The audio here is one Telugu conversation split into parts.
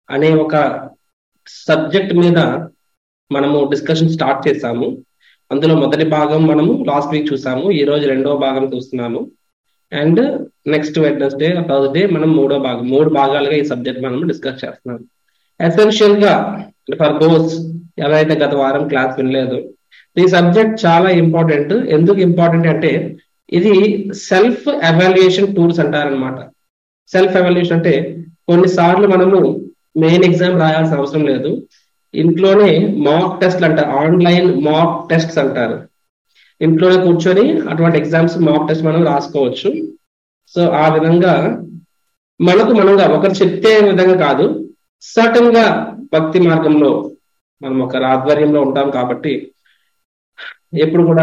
అనే ఒక సబ్జెక్ట్ మీద మనము డిస్కషన్ స్టార్ట్ చేసాము అందులో మొదటి భాగం మనము లాస్ట్ వీక్ చూసాము ఈ రోజు రెండో భాగం చూస్తున్నాము అండ్ నెక్స్ట్ వెడ్నెస్డే థర్స్డే మనం మూడో భాగం మూడు భాగాలుగా ఈ సబ్జెక్ట్ మనం డిస్కస్ చేస్తున్నాం ఎసెన్షియల్ గా ఫర్ దోస్ ఎవరైతే గత వారం క్లాస్ వినలేదు ఈ సబ్జెక్ట్ చాలా ఇంపార్టెంట్ ఎందుకు ఇంపార్టెంట్ అంటే ఇది సెల్ఫ్ ఎవాల్యుయేషన్ టూల్స్ అంటారనమాట సెల్ఫ్ ఎవాల్యుయేషన్ అంటే కొన్నిసార్లు మనము మెయిన్ ఎగ్జామ్ రాయాల్సిన అవసరం లేదు ఇంట్లోనే మాక్ టెస్ట్ అంటారు ఆన్లైన్ మాక్ టెస్ట్స్ అంటారు ఇంట్లోనే కూర్చొని అటువంటి ఎగ్జామ్స్ మాక్ టెస్ట్ మనం రాసుకోవచ్చు సో ఆ విధంగా మనకు మనంగా ఒకరు చెప్తే విధంగా కాదు సటన్ గా భక్తి మార్గంలో మనం ఒక ఆధ్వర్యంలో ఉంటాం కాబట్టి ఎప్పుడు కూడా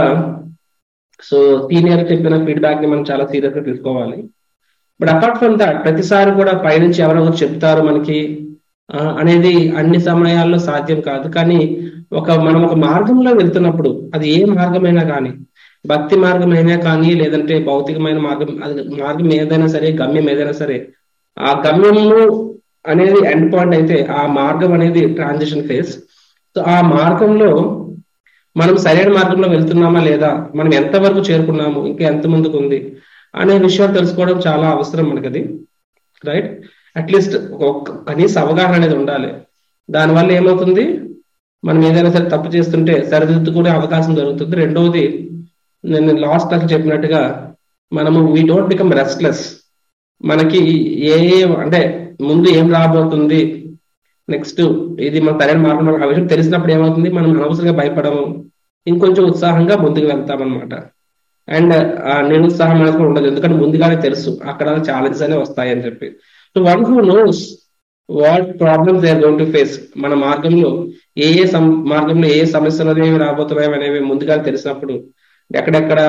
సో సీనియర్ చెప్పిన ఫీడ్బ్యాక్ ని మనం చాలా సీరియస్ గా తీసుకోవాలి బట్ అపార్ట్ ఫ్రమ్ దాట్ ప్రతిసారి కూడా పైనుంచి ఎవరో ఒకరు చెప్తారు మనకి అనేది అన్ని సమయాల్లో సాధ్యం కాదు కానీ ఒక మనం ఒక మార్గంలో వెళ్తున్నప్పుడు అది ఏ మార్గమైనా కానీ భక్తి మార్గం అయినా కానీ లేదంటే భౌతికమైన మార్గం అది మార్గం ఏదైనా సరే గమ్యం ఏదైనా సరే ఆ గమ్యము అనేది ఎండ్ పాయింట్ అయితే ఆ మార్గం అనేది ట్రాన్సిషన్ ఫేజ్ సో ఆ మార్గంలో మనం సరైన మార్గంలో వెళ్తున్నామా లేదా మనం ఎంతవరకు చేరుకున్నాము ఇంకా ఎంత ముందుకు ఉంది అనే విషయాలు తెలుసుకోవడం చాలా అవసరం మనకది రైట్ అట్లీస్ట్ ఒక కనీస అవగాహన అనేది ఉండాలి దానివల్ల ఏమవుతుంది మనం ఏదైనా సరే తప్పు చేస్తుంటే సరిదిద్దుకునే అవకాశం దొరుకుతుంది రెండవది నేను లాస్ట్ క్లాస్ చెప్పినట్టుగా మనము వీ డోంట్ బికమ్ రెస్ట్లెస్ మనకి ఏ అంటే ముందు ఏం రాబోతుంది నెక్స్ట్ ఇది మన సరైన మార్గం ఆ విషయం తెలిసినప్పుడు ఏమవుతుంది మనం అనవసరంగా భయపడము ఇంకొంచెం ఉత్సాహంగా ముందుకు వెళ్తాం అనమాట అండ్ ఆ నిరుత్సాహం అనేది కూడా ఉండదు ఎందుకంటే ముందుగానే తెలుసు అక్కడ ఛాలెంజెస్ అనేవి వస్తాయి అని చెప్పి so one who knows what problems they are going to face మన మార్గంలో ఏ ఏ మార్గంలో ఏ సమస్యలు అనేవి రాబోతున్నాయి అనేవి ముందుగా తెలిసినప్పుడు ఎక్కడెక్కడ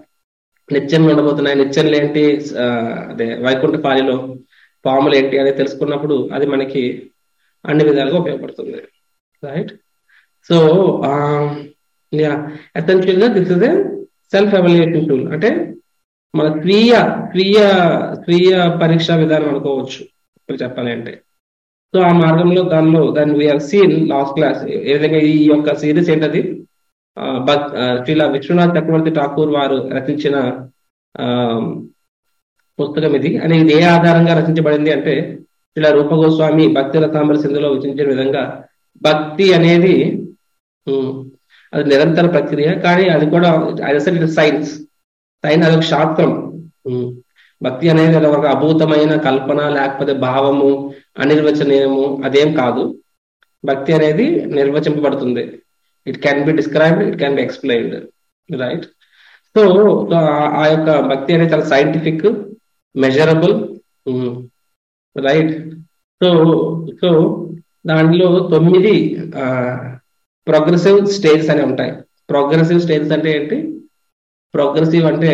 నిత్యం ఉండబోతున్నాయి నిత్యంలు ఏంటి అదే వైకుంఠ పాలిలో పాములు ఏంటి అనేది తెలుసుకున్నప్పుడు అది మనకి అన్ని విధాలుగా ఉపయోగపడుతుంది రైట్ సో యా ఎసెన్షియల్ గా this is a self evaluation tool అంటే మన స్వీయ స్వీయ స్వీయ పరీక్ష విధానం అనుకోవచ్చు ఇప్పుడు చెప్పాలి అంటే సో ఆ మార్గంలో దానిలో దాన్ని వీఆర్ సీన్ లాస్ట్ క్లాస్ ఏ విధంగా ఈ యొక్క సిరీస్ ఏంటది శ్రీల విశ్వనాథ్ చక్రవర్తి ఠాకూర్ వారు రచించిన పుస్తకం ఇది అని ఇది ఏ ఆధారంగా రచించబడింది అంటే ఇలా రూప గోస్వామి భక్తి రతాంబర సింధులో విచించిన విధంగా భక్తి అనేది అది నిరంతర ప్రక్రియ కానీ అది కూడా అది సైన్స్ సైన్స్ అదొక శాస్త్రం భక్తి అనేది అది ఒక అభూతమైన కల్పన లేకపోతే భావము అనిర్వచనీయము అదేం కాదు భక్తి అనేది నిర్వచింపబడుతుంది it can be described it can be explained right so ఆ యొక్క భక్తి అనేది చాలా scientific measurable right so so దాంట్లో తొమ్మిది ప్రోగ్రెసివ్ స్టేజెస్ అనేవి ఉంటాయి ప్రోగ్రెసివ్ స్టేజెస్ అంటే ఏంటి ప్రోగ్రెసివ్ అంటే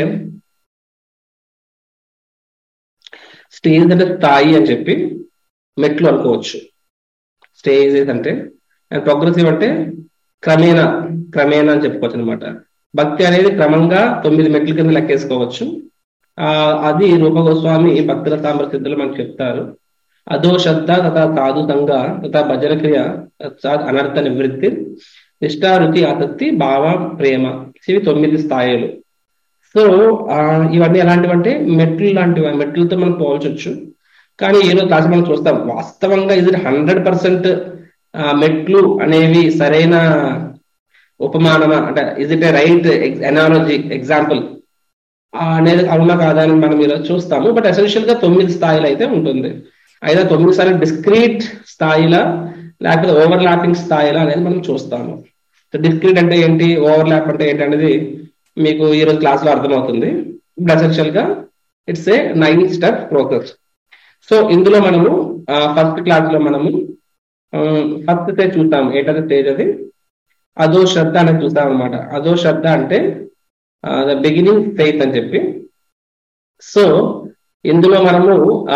స్టేజ్ అంటే స్థాయి అని చెప్పి మెట్లు అనుకోవచ్చు స్టేజెస్ అంటే అండ్ ప్రోగ్రెసివ్ అంటే క్రమేణా క్రమేణా అని చెప్పుకోవచ్చు అనమాట భక్తి అనేది క్రమంగా తొమ్మిది మెట్ల కింద లెక్కేసుకోవచ్చు ఆ అది రూపగోస్వామి భక్తుల తామ్ర సిద్ధులు మనకు చెప్తారు అదో శ్రద్ధ తథా సాధుతంగా తథా భజన క్రియ అనర్థ నివృత్తి నిష్ఠారుతి ఆసక్తి భావ ప్రేమ ఇవి తొమ్మిది స్థాయిలు సో ఇవన్నీ ఎలాంటివి అంటే మెట్లు లాంటివి మెట్లతో మనం పోల్చొచ్చు కానీ ఈరోజు క్లాస్ మనం చూస్తాం వాస్తవంగా ఇది హండ్రెడ్ పర్సెంట్ మెట్లు అనేవి సరైన ఉపమానమా అంటే is it a right analogy example అనేది అవునా కాదా అని మనం ఈరోజు చూస్తాము బట్ ఎసెన్షియల్ గా తొమ్మిది స్థాయిలు అయితే ఉంటుంది అయితే తొమ్మిది సార్లు డిస్క్రీట్ స్థాయిలా లేకపోతే ఓవర్ ల్యాపింగ్ స్థాయిలా అనేది మనం చూస్తాము డిస్క్రీట్ అంటే ఏంటి ఓవర్ ల్యాప్ అంటే ఏంటి అనేది మీకు ఈ రోజు క్లాస్ లో అర్థమవుతుంది ఇప్పుడు ఎసెన్షియల్ గా it's a nine step process so ఇందులో మనము ఫస్ట్ క్లాస్ లో మనము ఫస్ట్ స్టేజ్ చూస్తాం ఏంటంటే స్టేజ్ అది అదో శ్రద్ధ అనేది చూస్తాం అనమాట అదో శ్రద్ధ అంటే ద బిగినింగ్ ఫెయిత్ అని చెప్పి సో ఇందులో మనము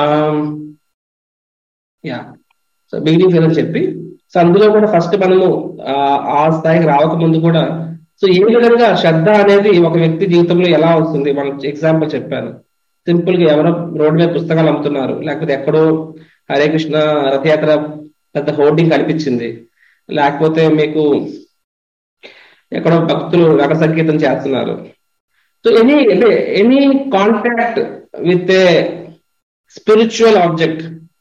యా సో బిగినింగ్ ఫెయిత్ అని చెప్పి సో అందులో కూడా ఫస్ట్ మనము ఆ స్థాయికి రావకముందు కూడా సో ఏ విధంగా శ్రద్ధ అనేది ఒక వ్యక్తి జీవితంలో ఎలా వస్తుంది మనం ఎగ్జాంపుల్ చెప్పాను సింపుల్ గా ఎవరో రోడ్డు మీద పుస్తకాలు అమ్ముతున్నారు లేకపోతే ఎక్కడో హరే కృష్ణ రథయాత్ర పెద్ద హోర్డింగ్ కనిపించింది లేకపోతే మీకు ఎక్కడో భక్తులు రక సంగీతం చేస్తున్నారు సో ఎనీ అంటే any contact with a spiritual object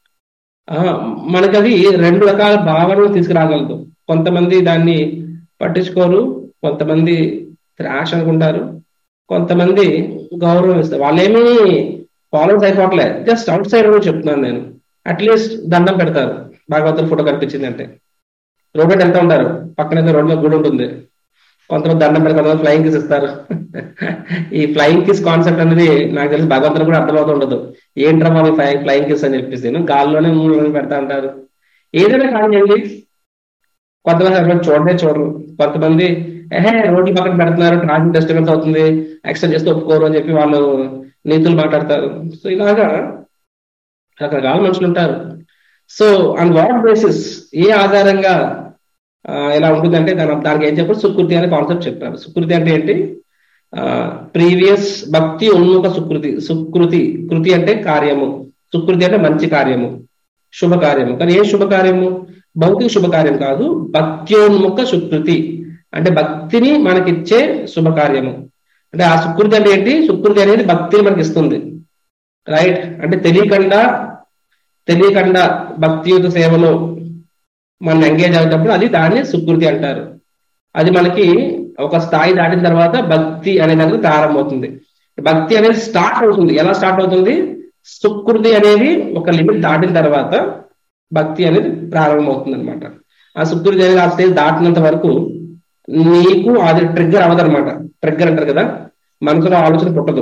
మనకి అది రెండు రకాల భావనలు తీసుకురాగలదు కొంతమంది దాన్ని పట్టించుకోరు కొంతమంది త్రాష్ అనుకుంటారు కొంతమంది గౌరవం ఇస్తారు వాళ్ళేమీ ఫాలోవర్స్ అయిపోవట్లే జస్ట్ అవుట్ సైడ్ అని చెప్తున్నాను నేను అట్లీస్ట్ దండం పెడతారు భాగవతుల ఫోటో కనిపించింది అంటే రోడ్ మీద వెళ్తూ ఉంటారు పక్కన రోడ్ మీద గుడి ఉంటుంది కొంతమంది దండం పెడతారు కొంతమంది ఫ్లయింగ్ కిస్ ఇస్తారు ఈ ఫ్లయింగ్ కిస్ కాన్సెప్ట్ అనేది నాకు తెలిసి భగవంతుడు కూడా అర్థమవుతూ ఉండదు ఏంట్రా బాబు ఫ్లయింగ్ ఫ్లయింగ్ కిస్ అని చెప్పేసి గాల్లోనే మూడు రోజులు పెడతా ఉంటారు ఏదైనా కానివ్వండి కొంతమంది అసలు చూడనే చూడరు కొంతమంది ఏహే రోడ్లు పక్కన పెడుతున్నారు ట్రాఫిక్ డిస్టర్బెన్స్ అవుతుంది యాక్సిడెంట్ చేస్తే ఒప్పుకోరు అని చెప్పి వాళ్ళు నీతులు మాట్లాడతారు సో ఇలాగా రకరకాల మనుషులు ఉంటారు సో ఆన్ వాట్ బేసిస్ ఏ ఆధారంగా ఎలా ఉంటుందంటే దాని దానికి ఏం చెప్పారు సుకృతి అనే కాన్సెప్ట్ చెప్పారు సుకృతి అంటే ఏంటి ప్రీవియస్ భక్తి ఉన్ముఖ సుకృతి సుకృతి కృతి అంటే కార్యము సుకృతి అంటే మంచి కార్యము శుభకార్యము కానీ ఏ శుభకార్యము భౌతిక శుభకార్యం కాదు భక్త్యోన్ముఖ సుకృతి అంటే భక్తిని మనకిచ్చే శుభకార్యము అంటే ఆ సుకృతి అంటే ఏంటి సుకృతి అనేది భక్తిని మనకి ఇస్తుంది రైట్ అంటే తెలియకుండా తెలియకుండా భక్తియుత సేవలో మనం ఎంగేజ్ అవుతప్పుడు అది దాన్ని సుకృతి అంటారు అది మనకి ఒక స్థాయి దాటిన తర్వాత భక్తి అనే దానికి ప్రారంభమవుతుంది భక్తి అనేది స్టార్ట్ అవుతుంది ఎలా స్టార్ట్ అవుతుంది సుకృతి అనేది ఒక లిమిట్ దాటిన తర్వాత భక్తి అనేది ప్రారంభమవుతుంది అనమాట ఆ సుకృతి అనేది ఆ స్టేజ్ దాటినంత వరకు నీకు అది ట్రిగ్గర్ అవ్వదన్నమాట ట్రిగ్గర్ అంటారు కదా మనసులో ఆలోచన పుట్టదు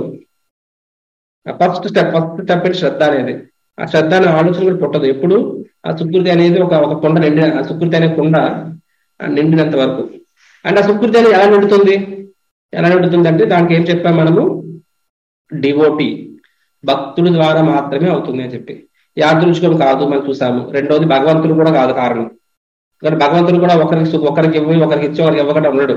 ఫస్ట్ స్టెప్ ఫస్ట్ స్టెప్ ఏంటి శ్రద్ధ అనేది ఆ శ్రద్ధ అనే ఆలోచన కూడా పుట్టదు ఎప్పుడు ఆ సుకృతి అనేది ఒక ఒక కొండ నిండిన ఆ సుకృతి అనే కొండ నిండినంత వరకు అండ్ ఆ సుకృతి అనేది ఎలా నిండుతుంది ఎలా నిండుతుంది అంటే దానికి ఏం చెప్పాం మనము డివోటీ భక్తుల ద్వారా మాత్రమే అవుతుంది అని చెప్పి యాదృష్కం కాదు మనం చూసాము రెండోది భగవంతుడు కూడా కాదు కారణం కానీ భగవంతుడు కూడా ఒకరికి ఒకరికి ఇవ్వి ఒకరికి ఇచ్చి ఒకరికి ఇవ్వకుండా ఉన్నాడు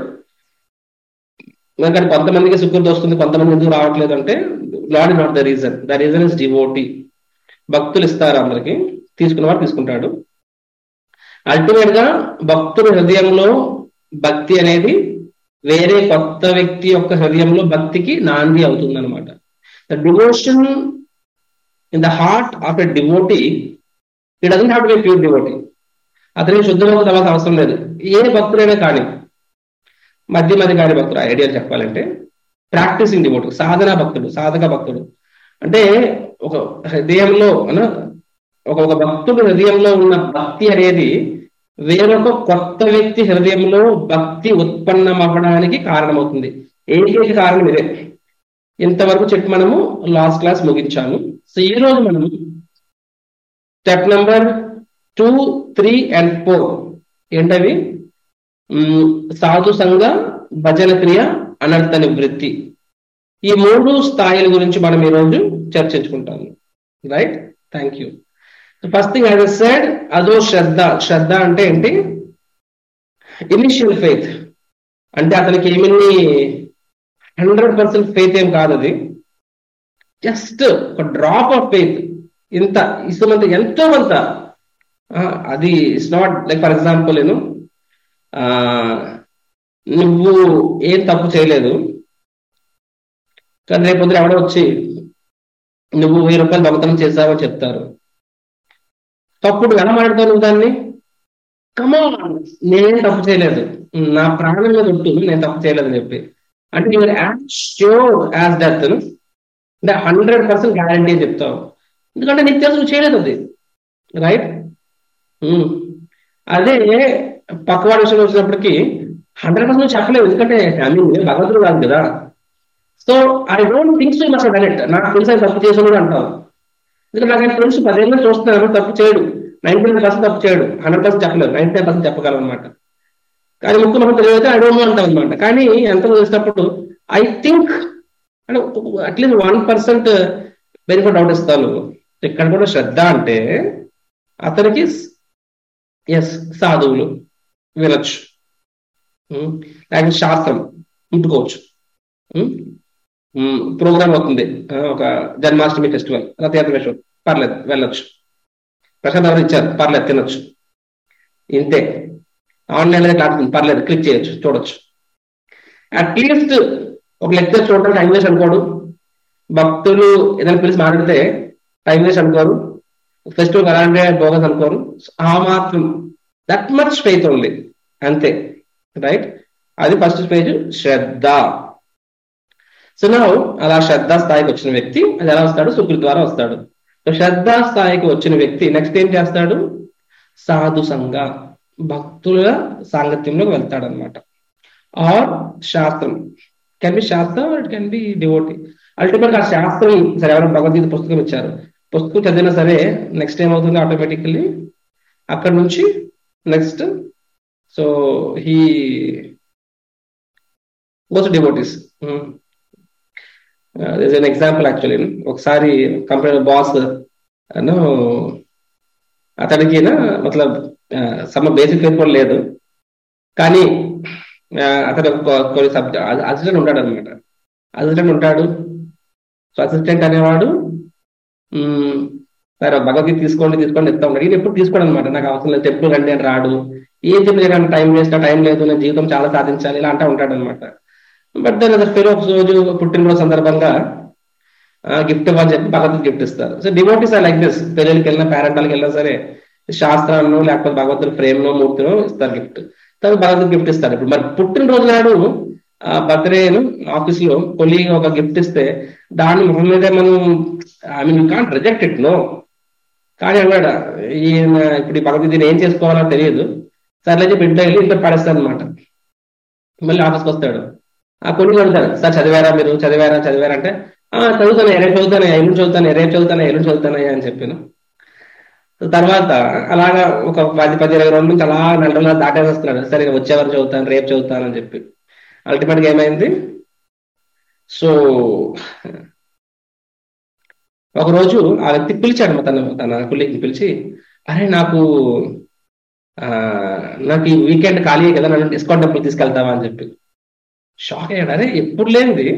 కానీ కొంతమందికి సుకృతి వస్తుంది కొంతమంది ఎందుకు రావట్లేదు అంటే lord is not the reason the reason is devotee భక్తులు ఇస్తారు అందరికి తీసుకున్నవాడు తీసుకుంటాడు అల్టిమేట్ గా భక్తుల హృదయంలో భక్తి అనేది వేరే కొత్త వ్యక్తి యొక్క హృదయంలో భక్తికి నాంది అవుతుంది అనమాట the devotion in the heart of a devotee it doesn't have to be pure devotee అతనికి శుద్ధంగా తవ్వాల్సిన అవసరం లేదు ఏ భక్తుడైనా కానీ మధ్య మధ్య కాని భక్తుడు ఐడియా చెప్పాలంటే ప్రాక్టీసింగ్ డివోటీ సాధన భక్తుడు సాధక భక్తుడు అంటే ఒక హృదయంలో ఒక ఒక భక్తుడు హృదయంలో ఉన్న భక్తి అనేది వేరొక కొత్త వ్యక్తి హృదయంలో భక్తి ఉత్పన్నం అవ్వడానికి కారణమవుతుంది ఏకైక కారణం ఇదే ఇంతవరకు చెప్పి మనము లాస్ట్ క్లాస్ ముగించాము సో ఈ రోజు మనం step number two three and four ఏంటవి సాధు సంఘ భజన క్రియ అనర్థ నివృత్తి ఈ మూడు స్థాయిల గురించి మనం ఈరోజు చర్చించుకుంటాము right thank you first thing as said అదో శ్రద్ధ శ్రద్ధ అంటే ఏంటి ఇనిషియల్ ఫెయిత్ అంటే అతనికి ఏమిన్ని హండ్రెడ్ పర్సెంట్ ఫెయిత్ ఏం కాదు అది జస్ట్ ఒక డ్రాప్ ఆఫ్ ఫెయిత్ ఇంత ఇసుమంత ఎంతో కొంత అది it's not like for example నేను నువ్వు ఏం తప్పు చేయలేదు కానీ రేపు పొద్దున ఎవడో వచ్చి నువ్వు వెయ్యి రూపాయలు దొంగతనం చేసావని చెప్తారు తప్పుడు ఎలా మాట్లాడతావు నువ్వు దాన్ని కమా నేనేం తప్పు చేయలేదు నా ప్రాణం మీద ఉంటు నేను తప్పు చేయలేదని చెప్పి అంటే your as sure as death అంటే హండ్రెడ్ పర్సెంట్ గ్యారంటీ అని చెప్తావు ఎందుకంటే నీకు తెలుసు నువ్వు చేయలేదు అది రైట్ అదే పక్కవాడి విషయంలో వచ్చినప్పటికీ హండ్రెడ్ పర్సెంట్ చెప్పలేవు ఎందుకంటే ఐ మీన్ భగవంతుడు కాదు కదా so I don't think so must direct నాకు తెలిసి ఆయన తప్పు చేసాడు అంటావు ఎందుకంటే నాకు ఆయన తెలుసు పదేళ్ళు చూస్తున్నాను తప్పు చేయడు నైన్టీ నైన్ పర్సెంట్ తప్పు చేయడు హండ్రెడ్ పర్సెంట్ చెప్పలేదు నైన్టీ నైన్ పర్సెంట్ చెప్పగలం అనమాట కానీ ముక్కు మనం తెలియదు ఐ డోంట్ నో అంటాం అనమాట కానీ ఎంత చేసినప్పుడు ఐ థింక్ అంటే at least one percent benefit out ఇస్తాను ఇక్కడ కూడా శ్రద్ధ అంటే అతనికి ఎస్ సాధువులు వినొచ్చు లేకపోతే శాస్త్రం ముట్టుకోవచ్చు ప్రోగ్రామ్ అవుతుంది ఒక జన్మాష్టమి ఫెస్టివల్ రథయాత్ర ఫెస్టివల్ పర్లేదు వెళ్ళొచ్చు ప్రసాద్ ఎవరు ఇచ్చారు పర్లేదు తినొచ్చు ఇంతే ఆన్లైన్ లో క్లాస్ ఉంది, పర్లేదు క్లిక్ చేయొచ్చు చూడొచ్చు అట్లీస్ట్ ఒక లెక్చర్ చూడడం టైం వేస్ట్ అనుకోడు భక్తులు ఏదైనా పిలిచి మాట్లాడితే టైం వేస్ట్ అనుకోరు ఫెస్టివల్ అలాంటి బోగస్ అనుకోరు ఆ మాత్రం దట్ మచ్ ఫెయిత్ ఓన్లీ అంతే రైట్ అది ఫస్ట్ స్టేజ్ శ్రద్ధ సో నా అలా శ్రద్ధ స్థాయికి వచ్చిన వ్యక్తి అది ఎలా వస్తాడు శుక్రుడి ద్వారా వస్తాడు సో శ్రద్ధ స్థాయికి వచ్చిన వ్యక్తి నెక్స్ట్ ఏం చేస్తాడు సాధు సంఘ భక్తుల సాంగత్యంలోకి వెళ్తాడు అనమాట ఆర్ శాస్త్రం కెన్ బి శాస్త్రం it can be devotee ultimate ఆ శాస్త్రం సరే ఎవరైనా భగవద్గీత పుస్తకం ఇచ్చారు పుస్తకం చదివినా సరే నెక్స్ట్ ఏమవుతుంది ఆటోమేటికల్లీ అక్కడ నుంచి next so he goes devotees this an example actually ఒకసారి కంపెనీ బాస్ అతడికి మతలబ్ సమ బేసిక్ ఫేస్ కూడా లేదు కానీ అతడు కొన్ని సబ్జెక్ట్ అసిస్టెంట్ ఉంటాడు అనమాట అసిస్టెంట్ ఉంటాడు సో అసిస్టెంట్ అనేవాడు సరే భగవద్గీత తీసుకోండి తీసుకోండి ఇస్తా ఉంటాడు ఈయన ఎప్పుడు తీసుకోడు అనమాట నాకు అవసరం లేదు టెంపుల్ రండి అని రాడు ఏం చెప్పలేదు టైం వేస్ట్ టైం లేదు నేను జీవితం చాలా సాధించాలి ఇలా అంటా ఉంటాడు అనమాట బట్ దాని అసలు పేరు ఒక రోజు పుట్టినరోజు సందర్భంగా గిఫ్ట్ ఇవ్వని చెప్పి భగవద్గీత గిఫ్ట్ ఇస్తారు so devotees are like this పెళ్ళికి వెళ్ళినా పేరెంటాలకి వెళ్ళినా సరే శాస్త్రాలను లేకపోతే భగవంతుడి ఫ్రేమ్నో మూర్తినో ఇస్తారు గిఫ్ట్ తర్వాత భగవద్గీత గిఫ్ట్ ఇస్తారు ఇప్పుడు మరి పుట్టినరోజు నాడు బర్త్డేను ఆఫీస్ లో కొలి ఒక గిఫ్ట్ ఇస్తే దాన్ని మొహం మీద మనం I mean you can't reject it no కానీ అన్నాడు ఈయన ఇప్పుడు ఈ భగవద్గీత ఏం చేసుకోవాలో తెలియదు సర్లే చెప్పి ఇంట్లో వెళ్ళి ఇంట్లో పడేస్తాను అనమాట మళ్ళీ ఆఫీస్కి వస్తాడు ఆ కొన్ని అడుగుతాడు సార్ చదివారా మీరు చదివారా చదివారా అంటే ఆ చదువుతాను రేపు చదువుతాను ఎల్లుండి చదువుతాను రేపు చదువుతాను ఎల్లుండి చదువుతాను అని చెప్పాను తర్వాత అలాగా ఒక పది పది ఇరవై రోజుల నుంచి అలా నెల దాటేస్తున్నాడు సరే వచ్చేవారు చదువుతాను రేపు చదువుతాను అని చెప్పి అల్టిమేట్ గా ఏమైంది సో ఒక రోజు ఆ వ్యక్తి పిలిచాడు తన తన కులీకి పిలిచి అరే నాకు నాకు ఈ వీకెండ్ ఖాళీ కదా నన్ను డిస్కౌంట్ టెంపుల్ తీసుకెళ్తావా అని చెప్పి షాక్ అయ్యాడు అరే ఎప్పుడు లేనిది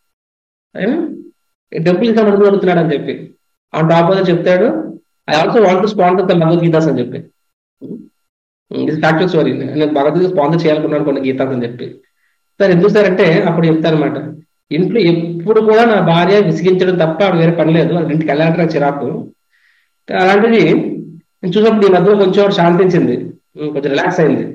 టెంపుల్ ఇంకా అడుగు అడుగుతున్నాడు అని చెప్పి ఆ టాప్ లో చెప్తాడు I also want to sponsor the Bhagavad Gitas అని చెప్పి ఇది ఫ్యాక్చువల్ స్టోరీ నేను భగవద్గీత స్పాన్సర్ చేయాలనుకున్నాను కొన్ని గీతాస్ అని చెప్పి సార్ ఎందుకు సార్ అంటే అప్పుడు చెప్తారనమాట ఇంట్లో ఎప్పుడు కూడా నా భార్య విసిగించడం తప్ప ఆవిడ వేరే పని లేదు అది ఇంటికి వెళ్ళాలంటే నాకు చిరాకు అలాంటిది నేను చూసినప్పుడు ఈ మధ్య కొంచెం శాంతించింది కొంచెం రిలాక్స్ అయింది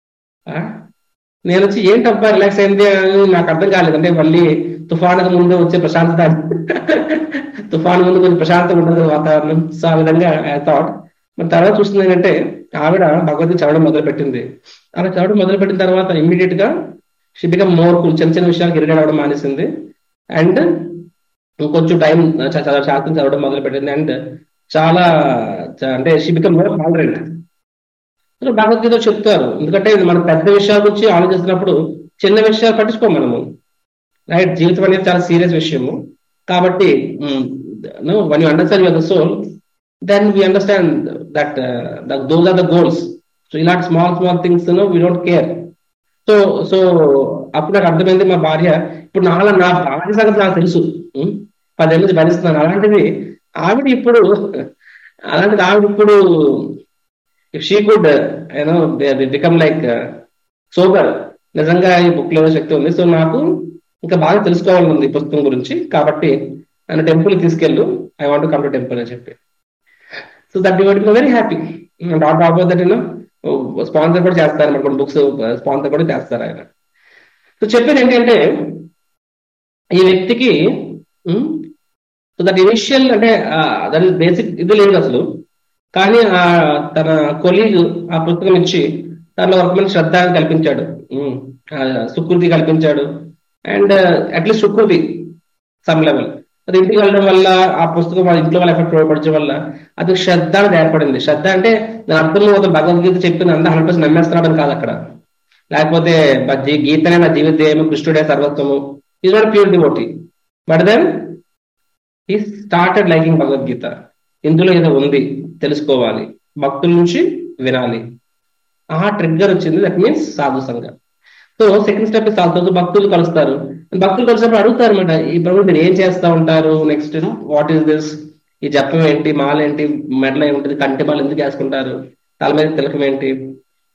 నేను వచ్చి ఏంటబ్బా రిలాక్స్ అయింది అని నాకు అర్థం కాలేదు అంటే మళ్ళీ తుఫానుకు ముందు వచ్చే ప్రశాంతత తుఫాను ముందు కొంచెం ప్రశాంతంగా ఉంటుంది వాతావరణం సో ఆ విధంగా ఐ థాట్ మరి తర్వాత చూస్తుంది ఏంటంటే ఆవిడ భగవద్గీత చదవడం మొదలు పెట్టింది అలా చదవడం మొదలు పెట్టిన తర్వాత ఇమ్మీడియట్ గా షీ బికమ్ మోర్ కూల్ చిన్న చిన్న విషయాలకు ఇరిగేట్ అవ్వడం మానేసింది అండ్ ఇంకొంచెం టైం శాస్త్రం చదవడం మొదలు పెట్టింది అండ్ చాలా అంటే she become more tolerant Bhagavad Gita చెప్తారు ఎందుకంటే మనం పెద్ద విషయాల గురించి ఆలోచిస్తున్నప్పుడు చిన్న విషయాలు పట్టించుకోం మనము రైట్ జీవితం అనేది చాలా సీరియస్ విషయము కాబట్టి once you understand your the soul then we understand that those are the goals so ఇలాంటి small small things we don't care so so అప్పుడు నాకు అర్థమైంది మా భార్య ఇప్పుడు నాలా నా భార్య సంగతి నాకు తెలుసు పదేళ్ళ నుంచి భరిస్తున్నాను అలాంటిది ఆవిడ ఇప్పుడు అలాంటిది ఆవిడ ఇప్పుడు if she could you know become like sober నిజంగా ఈ బుక్ లో శక్తి ఉంది సో నాకు ఇంకా బాగా తెలుసుకోవాలని ఉంది పుస్తకం గురించి కాబట్టి నన్ను టెంపుల్ తీసుకెళ్ళు I want come to temple అని చెప్పి so that divide very happy that about that you know sponsor కూడా చేస్తారు మన కొన్ని బుక్స్ స్పాన్సర్ కూడా చేస్తారు ఆయన సో చెప్పేది ఏంటంటే ఈ వ్యక్తికి సో దట్ ఇనిషియల్ అంటే దాని బేసిక్ ఇది లేదు అసలు కానీ ఆ తన కొలీగ్ ఆ పుస్తకం ఇచ్చి దానిలో ఒక మంచి శ్రద్ధ కల్పించాడు సుకృతి కల్పించాడు అండ్ అట్లీస్ట్ సుకృతి సమ్ లెవెల్ అది ఇంటికి వెళ్ళడం వల్ల ఆ పుస్తకం వాళ్ళ ఇంట్లో వాళ్ళ ఎఫెక్ట్ పడడం వల్ల అది శ్రద్ధ అనేది ఏర్పడింది శ్రద్ధ అంటే దాని అర్థం ఒక భగవద్గీత చెప్పిన అంతా హండ్రెడ్ పర్సెంట్ నమ్మేస్తున్నాడని కాదు అక్కడ లేకపోతే గీతనే నా జీవితం కృష్ణుడే సర్వత్వము is not pure devotee but then he started liking Bhagavad Gita ఇందులో ఏదో ఉంది తెలుసుకోవాలి భక్తుల నుంచి వినాలి ఆ ట్రిగ్గర్ వచ్చింది దట్ మీన్స్ సాధు సంఘం సో సెకండ్ స్టెప్ సాధు భక్తులు కలుస్తారు భక్తులు కలిసినప్పుడు అడుగుతారు అనమాట ఈ ప్రభు మీరు ఏం చేస్తా ఉంటారు నెక్స్ట్ వాట్ ఈస్ దిస్ ఈ జపం ఏంటి మాల ఏంటి మెడలో ఏముంటుంది కంటి మాల ఎందుకు వేసుకుంటారు తల మీద తిలకం ఏంటి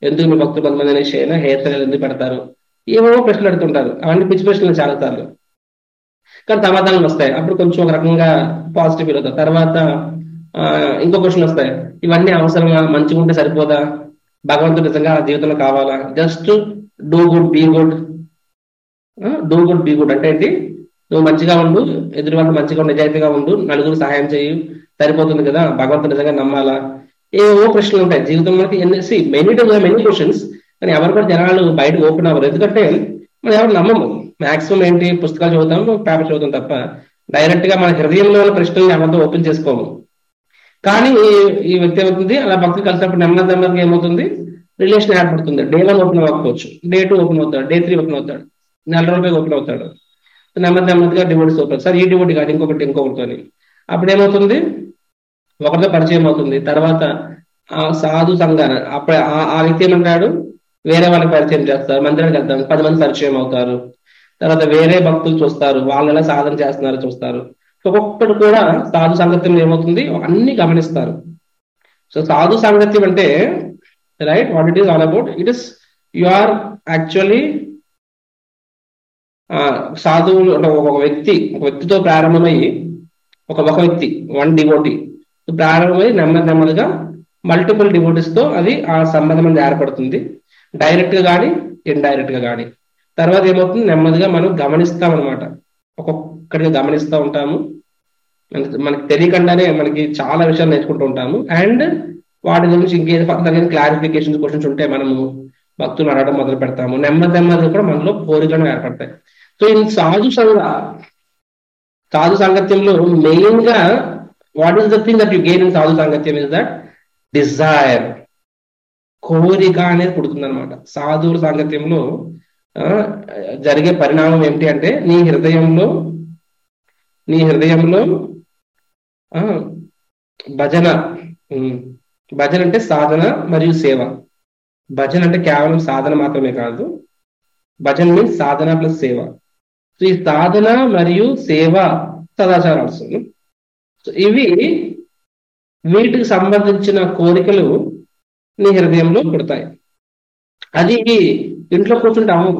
ఎందుకు మీ భక్తులు కొంతమంది నిశ్చయన హెయిర్ స్టైల్ ఎందుకు పెడతారు ఏమేమో ప్రశ్నలు అడుగుతుంటారు అవన్నీ పిచ్చి ప్రశ్నలు చాలా సార్లు కానీ సమాధానాలు వస్తాయి అప్పుడు కొంచెం ఒక రకంగా పాజిటివ్ ఫీల్ అవుతారు తర్వాత ఆ, ఇంకో క్వశ్చన్ వస్తాయి ఇవన్నీ అవసరమా మంచిగా ఉంటే సరిపోదా భగవంతుడు నిజంగా ఆ జీవితంలో కావాలా just do good be good do good be good అంటే ఏంటి నువ్వు మంచిగా ఉండు ఎదురు వాళ్ళు మంచిగా ఉండు, నిజాయితీగా ఉండు నలుగురు సహాయం చేయు సరిపోతుంది కదా భగవంతుడు నిజంగా నమ్మాలా ఏవో ప్రశ్నలు ఉంటాయి జీవితంలో మనకి ఎన్ని మెనీ మెనీ క్వశ్చన్స్ కానీ ఎవరు కూడా జనాలు బయట ఓపెన్ అవ్వరు ఎందుకంటే మనం ఎవరు నమ్మము మాక్సిమం ఏంటి పుస్తకాలు చదువుతాం పేపర్ చదువుతాం తప్ప డైరెక్ట్ గా మన హృదయంలో ఉన్న ప్రశ్నలు ఎవరితో ఓపెన్ చేసుకోము కానీ ఈ- ఈ వ్యక్తి ఏమవుతుంది అలా భక్తులు కలిసినప్పుడు నెమ్మది నెమ్మదిగా ఏమవుతుంది రిలేషన్ ఏర్పడుతుంది డే వన్ ఓపెన్ అవ్వకపోవచ్చు డే టూ ఓపెన్ అవుతాడు డే త్రీ ఓపెన్ అవుతాడు నెల రోజులపై ఓపెన్ అవుతాడు నెమ్మది నెమ్మదిగా డివోర్స్ ఓపెన్ సార్ ఈ డివోటి కాదు ఇంకొకటి ఇంకొకటితో అప్పుడు ఏమవుతుంది ఒకరితో పరిచయం అవుతుంది తర్వాత ఆ సాధు సంఘాన్ని అప్పుడు ఆ- ఆ వ్యక్తి ఏమంటాడు వేరే వాళ్ళకి పరిచయం చేస్తారు మందిరానికి వెళ్తాం పది మంది పరిచయం అవుతారు తర్వాత వేరే భక్తులు చూస్తారు వాళ్ళు ఎలా సాధన చేస్తున్నారు చూస్తారు ఒక్కొక్కడు కూడా సాధు సాంగత్యం ఏమవుతుంది అన్ని గమనిస్తారు సో సాధు సాంగత్యం అంటే right what it is all about it is you are actually సాధువులు అంటే ఒక వ్యక్తి ఒక వ్యక్తితో ప్రారంభమై ఒక ఒక వ్యక్తి వన్ డివోటీ ప్రారంభమై నెమ్మది నెమ్మదిగా మల్టిపుల్ డివోటీస్ తో అది ఆ సంబంధం అనేది ఏర్పడుతుంది డైరెక్ట్ గా కానీ ఇండైరెక్ట్ గా కానీ తర్వాత ఏమవుతుంది నెమ్మదిగా మనం గమనిస్తాం అనమాట ఒక్కొక్కడిని గమనిస్తూ ఉంటాము మనకి- మనకి తెలియకుండానే మనకి చాలా విషయాలు నేర్చుకుంటూ ఉంటాము అండ్ వాటి గురించి ఇంకేదో ఫర్దర్ క్లారిఫికేషన్ క్వశ్చన్స్ ఉంటే మనము భక్తులు అడగడం మొదలు పెడతాము నెమ్మది నెమ్మదిగా కూడా మనలో కోరికలు ఏర్పడతాయి సో ఈ సాధు సంఘ సాధు సాంగత్యంలో మెయిన్ గా what is the thing that you gain in సాధు సాంగత్యం ఇస్ దట్ డిజైర్ కోరిక అనేది పుడుతుంది అనమాట సాధువుల సాంగత్యంలో ఆ, జరిగే పరిణామం ఏమిటి అంటే నీ హృదయంలో నీ హృదయంలో ఆ, భజన ఉమ్, భజన అంటే సాధన మరియు సేవ భజన అంటే కేవలం సాధన మాత్రమే కాదు భజన మీన్స్ సాధన ప్లస్ సేవ సో ఈ సాధన మరియు సేవ సదాచారాలు సో ఇవి వీటికి సంబంధించిన కోరికలు నీ హృదయంలో పుడతాయి అది ఇంట్లో కూర్చుంటే అవ్వదు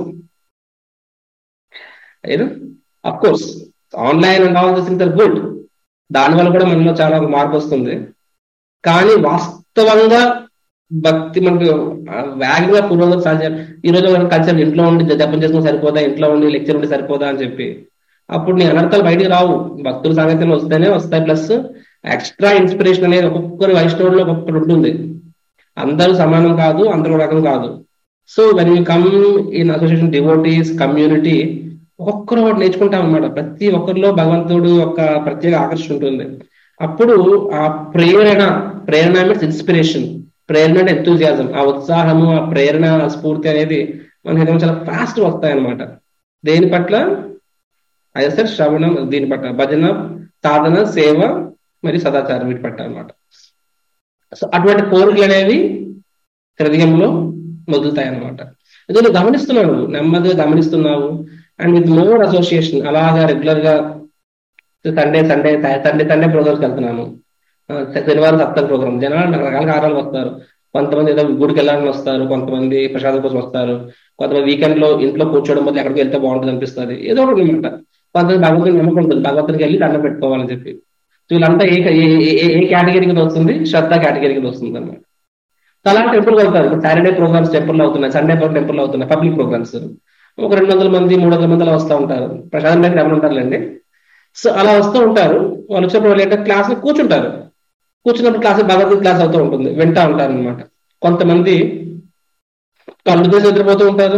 అయినా of course online and all this things are good దానివల్ల కూడా మనలో చాలా మార్పు వస్తుంది కానీ వాస్తవంగా భక్తి మనకు ఆ, వేగంగా పురోగతి సాధ్యం ఈ రోజు మనం కల్చర్ ఇంట్లో ఉండి జపం చేసుకుని సరిపోదా ఇంట్లో ఉండి లెక్చర్ ఉండి సరిపోదా అని చెప్పి అప్పుడు నీ అనర్థాలు బయటికి రావు భక్తుల సాంగత్యంలో వస్తేనే వస్తాయి ప్లస్ ఎక్స్ట్రా ఇన్స్పిరేషన్ అనేది ఒక్కొక్కరి వైష్ణవుల్లో ఒక్కొక్కటి ఉంటుంది అందరూ సమానం కాదు అందరూ రకం కాదు so when you come in association devotees community ఒక్కొక్కరు ఒకటి నేర్చుకుంటాం అనమాట ప్రతి ఒక్కరిలో భగవంతుడు యొక్క ప్రత్యేక ఆకర్షణ ఉంటుంది అప్పుడు ఆ ప్రేరణ ప్రేరణ మీన్స్ ఇన్స్పిరేషన్ ప్రేరణ అంటే ఎంతూజియాజం ఆ ఉత్సాహము ఆ ప్రేరణ ఆ స్ఫూర్తి అనేది మన హృదయం చాలా ఫాస్ట్ వస్తాయి అనమాట దేని పట్ల అదే సార్ శ్రవణం దీని పట్ల భజన సాధన సేవ మరియు సదాచారం వీటి పట్ల అనమాట సో అటువంటి కోరికలు అనేవి హృదయంలో మొదలుతాయి అనమాట ఇది నువ్వు గమనిస్తున్నావు నెమ్మదిగా గమనిస్తున్నావు అండ్ విత్ మోర్ అసోసియేషన్ అలాగా రెగ్యులర్ గా Sunday Sunday Sunday Sunday programs వెళ్తున్నాను ఆ, శనివారం సప్తాహ ప్రోగ్రామ్ జనాలు రకరకాల కారణాలు వస్తారు కొంతమంది ఏదో గుడికి వెళ్ళాలని వస్తారు కొంతమంది ప్రసాదం కోసం వస్తారు కొంతమంది వీకెండ్ లో ఇంట్లో కూర్చోవడం వల్ల ఎక్కడికి వెళ్తే బాగుంటుంది అనిపిస్తుంది ఏదో ఒకటి అనమాట కొంతమంది భగవంతుని నమ్మకం ఉంటుంది భగవంతునికి వెళ్ళి దండం పెట్టుకోవాలని చెప్పి సో వీళ్ళంతా ఏ ఏ- ఏ- ఏ కేటగిరీ కింద వస్తుంది శ్రద్ధ కేటగిరీ కింద వస్తుంది అనమాట చాలా టెంపుల్ వెళ్తారు ఇప్పుడు సాటర్డే ప్రోగ్రామ్స్ టెంపుల్ అవుతున్నాయి సండే టెంపుల్ అవుతున్నాయి పబ్లిక్ ప్రోగ్రామ్స్ ఒక రెండు వందల మంది మూడు వందల మంది అలా వస్తూ ఉంటారు ప్రసాదం దగ్గర ఎవరు ఉంటారులేండి సో అలా వస్తూ ఉంటారు వాళ్ళు వచ్చినప్పుడు వాళ్ళు ఏంటంటే క్లాస్ లో కూర్చుంటారు కూర్చున్నప్పుడు క్లాస్ భగవద్గీత క్లాస్ అవుతూ ఉంటుంది వింటా ఉంటారు అనమాట కొంతమంది కళ్ళు తీసి నిద్రపోతూ ఉంటారు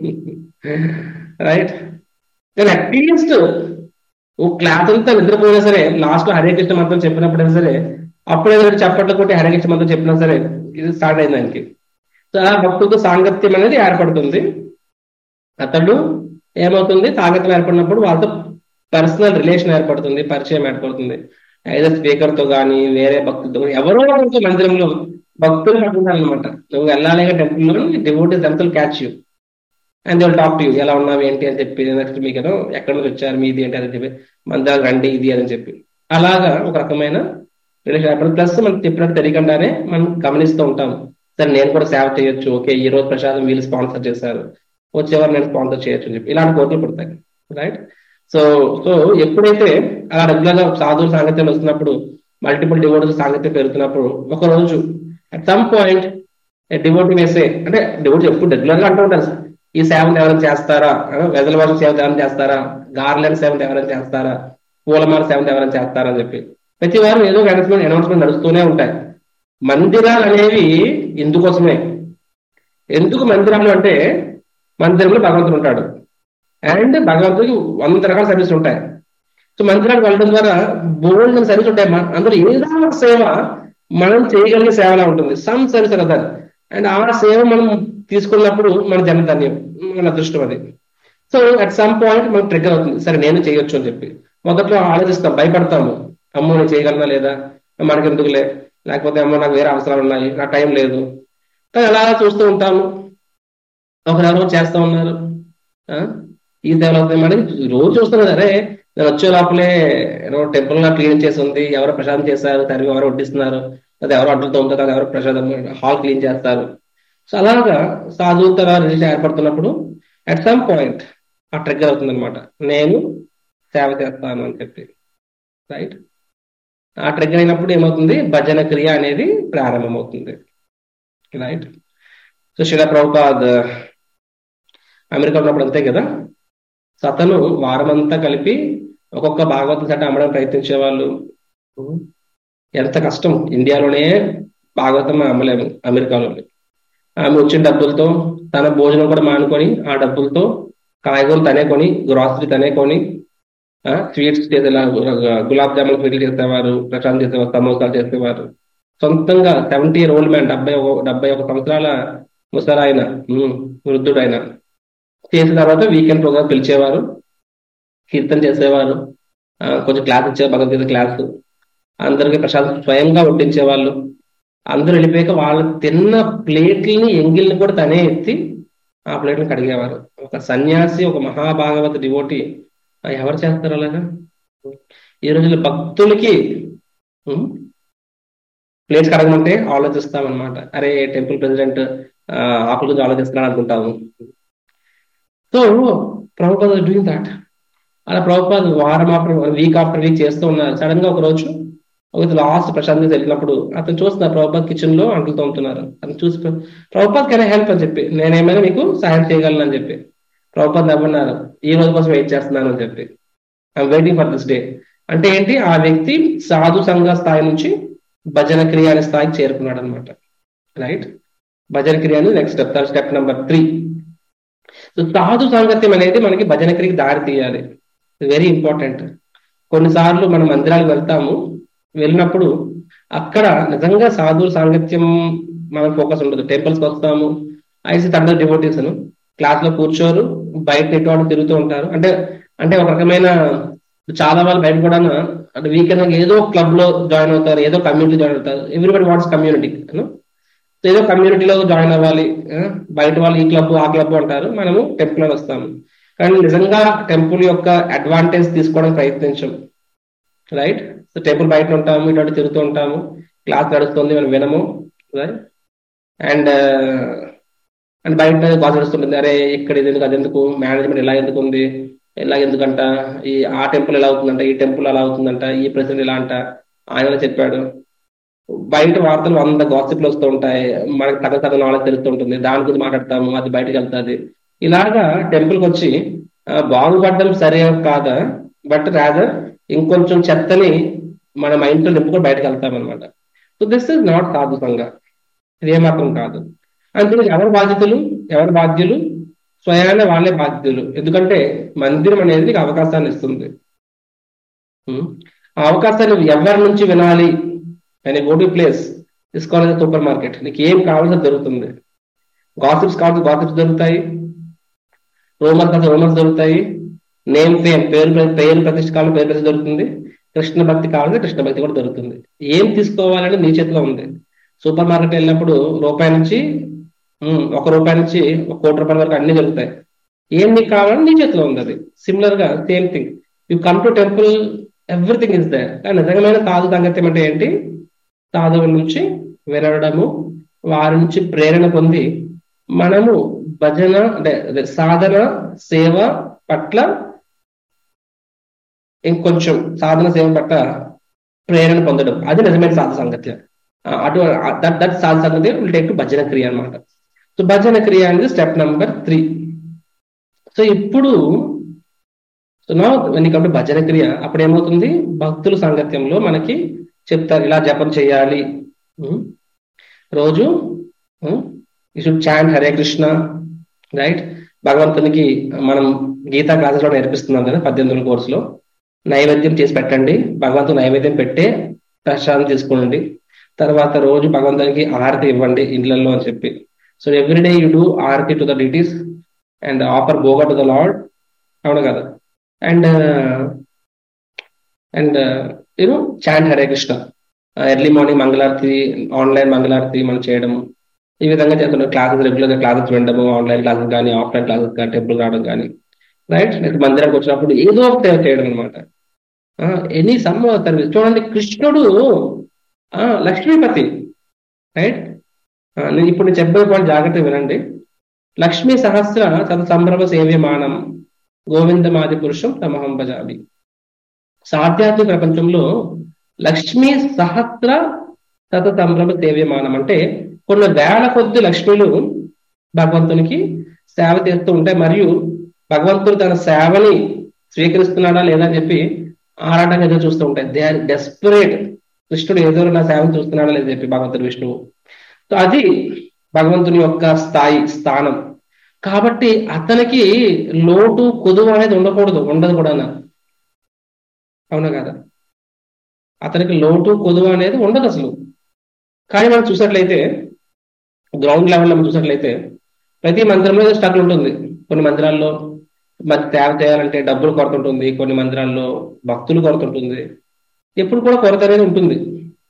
రైట్ కానీ అట్లీస్ట్ ఓ క్లాస్ అంతా నిద్రపోయినా సరే లాస్ట్ లో హరే కృష్ణ మంత్రం చెప్పినప్పుడైనా సరే అప్పుడే ఏదైనా చప్పట్లు కొట్టి హరే కృష్ణ మంత్రం చెప్పినా సరే ఇది స్టార్ట్ అయింది దానికి సో ఆ భక్తులతో సాంగత్యం అనేది ఏర్పడుతుంది అతడు ఏమవుతుంది సాంగత్యం ఏర్పడినప్పుడు వాళ్ళతో పర్సనల్ రిలేషన్ ఏర్పడుతుంది పరిచయం ఏర్పడుతుంది ఏదో స్పీకర్ తో కానీ వేరే భక్తులతో కానీ ఎవరో ఒకరితో మందిరంలో భక్తులు పడుతుంటారనమాట నువ్వు వెళ్ళాలి టెంపుల్ లో డివోటీస్ ఎంతలు catch you and they talk to you ఎలా ఉన్నావు ఏంటి అని చెప్పి నెక్స్ట్ మీకు ఏదో ఎక్కడ నుంచి వచ్చారు మీది ఏంటి అని చెప్పి మందిరాలు రండి ఇది అని చెప్పి అలాగా ఒక రకమైన రిలేషన్ ఏర్పడుతుంది ప్లస్ మనకు చెప్పినట్టు తెలియకుండానే మనం గమనిస్తూ ఉంటాం సరే నేను కూడా సేవ చేయొచ్చు ఓకే ఈ రోజు ప్రసాదం వీళ్ళు స్పాన్సర్ చేశారు వచ్చేవారు నేను స్పాన్సర్ చేయొచ్చు అని చెప్పి ఇలాంటి కోరికలు పుడతాయి రైట్ సో సో ఎప్పుడైతే అలా రెగ్యులర్ గా సాధువుల సాంగత్యం వస్తున్నప్పుడు మల్టిపుల్ డివోటీస్ సాంగత్యం పెరుగుతున్నప్పుడు ఒక రోజు అట్ సమ్ పాయింట్ డివోటీ వేసే అంటే డివోటీ ఎప్పుడు రెగ్యులర్ గా అంటూ ఉంటారు ఈ సేవను ఎవరైనా చేస్తారా వెదల వారి సేవ ఎవరైనా చేస్తారా గార్లెన్ సేవను ఎవరైనా చేస్తారా పూలమాల సేవను ఎవరైనా చేస్తారా అని చెప్పి ప్రతి వారం ఏదో ఒక అనౌన్స్మెంట్ అనౌన్స్మెంట్ నడుస్తూనే ఉంటాయి మందిరాలు అనేవి ఇందుకోసమే ఎందుకు మందిరాలు అంటే మందిరంలో భగవంతుడు ఉంటాడు అండ్ భగవంతుడికి వంద రకాల సర్వీసులు ఉంటాయి సో మందిరానికి వెళ్ళడం ద్వారా బోల్డ్ సర్వీస్ ఉంటాయి అందులో ఏదో ఒక సేవ మనం చేయగలిగే సేవలా ఉంటుంది సమ్ సర్వీస్ కదా అండ్ ఆ సేవ మనం తీసుకున్నప్పుడు మన జనధన్యం మన అదృష్టం అది సో అట్ సమ్ పాయింట్ మనకు ట్రిగ్గర్ అవుతుంది సరే నేను చేయొచ్చు అని చెప్పి మొదట్లో ఆలోచిస్తాం భయపడతాము అమ్మో నేను చేయగలనా లేదా మనకి ఎందుకులే లేకపోతే అమ్మో నాకు వేరే అవసరాలు ఉన్నాయి నాకు టైం లేదు కానీ అలా చూస్తూ ఉంటాము ఒకరెవరో చేస్తూ ఉన్నారు ఈ సేవలు అవుతాయి మరి రోజు చూస్తున్నారు అరే నేను వచ్చే లోపలే ఏదో టెంపుల్ గా క్లీన్ చేసి ఉంది ఎవరో ప్రసాదం చేస్తారు తరిగి ఎవరో వడ్డిస్తున్నారు లేదా ఎవరో అడ్డులతో ఉంటారు కదా ఎవరో ప్రసాదం హాల్ క్లీన్ చేస్తారు సో అలాగా సాధువులతో రిలేషన్ ఏర్పడుతున్నప్పుడు అట్ సమ్ పాయింట్ ఆ ట్రిగ్గర్ అవుతుంది అనమాట నేను సేవ చేస్తాను అని చెప్పి రైట్ ఆ ట్రిగ్గర్ అయినప్పుడు ఏమవుతుంది భజన క్రియ అనేది ప్రారంభమవుతుంది రైట్ సో శిల ప్రభుపాద్ అమెరికా ఉన్నప్పుడు అంతే కదా సో అతను వారమంతా కలిపి ఒక్కొక్క భాగవతం సెట్ అమ్మడం ప్రయత్నించే వాళ్ళు ఎంత కష్టం ఇండియాలోనే భాగవతం అమ్మలేము అమెరికాలో ఆమె వచ్చిన డబ్బులతో తన భోజనం కూడా మానుకొని ఆ డబ్బులతో కాయగూరలు తనే కొని గ్రాసరీ తనే కొని స్వీట్స్ చేసేలా గులాబ్ జామున్ స్వీట్లు చేసేవారు ప్రశాంత్ చేసేవారు సమోసాలు చేసేవారు సొంతంగా సెవెంటీ ఇయర్ ఓల్డ్ మ్యాన్ డెబ్బై ఒక డెబ్బై ఒక సంవత్సరాల ముసలాయన వృద్ధుడు ఆయన చేసిన తర్వాత వీకెండ్ ప్రోగ్రామ్ పిలిచేవారు కీర్తన చేసేవారు కొంచెం క్లాస్ ఇచ్చే భగవద్గీత క్లాస్ అందరికి ప్రశాంత్ స్వయంగా వడ్డించేవాళ్ళు అందరూ వెళ్ళిపోయాక వాళ్ళు తిన్న ప్లేట్లని ఎంగిల్ని కూడా తనే ఎత్తి ఆ ప్లేట్ని కడిగేవారు ఒక సన్యాసి ఒక మహాభాగవత డివోటి ఎవరు చేస్తారు అలాగా ఈ రోజుల్లో భక్తులకి ప్లేట్స్ కడగమంటే ఆలోచిస్తామన్నమాట అరే టెంపుల్ ప్రెసిడెంట్ ఆకుల గురించి ఆలోచిస్తున్నాడు అనుకుంటాము సో ప్రభుపాద డూయింగ్ దాట్ అలా ప్రభుపాద వారం ఆఫ్టర్ వీక్ ఆఫ్టర్ వీక్ చేస్తూ ఉన్నారు సడన్ గా ఒక రోజు ఒక లాస్ట్ ప్రశాంత్ వెళ్ళినప్పుడు అతను చూస్తున్నారు ప్రభుపాద్ కిచెన్ లో అంటలు తోముతున్నారు అతను చూసి ప్రభుపాద్ కెన్ హెల్ప్ అని చెప్పి నేనేమైనా మీకు సహాయం చేయగలను అని చెప్పి ప్రభుపాద్ నవ్వన్నారు ఈ రోజు కోసం వెయిట్ చేస్తున్నాను అని చెప్పి I'm waiting for this day అంటే ఏంటి ఆ వ్యక్తి సాధు సంఘ స్థాయి నుంచి భజన క్రియ అనే స్థాయికి చేరుకున్నాడు అనమాట రైట్ భజన క్రియ అని next step step number three so సాధు సాంగత్యం అనేది మనకి భజన క్రియకి దారి తీయాలి వెరీ ఇంపార్టెంట్ కొన్నిసార్లు మనం మందిరాలకు వెళ్తాము వెళ్ళినప్పుడు అక్కడ నిజంగా సాధువుల సాంగత్యం మనం ఫోకస్ ఉండదు టెంపుల్స్కి వస్తాము ఐసి తండ్రి డివోటీస్ క్లాస్ లో కూర్చోరు బయట ఎటువంటి తిరుగుతూ ఉంటారు అంటే అంటే ఒక రకమైన చాలా వాళ్ళు బయట కూడా అంటే వీకెండ్ ఏదో క్లబ్ లో జాయిన్ అవుతారు ఏదో కమ్యూనిటీ జాయిన్ అవుతారు ఎవ్రీబడి వాట్స్ కమ్యూనిటీ ఏదో కమ్యూనిటీలో జాయిన్ అవ్వాలి బయట వాళ్ళు ఈ క్లబ్ ఆ క్లబ్ అంటారు మనము టెంపుల్ లో వస్తాము కానీ నిజంగా టెంపుల్ యొక్క అడ్వాంటేజ్ తీసుకోవడానికి ప్రయత్నించం రైట్ సో టెంపుల్ బయట ఉంటాము ఇటువంటి తిరుగుతూ ఉంటాము క్లాస్ నడుస్తుంది మనం వినము రైట్ అండ్ అండ్ బయట బాగా నడుస్తుంటుంది అరే ఇక్కడ ఇది ఎందుకు అది ఎందుకు మేనేజ్మెంట్ ఇలా ఎందుకు ఉంది ఇలా ఎందుకంట ఈ ఆ టెంపుల్ ఎలా అవుతుందంట ఈ టెంపుల్ అలా అవుతుందంట ఈ ప్రెసిడెంట్ ఇలా అంట ఆయన చెప్పాడు బయట వార్తలు వంద గాసిప్లు వస్తూ ఉంటాయి మనకి తగ్గ తగ్గ నాలెడ్జ్ తెలుస్తుంటుంది దాని గురించి మాట్లాడతాము అది బయటకు వెళ్తుంది ఇలాగా టెంపుల్కి వచ్చి బాగుపడడం సరే కాదా బట్ రాదర్ ఇంకొంచెం చెత్తని మన మైండ్ లో నింపుకొని బయటకు వెళ్తాం అనమాట సో దిస్ ఇస్ నాట్ సాధు సంఘ ఇదేమాత్రం కాదు అందుకే ఎవరి బాధ్యతలు ఎవరి బాధ్యులు స్వయాన వాళ్ళే బాధ్యులు ఎందుకంటే మందిరం అనేది నీకు అవకాశాన్ని ఇస్తుంది ఆ అవకాశాన్ని ఎవరి నుంచి వినాలి అని గో టు ప్లేస్ తీసుకోవాలి సూపర్ మార్కెట్ నీకు ఏం కావాల్సిన దొరుకుతుంది గాసిప్స్ కావాల్సిన గాసిప్స్ దొరుకుతాయి రోమన్స్ కావాల్సిన రోమన్స్ దొరుకుతాయి నేమ్ ఫేమ్ పేరు పేరు ప్రతిష్ట కావాలి పేరు ప్రతిష్ట దొరుకుతుంది కృష్ణ భక్తి కావాలంటే కృష్ణ భక్తి కూడా దొరుకుతుంది ఏం తీసుకోవాలని నీ చేతిలో ఉంది సూపర్ మార్కెట్ వెళ్ళినప్పుడు రూపాయి నుంచి ఒక రూపాయి నుంచి ఒక కోటి రూపాయల వరకు అన్ని దొరుకుతాయి ఏం నీకు కావాలని నీ చేతిలో ఉంది అది సిమిలర్ గా same thing you come to temple everything is they కానీ నిజమైన సాధు సంగత్యం అంటే ఏంటి సాధువుల నుంచి వినడము వారి నుంచి ప్రేరణ పొంది మనము భజన అంటే అదే సాధన సేవ పట్ల ఇంకొంచెం సాధన సేవ పట్ల ప్రేరణ పొందడం అది నిజమైన సాధన సంగత్యం అటు దట్ దట్ సాధన సంగతి విల్ టేక్ టు భజన క్రియ అనమాట సో భజన క్రియ అనేది స్టెప్ నెంబర్ త్రీ సో ఇప్పుడు సో నా ఎన్నికంటే భజన క్రియ అప్పుడు ఏమవుతుంది భక్తుల సాంగత్యంలో మనకి చెప్తారు ఇలా జపం చేయాలి ఉం? రోజు you should chant Hare Krishna right భగవంతునికి మనం గీతా క్లాసెస్ లో నేర్పిస్తున్నాం కదా పద్దెనిమిది కోర్సులో నైవేద్యం చేసి పెట్టండి భగవంతుడు నైవేద్యం పెట్టే ప్రసాదం తీసుకోండి తర్వాత రోజు భగవంతునికి ఆరతి ఇవ్వండి ఇండ్లలో అని చెప్పి so every day you do arati to the deities and offer bhoga to the lord అవును కదా and and you know chant Hare Krishna early morning మంగళారతి ఆన్లైన్ మంగళారతి మనం చేయడం ఈ విధంగా చేస్తున్న క్లాసెస్ రెగ్యులర్ గా క్లాసెస్ వినడము ఆన్లైన్ క్లాసెస్ కానీ ఆఫ్లైన్ క్లాసెస్ కానీ టెంపుల్ రావడం కానీ రైట్ నెక్స్ట్ మందిరానికి వచ్చినప్పుడు ఏదో ఒక సేవ చేయడం అనమాట ఎనీ సమ్ సర్వీస్ చూడండి కృష్ణుడు ఆ లక్ష్మీపతి రైట్ నేను ఇప్పుడు నేను చెప్పే పాయింట్ జాగ్రత్తగా వినండి లక్ష్మీ సహస్ర సత సంభ్రమ సేవ్యమానం గోవిందమాది పురుషం తమహం భజామి ఆధ్యాత్మిక ప్రపంచంలో లక్ష్మీ సహస్ర సత సంభ్రమ సేవ్యమానం అంటే కొన్ని వేల కొద్ది లక్ష్మిలు భగవంతునికి సేవ చేస్తూ ఉంటాయి మరియు భగవంతుడు తన సేవని స్వీకరిస్తున్నాడా లేదా అని చెప్పి ఆరాటంగా ఎదురు చూస్తూ ఉంటాయి దే ఆర్ డెస్పరేట్ కృష్ణుడు ఏదో నా సేవను చూస్తున్నాడా లేదా చెప్పి భగవంతుడు విష్ణువు సో అది భగవంతుని యొక్క స్థాయి స్థానం కాబట్టి అతనికి లోటు కొదువు అనేది ఉండకూడదు ఉండదు కూడా అవునా కదా అతనికి లోటు కొదువు అనేది ఉండదు అసలు కానీ మనం చూసినట్లయితే గ్రౌండ్ లెవెల్లో మనం చూసినట్లయితే ప్రతి మందిరంలో స్ట్రగుల్ ఉంటుంది కొన్ని మందిరాల్లో మరి తేవ చేయాలంటే డబ్బులు కొరత ఉంటుంది కొన్ని మందిరాల్లో భక్తులు కొరత ఉంటుంది ఎప్పుడు కూడా కొరత అనేది ఉంటుంది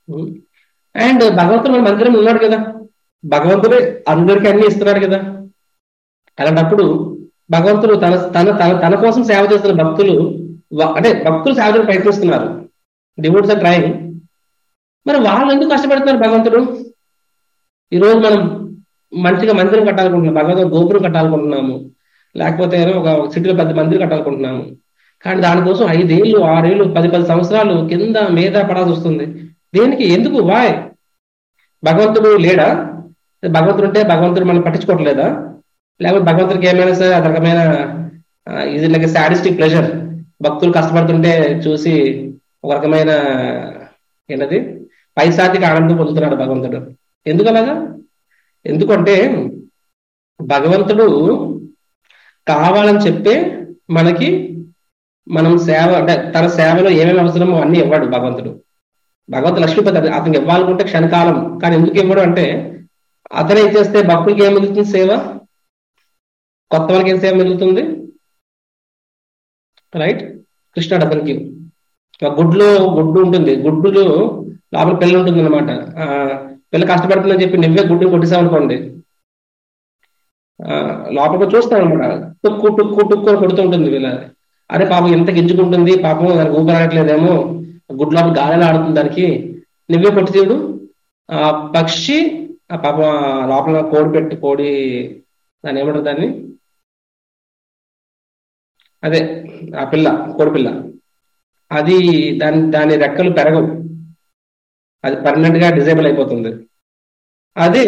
అండ్ భగవంతుడు మన మందిరం ఉన్నాడు కదా భగవంతుడే అందరికీ అన్ని ఇస్తున్నాడు కదా అలాంటప్పుడు భగవంతుడు తన తన తన తన కోసం సేవ చేస్తున్న భక్తులు అంటే భక్తులు సేవ చేయడానికి ప్రయత్నిస్తున్నారు డివోట్స్ ఆర్ ట్రైంగ్ మరి వాళ్ళు ఎందుకు కష్టపడుతున్నారు భగవంతుడు ఈరోజు మనం మంచిగా మందిరం కట్టాలనుకుంటున్నాం భగవంతుడు గోపురం కట్టాలనుకుంటున్నాము లేకపోతే ఒక సిటీలో పెద్ద మందిరం కట్టాలనుకుంటున్నాము కానీ దానికోసం ఐదేళ్ళు ఆరేళ్ళు పది పది సంవత్సరాలు కింద మీద పడాల్సి వస్తుంది దేనికి ఎందుకు వాయ్ భగవంతుడు లేడా భగవంతుడు ఉంటే భగవంతుడు మనం పట్టించుకోవట్లేదా లేకపోతే భగవంతుడికి ఏమైనా సరే అది రకమైన ఇది లైక్ సాడిస్టిక్ ప్రెషర్ భక్తులు కష్టపడుతుంటే చూసి ఒక రకమైన ఏంటది పైసాతికి ఆనందం పొందుతున్నాడు భగవంతుడు ఎందుకు అలాగా ఎందుకంటే భగవంతుడు కావాలని చెప్పే మనకి మనం సేవ అంటే తన సేవలో ఏమేమి అవసరమో అన్ని ఇవ్వడు భగవంతుడు భగవంతుడు లక్ష్మీపతి అతనికి ఇవ్వాలనుకుంటే క్షణకాలం కానీ ఎందుకు ఇవ్వడు అంటే అతను ఏం చేస్తే భక్తులకి ఏం మిగులుతుంది సేవ కొత్త వాళ్ళకి ఏం సేవ మిగులుతుంది రైట్ కృష్ణుడు అతనికి గుడ్లో గుడ్డు ఉంటుంది గుడ్డులో లోపల పిల్ల ఉంటుంది అనమాట పిల్ల కష్టపడుతుందని చెప్పి నువ్వే గుడ్డు కొట్టేసావు అనుకోండి లోపల చూస్తాను అనమాట టుక్కు టుక్కు టుక్కు అని కొడుతూ ఉంటుంది వీళ్ళ అరే పాపం ఎంత గింజుకుంటుంది పాపం దానికి ఊపిరాడట్లేదేమో గుడ్డు లోపల గాలిలో ఆడుతుంది దానికి నువ్వే కొట్టి తీయుడు ఆ పక్షి ఆ పాపం లోపల కోడి పెట్టి కోడి దాన్ని ఏమంటారు దాన్ని అదే ఆ పిల్ల కోడి పిల్ల అది దాని దాని రెక్కలు పెరగవు అది పర్మనెంట్ గా డిజేబుల్ అయిపోతుంది అదే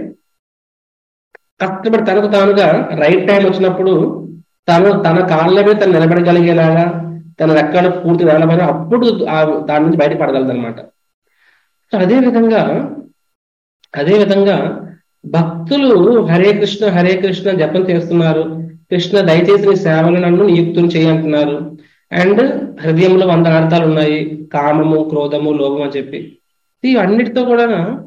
కష్టపడి తనకు తానుగా రైట్ టైం వచ్చినప్పుడు తను తన కాళ్ళ మీద తను నిలబడగలిగేలాగా తన రెక్కలు పూర్తి వెళ్ళబడి అప్పుడు దాని నుంచి బయటపడగలదు అనమాట సో అదే విధంగా అదే విధంగా భక్తులు హరే కృష్ణ హరే కృష్ణ జపం చేస్తున్నారు కృష్ణ దయచేసి నీ సేవలు నన్ను నియుక్తులు చేయంటున్నారు అండ్ హృదయంలో వంద అర్థాలు ఉన్నాయి కామము క్రోధము లోభం అని చెప్పి ఇవన్నిటితో కూడా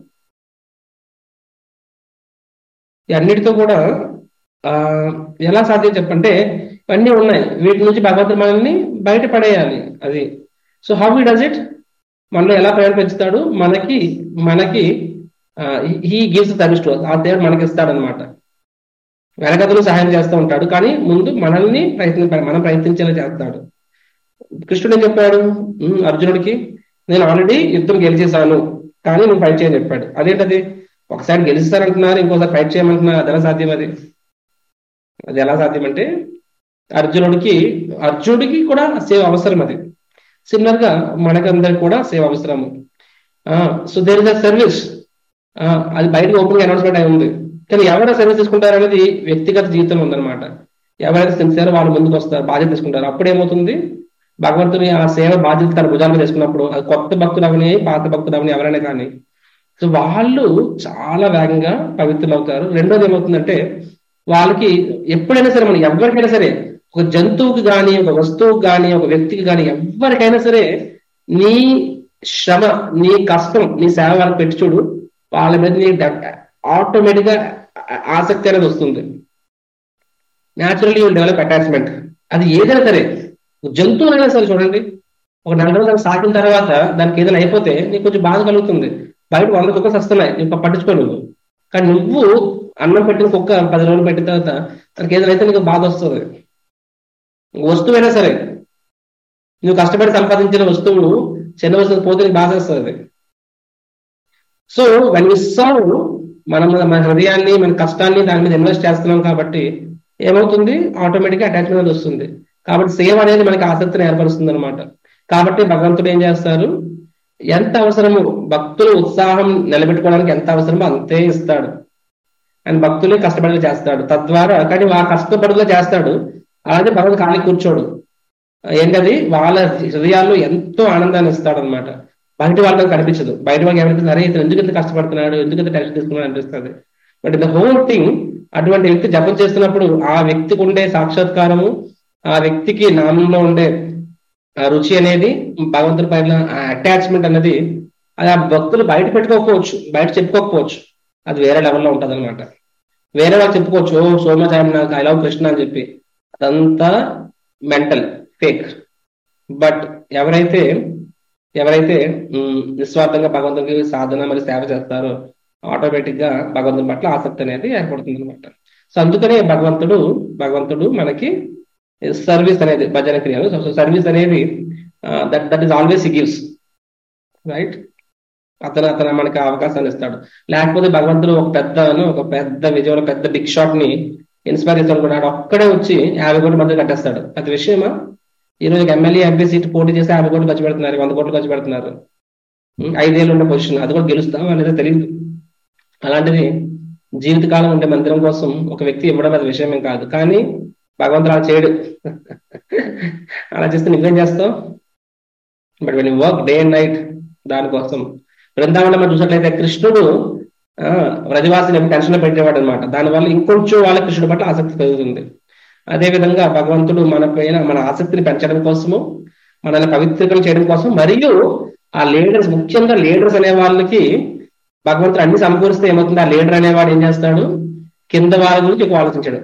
అన్నిటితో కూడా ఆ ఎలా సాధ్యం చెప్పంటే ఇవన్నీ ఉన్నాయి వీటి నుంచి భగవంతుడు మనల్ని బయట పడేయాలి అది so how he does it మనలో ఎలా ప్రేమ పెంచుతాడు మనకి మనకి హీ గివ్స్ సర్వీస్ టు ఆ దేవుడు మనకి ఇస్తాడనమాట వెనకతలు సహాయం చేస్తూ ఉంటాడు కానీ ముందు మనల్ని ప్రయత్ని మనం ప్రయత్నించేలా చేస్తాడు కృష్ణుడు ఏం చెప్పాడు అర్జునుడికి నేను ఆల్రెడీ యుద్ధం గెలిచేశాను కానీ నువ్వు ఫైట్ చేయని చెప్పాడు అదేంటది ఒకసారి గెలుస్తారంటున్నారు ఇంకోసారి ఫైట్ చేయమంటున్నారు అది ఎలా సాధ్యం అది అది ఎలా సాధ్యం అంటే అర్జునుడికి అర్జునుడికి కూడా సేవ అవసరం అది సిమిలర్ గా మనకందరికి కూడా సేవ అవసరము so there is a service అది బయటకు ఓపెన్ అనౌన్స్మెంట్ అయి ఉంది కానీ ఎవరైనా సర్వీస్ తీసుకుంటారు అనేది వ్యక్తిగత జీవితం ఉందన్నమాట ఎవరైతే సిన్సియర్ వాళ్ళు ముందుకు వస్తారు బాధ్యత తీసుకుంటారు అప్పుడు ఏమవుతుంది భగవంతుని ఆ సేవ బాధ్యత తన భుజాల మీద తీసుకున్నప్పుడు అది కొత్త భక్తులు అవని పాత భక్తులు అవని ఎవరైనా కానీ సో వాళ్ళు చాలా వేగంగా పవిత్రులు అవుతారు రెండోది ఏమవుతుందంటే వాళ్ళకి ఎప్పుడైనా సరే మనం ఎవరికైనా సరే ఒక జంతువుకి కానీ ఒక వస్తువుకి కానీ ఒక వ్యక్తికి కానీ ఎవరికైనా సరే నీ శ్రమ నీ కష్టం నీ సేవ వాళ్ళకి పెట్టి చూడు వాళ్ళ మీద నీ ఆటోమేటిక్ గా ఆసక్తి అనేది వస్తుంది న్యాచురల్లీ యూ డెవలప్ అటాచ్మెంట్ అది ఏదైనా సరే జంతువులైనా సరే చూడండి ఒక నెల రోజులు సాకిన తర్వాత దానికి ఏదైనా అయిపోతే నీకు కొంచెం బాధ కలుగుతుంది బయట వంద కుక్కలు వస్తున్నాయి నీకు పట్టించుకో నువ్వు కానీ నువ్వు అన్నం పెట్టిన కుక్క పది రోజులు పెట్టిన తర్వాత దానికి ఏదైనా అయితే నీకు బాధ వస్తుంది వస్తువైనా సరే నువ్వు కష్టపడి సంపాదించిన వస్తువులు చిన్న వస్తువు పోతే నీకు బాధ వస్తుంది సో వెన్ వి సర్వ్ మనం మన హృదయాన్ని మన కష్టాన్ని దాని మీద ఇన్వెస్ట్ చేస్తున్నాం కాబట్టి ఏమవుతుంది ఆటోమేటిక్ గా అటాచ్మెంట్ వస్తుంది కాబట్టి సేవ అనేది మనకి ఆసక్తిని ఏర్పరుస్తుంది అనమాట కాబట్టి భగవంతుడు ఏం చేస్తారు ఎంత అవసరము భక్తులు ఉత్సాహం నిలబెట్టుకోవడానికి ఎంత అవసరమో అంతే ఇస్తాడు అండ్ భక్తులే కష్టపడేలా చేస్తాడు తద్వారా కానీ ఆ కష్టపడేలా చేస్తాడు అలాగే భగవంతుడు ఖాళీ కూర్చోడు ఏంటది వాళ్ళ హృదయాల్లో ఎంతో ఆనందాన్ని ఇస్తాడు అనమాట బయట వాళ్ళకి కనిపించదు బయట వాళ్ళకి ఏమనిపిస్తుంది అరే ఇతను ఎందుకు ఇంత కష్టపడుతున్నాడు ఎందుకు ఇంత టెన్షన్ తీసుకున్నాడు అనిపిస్తుంది బట్ ద హోల్ థింగ్ అటువంటి వ్యక్తి జపం చేస్తున్నప్పుడు ఆ వ్యక్తికి ఉండే సాక్షాత్కారము ఆ వ్యక్తికి నామంలో ఉండే రుచి అనేది భగవంతుడి పైన అటాచ్మెంట్ అనేది అది ఆ భక్తులు బయట పెట్టుకోకపోవచ్చు బయట చెప్పుకోకపోవచ్చు అది వేరే లెవెల్లో ఉంటది అనమాట వేరే వాళ్ళు చెప్పుకోవచ్చు ఓ సో మచ్ ఐఎమ్ నాకు ఐ లవ్ కృష్ణ అని చెప్పి అదంతా మెంటల్ ఫేక్ బట్ ఎవరైతే ఎవరైతే నిస్వార్థంగా భగవంతుడికి సాధన మరియు సేవ చేస్తారో ఆటోమేటిక్ గా భగవంతుని పట్ల ఆసక్తి అనేది ఏర్పడుతుంది అనమాట సో అందుకనే భగవంతుడు భగవంతుడు మనకి సర్వీస్ అనేది భజన క్రియలు సో సర్వీస్ అనేది that that is always he gives right అతను అతను మనకి అవకాశాన్ని ఇస్తాడు లేకపోతే భగవంతుడు ఒక పెద్ద ఒక పెద్ద విజయంలో పెద్ద బిగ్ షాట్ ని ఇన్స్పైర్ చేస్తాడు అనుకున్నాడు ఒక్కడే వచ్చి యాభై కోట్ల మంది కట్టేస్తాడు అది విషయమా ఈ రోజు ఎమ్మెల్యే ఎంపీ సీట్ పోటీ చేస్తే యాభై కోట్లు ఖర్చు పెడుతున్నారు వంద కోట్లు ఖర్చు పెడుతున్నారు ఐదేళ్ళు ఉన్న పొజిషన్ అది కూడా గెలుస్తాం అనేది తెలియదు అలాంటిది జీవితకాలం ఉండే మందిరం కోసం ఒక వ్యక్తి ఇవ్వడం అది విషయమేం కాదు కానీ భగవంతుడు అలా చేయడు అలా చేస్తే నువ్వేం చేస్తావు but when work day and night దానికోసం బృందావనం మనం చూసినట్లయితే కృష్ణుడు వ్రజవాసిని టెన్షన్ పెట్టేవాడు అనమాట దానివల్ల ఇంకొంచెం వాళ్ళ కృష్ణుడి పట్ల ఆసక్తి పెరుగుతుంది అదే విధంగా భగవంతుడు మన పైన మన ఆసక్తిని పెంచడం కోసము మనల్ని పవిత్రం చేయడం కోసం మరియు ఆ లీడర్స్ ముఖ్యంగా లీడర్స్ అనే వాళ్ళకి భగవంతుడు అన్ని సమకూరిస్తే ఏమవుతుంది ఆ లీడర్ అనేవాడు ఏం చేస్తాడు కింద వాళ్ళ గురించి ఎక్కువ ఆలోచించాడు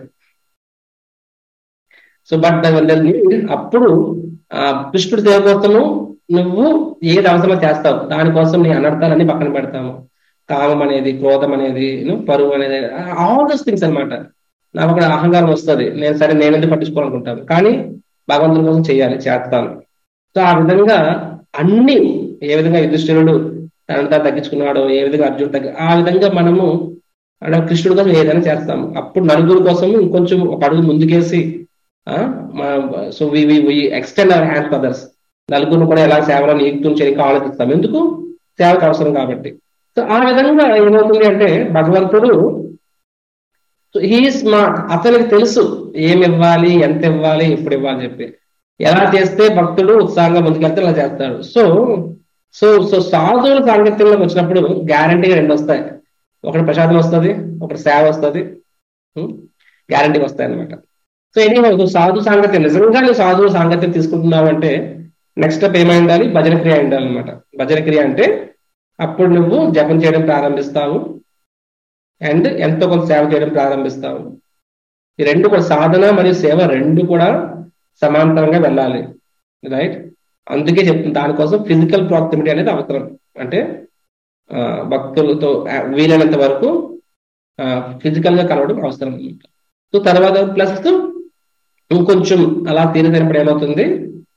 సో బట్ అప్పుడు ఆ కృష్ణుడి సేవ కోసము నువ్వు ఏది అవసరమో చేస్తావు దానికోసం నీ అనర్థాలన్నీ పక్కన పెడతాము కామం అనేది క్రోధం అనేది పరువు అనేది ఆల్ దోస్ థింగ్స్ అనమాట నాకు అక్కడ అహంకారం వస్తుంది నేను సరే నేను ఎందుకు పట్టించుకోవాలనుకుంటాను కానీ భగవంతుని కోసం చేయాలి చేస్తాను సో ఆ విధంగా అన్ని ఏ విధంగా యుధిష్ఠిరుడు తనంతా తగ్గించుకున్నాడో ఏ విధంగా అర్జునుడు తగ్గి ఆ విధంగా మనము అంటే కృష్ణుడి కోసం ఏదైనా చేస్తాము అప్పుడు నలుగురు కోసం ఇంకొంచెం ఒక అడుగు ముందుకేసి so we we extend our hand others నలుగురు కూడా ఎలా సేవలో నియుక్తం చేయడానికి ఆలోచిస్తాం ఎందుకు సేవకు అవసరం కాబట్టి సో ఆ విధంగా ఏమవుతుంది అంటే భగవంతుడు హీ స్మార్ట్ అతనికి తెలుసు ఏమి ఇవ్వాలి ఎంత ఇవ్వాలి ఎప్పుడు ఇవ్వాలి చెప్పి ఎలా చేస్తే భక్తుడు ఉత్సాహంగా ముందుకెళ్తే అలా చేస్తాడు సో సో సో సాధువుల సాంగత్యంలోకి వచ్చినప్పుడు గ్యారంటీగా రెండు వస్తాయి ఒకటి ప్రసాదం వస్తుంది ఒకటి సేవ వస్తుంది గ్యారంటీగా వస్తాయి అనమాట సో ఎనీవే సాధు సాంగత్యం నిజంగా నువ్వు సాధువు సాంగత్యం తీసుకుంటున్నావు అంటే నెక్స్ట్ స్టెప్ ఏమై ఉండాలి భజన క్రియ ఉండాలి అనమాట భజన క్రియ అంటే అప్పుడు నువ్వు జపం చేయడం ప్రారంభిస్తావు అండ్ ఎంతో కొంత సేవ చేయడం ప్రారంభిస్తావు ఈ రెండు కూడా సాధన మరియు సేవ రెండు కూడా సమాంతరంగా వెళ్ళాలి రైట్ అందుకే చెప్తుంది దానికోసం ఫిజికల్ ప్రాక్సిమిటీ అనేది అవసరం అంటే భక్తులతో వీలైనంత వరకు ఫిజికల్ గా కలవడం అవసరం అనమాట సో తర్వాత ప్లస్ ఇంకొంచెం అలా తీరదినప్పుడు ఏమవుతుంది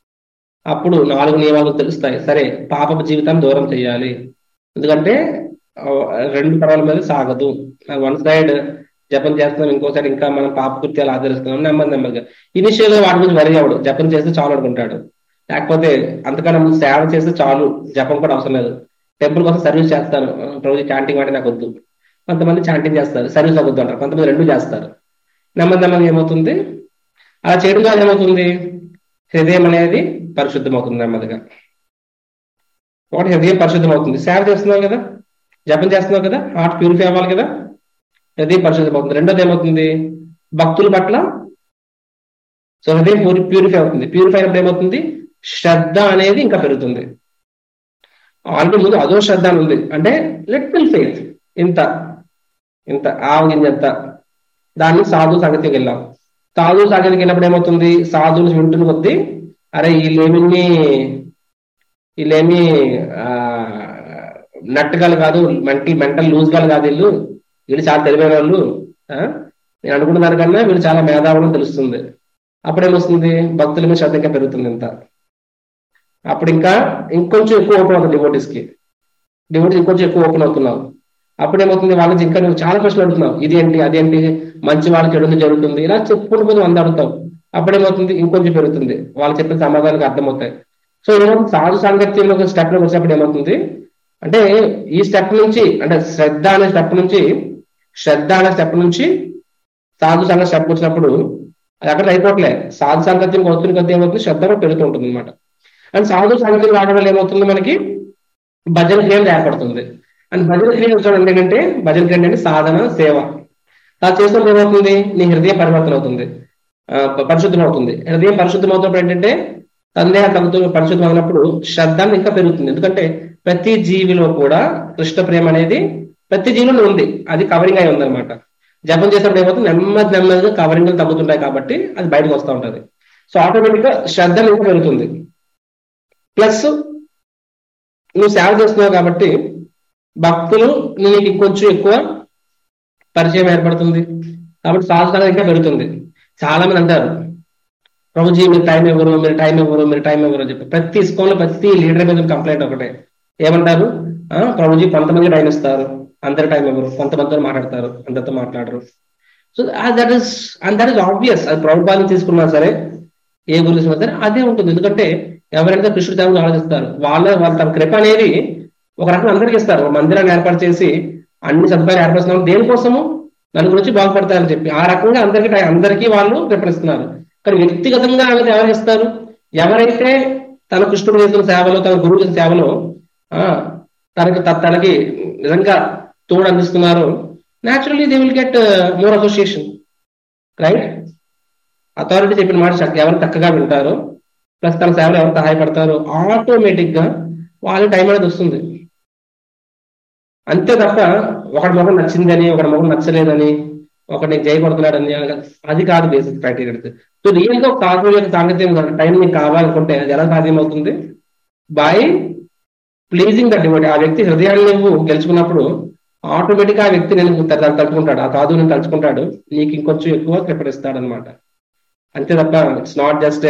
అప్పుడు నాలుగు నియమాలు తెలుస్తాయి సరే పాప జీవితాన్ని దూరం చేయాలి ఎందుకంటే ఆ, రెండు పడవల మీద సాగదు వన్ సైడ్ జపం చేస్తున్నాం ఇంకో సైడ్ ఇంకా మనం పాప కృత్యాలు ఆచరిస్తున్నాం నెమ్మది నెమ్మదిగా ఇనిషియల్ గా వాటి గురించి వరి అవడు జపం చేస్తే చాలు అనుకుంటాడు లేకపోతే అంతకన్నా ముందు సేవ చేస్తే చాలు జపం కూడా అవసరం లేదు టెంపుల్ కోసం సర్వీస్ చేస్తాను రోజు చాంటింగ్ అంటే నాకు వద్దు కొంతమంది చాంటింగ్ చేస్తారు సర్వీస్ వద్దు అంటారు కొంతమంది రెండు చేస్తారు నెమ్మది నెమ్మది ఏమవుతుంది అలా చేయడం వల్ల ఏమవుతుంది హృదయం అనేది పరిశుద్ధమవుతుంది నెమ్మదిగా ఒకటి హృదయం పరిశుద్ధమవుతుంది సేవ చేస్తున్నావు కదా జపం చేస్తున్నావు కదా హార్ట్ ప్యూరిఫై అవ్వాలి కదా హృదయం పరిశుద్ధమవుతుంది రెండోది ఏమవుతుంది భక్తుల పట్ల సో హృదయం ప్యూరిఫై అవుతుంది ప్యూరిఫై అయినప్పుడు ఏమవుతుంది శ్రద్ధ అనేది ఇంకా పెరుగుతుంది ఆల్రెడీ ముందు అదో శ్రద్ధ అని ఉంది అంటే లిటిల్ ఫెయిత్ ఇంత ఇంత ఆవగింజంత దాన్ని సాధు సంగతికి వెళ్ళాం సాధు సంగతికి వెళ్ళినప్పుడు ఏమవుతుంది సాధువులు వింటున్న కొద్దీ అరే వీళ్ళేమి వీళ్ళేమి ఆ నట్టుగాలు కాదు మెంటల్ మెంటల్ లూజ్ గాలు కాదు వీళ్ళు వీళ్ళు చాలా తెలివైన వాళ్ళు ఆ? నేను అనుకున్న దానికన్నా వీళ్ళు చాలా మేధావులు తెలుస్తుంది అప్పుడు ఏమొస్తుంది భక్తుల మీద శ్రద్ధ ఇంకా పెరుగుతుంది ఇంత అప్పుడు ఇంకా ఇంకొంచెం ఎక్కువ ఓపెన్ అవుతుంది డివోటీస్ కి డివోటీస్ ఇంకొంచెం ఎక్కువ ఓపెన్ అవుతున్నావు అప్పుడు ఏమవుతుంది వాళ్ళకి ఇంకా నువ్వు చాలా ప్రశ్నలు అడుగుతున్నావు ఇదేంటి అదేంటి మంచి వాళ్ళకి చెడు జరుగుతుంది ఇలా చెప్పుకుంటూ పోతే వంద అడుగుతావు అప్పుడు ఏమవుతుంది ఇంకొంచెం పెరుగుతుంది వాళ్ళు చెప్పిన సమాధానానికి అర్థమవుతాయి సో ఏమవుతుంది సాధు సాంగత్యంలో ఒక స్టెప్ లో వచ్చినప్పుడు ఏమవుతుంది అంటే ఈ స్టెప్ నుంచి అంటే శ్రద్ధ అనే స్టెప్ నుంచి శ్రద్ధ అనే స్టెప్ నుంచి సాధు సంగతి స్టెప్ వచ్చినప్పుడు అది అక్కడ అయిపోవట్లే సాధు సాంగత్యం వస్తున్న కొద్ది ఏమవుతుంది శ్రద్ధ కూడా పెరుగుతూ ఉంటుంది అనమాట అండ్ సాధు సాంగత్యం రావడం వల్ల ఏమవుతుంది మనకి భజన క్రియ ఏర్పడుతుంది అండ్ భజన క్రియ చూడండి ఏంటంటే భజన క్రియ అంటే సాధన సేవ అలా చేసినప్పుడు ఏమవుతుంది నీ హృదయం పరివర్తన అవుతుంది ఆ, ప- పరిశుద్ధం అవుతుంది హృదయం పరిశుద్ధం అవుతున్నప్పుడు ఏంటంటే సందేహం తగ్గుతూ పరిశుద్ధం అయినప్పుడు శ్రద్ధ ఇంకా పెరుగుతుంది ఎందుకంటే ప్రతి జీవిలో కూడా కృష్ణ ప్రేమ అనేది ప్రతి జీవిలో ఉంది అది కవరింగ్ అయి ఉందన్నమాట జపం చేసినప్పుడు ఏమవుతుంది నెమ్మది నెమ్మదిగా కవరింగ్ తగ్గుతుంటాయి కాబట్టి అది బయటకు వస్తూ ఉంటది సో ఆటోమేటిక్ గా శ్రద్ధ ఇంకా పెరుగుతుంది ప్లస్ నువ్వు సేవ చేస్తున్నావు కాబట్టి భక్తులు నీకు ఇంకొంచెం ఎక్కువ పరిచయం ఏర్పడుతుంది కాబట్టి సాధన ఇంకా పెరుగుతుంది చాలా మంది అంటారు ప్రభుజీ మీరు టైం ఇవ్వరు మీరు టైం ఇవ్వరు మీరు టైం ఇవ్వరు అని చెప్పి ప్రతి స్కూల్లో ప్రతి లీడర్ మీద కంప్లైంట్ ఒకటే ఏమంటారు ఆ, ప్రభుజీ కొంతమంది టైం ఇస్తారు అందరు టైం ఇవ్వరు కొంతమందితో మాట్లాడతారు అందరితో మాట్లాడరు so that is and that is obvious అది ప్రభుత్వాన్ని తీసుకున్నా సరే ఏ గురు తీసుకున్నా సరే అదే ఉంటుంది ఎందుకంటే ఎవరైతే కృష్ణుడి దేవుని ఆలోచిస్తారు వాళ్ళ వాళ్ళ తమ కృప అనేది ఒక రకం అందరికి ఇస్తారు ఒక మందిరాన్ని ఏర్పాటు చేసి అన్ని సదుపాయాలు ఏర్పరుస్తున్నారు దేనికోసము నలుగురు వచ్చి బాగుపడతారని చెప్పి ఆ రకంగా అందరికీ టై- అందరికీ వాళ్ళు కృపణిస్తున్నారు కానీ వ్యక్తిగతంగా అనేది ఎవరు ఇస్తారు ఎవరైతే తన కృష్ణుడు చేసిన సేవలో తన గురువు చేసిన సేవలో ఆ తనకి త- తనకి నిజంగా తోడు అందిస్తున్నారు naturally they will get more association right authority చెప్పిన మాట చక్క- ఎవరు చక్కగా వింటారో ప్లస్ తన సేవలో ఎవరు సహాయపడతారో ఆటోమేటిక్ గా వాళ్ళ టైం అనేది వస్తుంది అంతే తప్ప ఒకటి మొహం నచ్చిందని ఒకటి మొహం నచ్చలేదని ఒకటి నీకు చేయకూడుతున్నాడని అది కాదు బేసిక్ క్రైటీరియా సో రియల్ గా సాధన యొక్క సాంగత్యం టైం నీకు కావాలనుకుంటే అది ఎలా సాధ్యమవుతుంది బై ప్లీజింగ్ దట్ డివోటీ ఆ వ్యక్తి హృదయాన్ని నువ్వు గెలుచుకున్నప్పుడు ఆటోమేటిక్ ఆ వ్యక్తి నేను తలుచుకుంటాడు ఆ సాధువు నేను తలుచుకుంటాడు నీకు ఇంకొంచెం ఎక్కువ ప్రిఫరిస్తాడు అనమాట అంతే తప్ప it's not just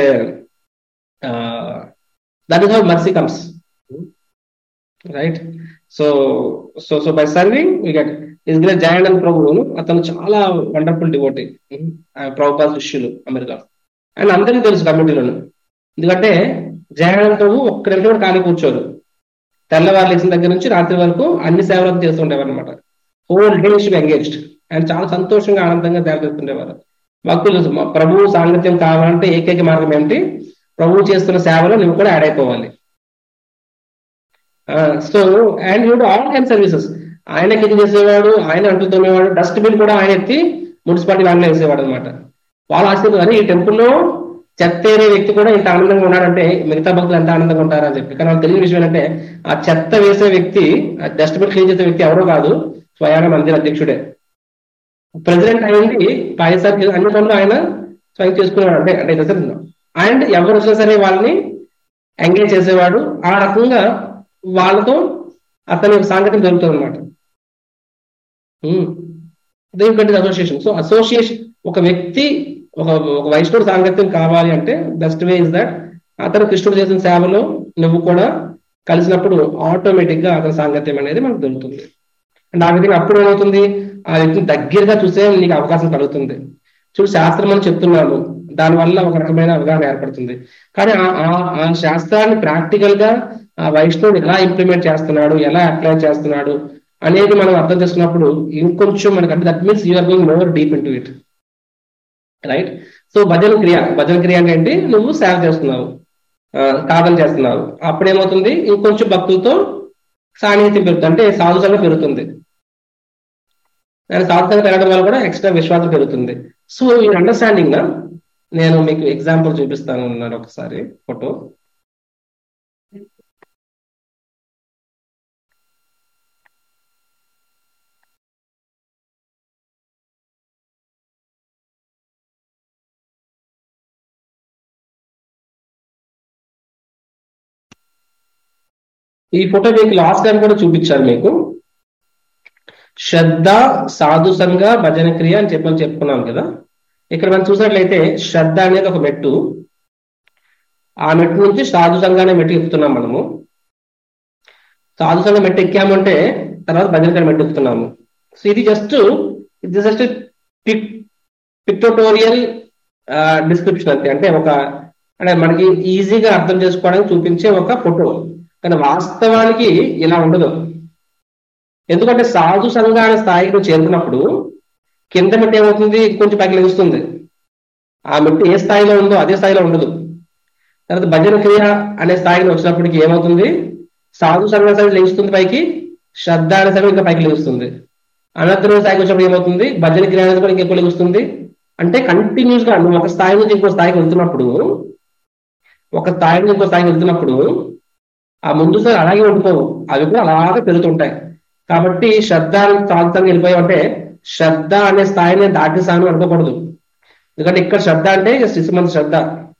that is how mercy comes right so so so by serving we get is great Jayanand ప్రభువును అతను చాలా వండర్ఫుల్ డివోటీ ప్రభుపాద శిష్యులు అమెరికా అండ్ అందరికీ తెలుసు కమ్యూనిటీలోను ఎందుకంటే జయానంద్ ప్రభు ఒక్క నిమిషం కూడా ఖాళీ కూర్చోరు తెల్లవారు లేచిన దగ్గర నుంచి రాత్రి వరకు అన్ని సేవలకు చేస్తుండేవారు అనమాట whole day should engaged and చాలా సంతోషంగా ఆనందంగా సేవ చేస్తుండేవారు భక్తులు మ- ప్రభువు సాంగత్యం కావాలంటే ఏకైక మార్గం ఏంటి ప్రభువు చేస్తున్న సేవలో నువ్వు కూడా యాడ్ అయిపోవాలి so and you all kind services ఆయన కింద చేసేవాడు ఆయన అంటూ తోమేవాడు డస్ట్ బిన్ కూడా ఆయన ఎత్తి మున్సిపాలిటీ వ్యాన్లో వేసేవాడు అనమాట వాళ్ళు ఆశ్చర్యం ఈ టెంపుల్లో చెత్త ఏరే వ్యక్తి కూడా ఇంత ఆనందంగా ఉన్నాడంటే మిగతా భక్తులు ఎంత ఆనందంగా ఉంటారని చెప్పి కానీ వాళ్ళు తెలియని విషయం ఏంటంటే ఆ చెత్త వేసే వ్యక్తి ఆ డస్ట్ బిన్ క్లీన్ చేసే వ్యక్తి ఎవరో కాదు స్వయాన మందిర అధ్యక్షుడే ప్రెసిడెంట్ అయింది పైసారి అన్ని పనులు ఆయన స్వయం చేసుకునేవాడు అంటే అంటే అండ్ ఎవరు వచ్చినా సరే వాళ్ళని ఎంగేజ్ చేసేవాడు ఆ రకంగా వాళ్ళతో అతని యొక్క సాంగత్యం జరుగుతుంది అనమాట దీనికంటే అసోసియేషన్ సో అసోసియేషన్ ఒక వ్యక్తి ఒక ఒక వైష్ణవుడు సాంగత్యం కావాలి అంటే బెస్ట్ వే ఇస్ దట్ అతను కృష్ణుడు చేసిన సేవలో నువ్వు కూడా కలిసినప్పుడు ఆటోమేటిక్ గా అతని సాంగత్యం అనేది మనకు దొరుకుతుంది అండ్ ఆ విధంగా అప్పుడు ఏమవుతుంది ఆ వ్యక్తిని దగ్గరగా చూసే నీకు అవకాశం కలుగుతుంది చూడు శాస్త్రం అని చెప్తున్నాము దానివల్ల ఒక రకమైన అవగాహన ఏర్పడుతుంది కానీ ఆ- ఆ- ఆ శాస్త్రాన్ని ప్రాక్టికల్ గా ఆ వైష్ణవుడు ఎలా ఇంప్లిమెంట్ చేస్తున్నాడు ఎలా అప్లై చేస్తున్నాడు అనేది మనం అర్థం చేసుకున్నప్పుడు ఇంకొంచెం మనకి అంటే that means you're going more deep into it right so భజన క్రియ భజన క్రియ అంటే ఏంటి నువ్వు సేవ చేస్తున్నావు ఆ, సాధన చేస్తున్నావు అప్పుడేమవుతుంది ఇంకొంచెం భక్తులతో సాన్నిహిత్యం పెరుగుతుంది అంటే సాధుసంగా పెరుగుతుంది దాని సాధుసంగా పెరగడం వల్ల కూడా ఎక్స్ట్రా విశ్వాసం పెరుగుతుంది సో ఈ అండర్స్టాండింగ్ నా నేను మీకు ఎగ్జాంపుల్ చూపిస్తాను ఉన్నాను ఒకసారి ఫోటో ఈ ఫోటో మీకు లాస్ట్ టైం కూడా చూపించాను మీకు శ్రద్ధ సాధు సంఘ భజన క్రియ అని చెప్పని చెప్పుకున్నాం కదా ఇక్కడ మనం చూసినట్లయితే శ్రద్ధ అనేది ఒక మెట్టు ఆ మెట్టు నుంచి సాధు సంఘాన్ని మెట్టు ఎక్కుతున్నాం మనము సాధు సంఘం మెట్టు ఎక్కామంటే తర్వాత భజన క్రియ మెట్టు ఎక్కుతున్నాము సో ఇది జస్ట్ ఇది జస్ట్ పిక్ పిక్టోటోరియల్ డిస్క్రిప్షన్ అంతే అంటే ఒక అంటే మనకి ఈజీగా అర్థం చేసుకోవడానికి చూపించే ఒక ఫోటో కానీ వాస్తవానికి ఇలా ఉండదు ఎందుకంటే సాధు సంఘాల స్థాయికి నువ్వు చేరుకున్నప్పుడు కింద మెట్టు ఏమవుతుంది కొంచెం పైకి లెగుస్తుంది ఆ మెట్టు ఏ స్థాయిలో ఉందో అదే స్థాయిలో ఉండదు తర్వాత భజన క్రియ అనే స్థాయికి వచ్చినప్పటికి ఏమవుతుంది సాధు సంఘ స్థాయి లెగుస్తుంది పైకి శ్రద్ధ అనే స్థాయి ఇంకా పైకి లెగుస్తుంది అనంతరం స్థాయికి వచ్చినప్పుడు ఏమవుతుంది భజన క్రియ అనేది కూడా ఇంకెక్కువ లెగుస్తుంది అంటే కంటిన్యూస్ గా నువ్వు ఒక స్థాయి నుంచి ఇంకో స్థాయికి వెళ్తున్నప్పుడు ఒక స్థాయి నుంచి ఇంకో స్థాయికి వెళ్తున్నప్పుడు ఆ ముందు స్థాయి అలాగే ఉండిపోవు అవి కూడా అలాగే పెరుగుతుంటాయి కాబట్టి శ్రద్ధ సాధుతంగా వెళ్ళిపోయావంటే శ్రద్ధ అనే స్థాయిని దాటిస్తాను అనుకోకూడదు ఎందుకంటే ఇక్కడ శ్రద్ధ అంటే శిశుమంత శ్రద్ధ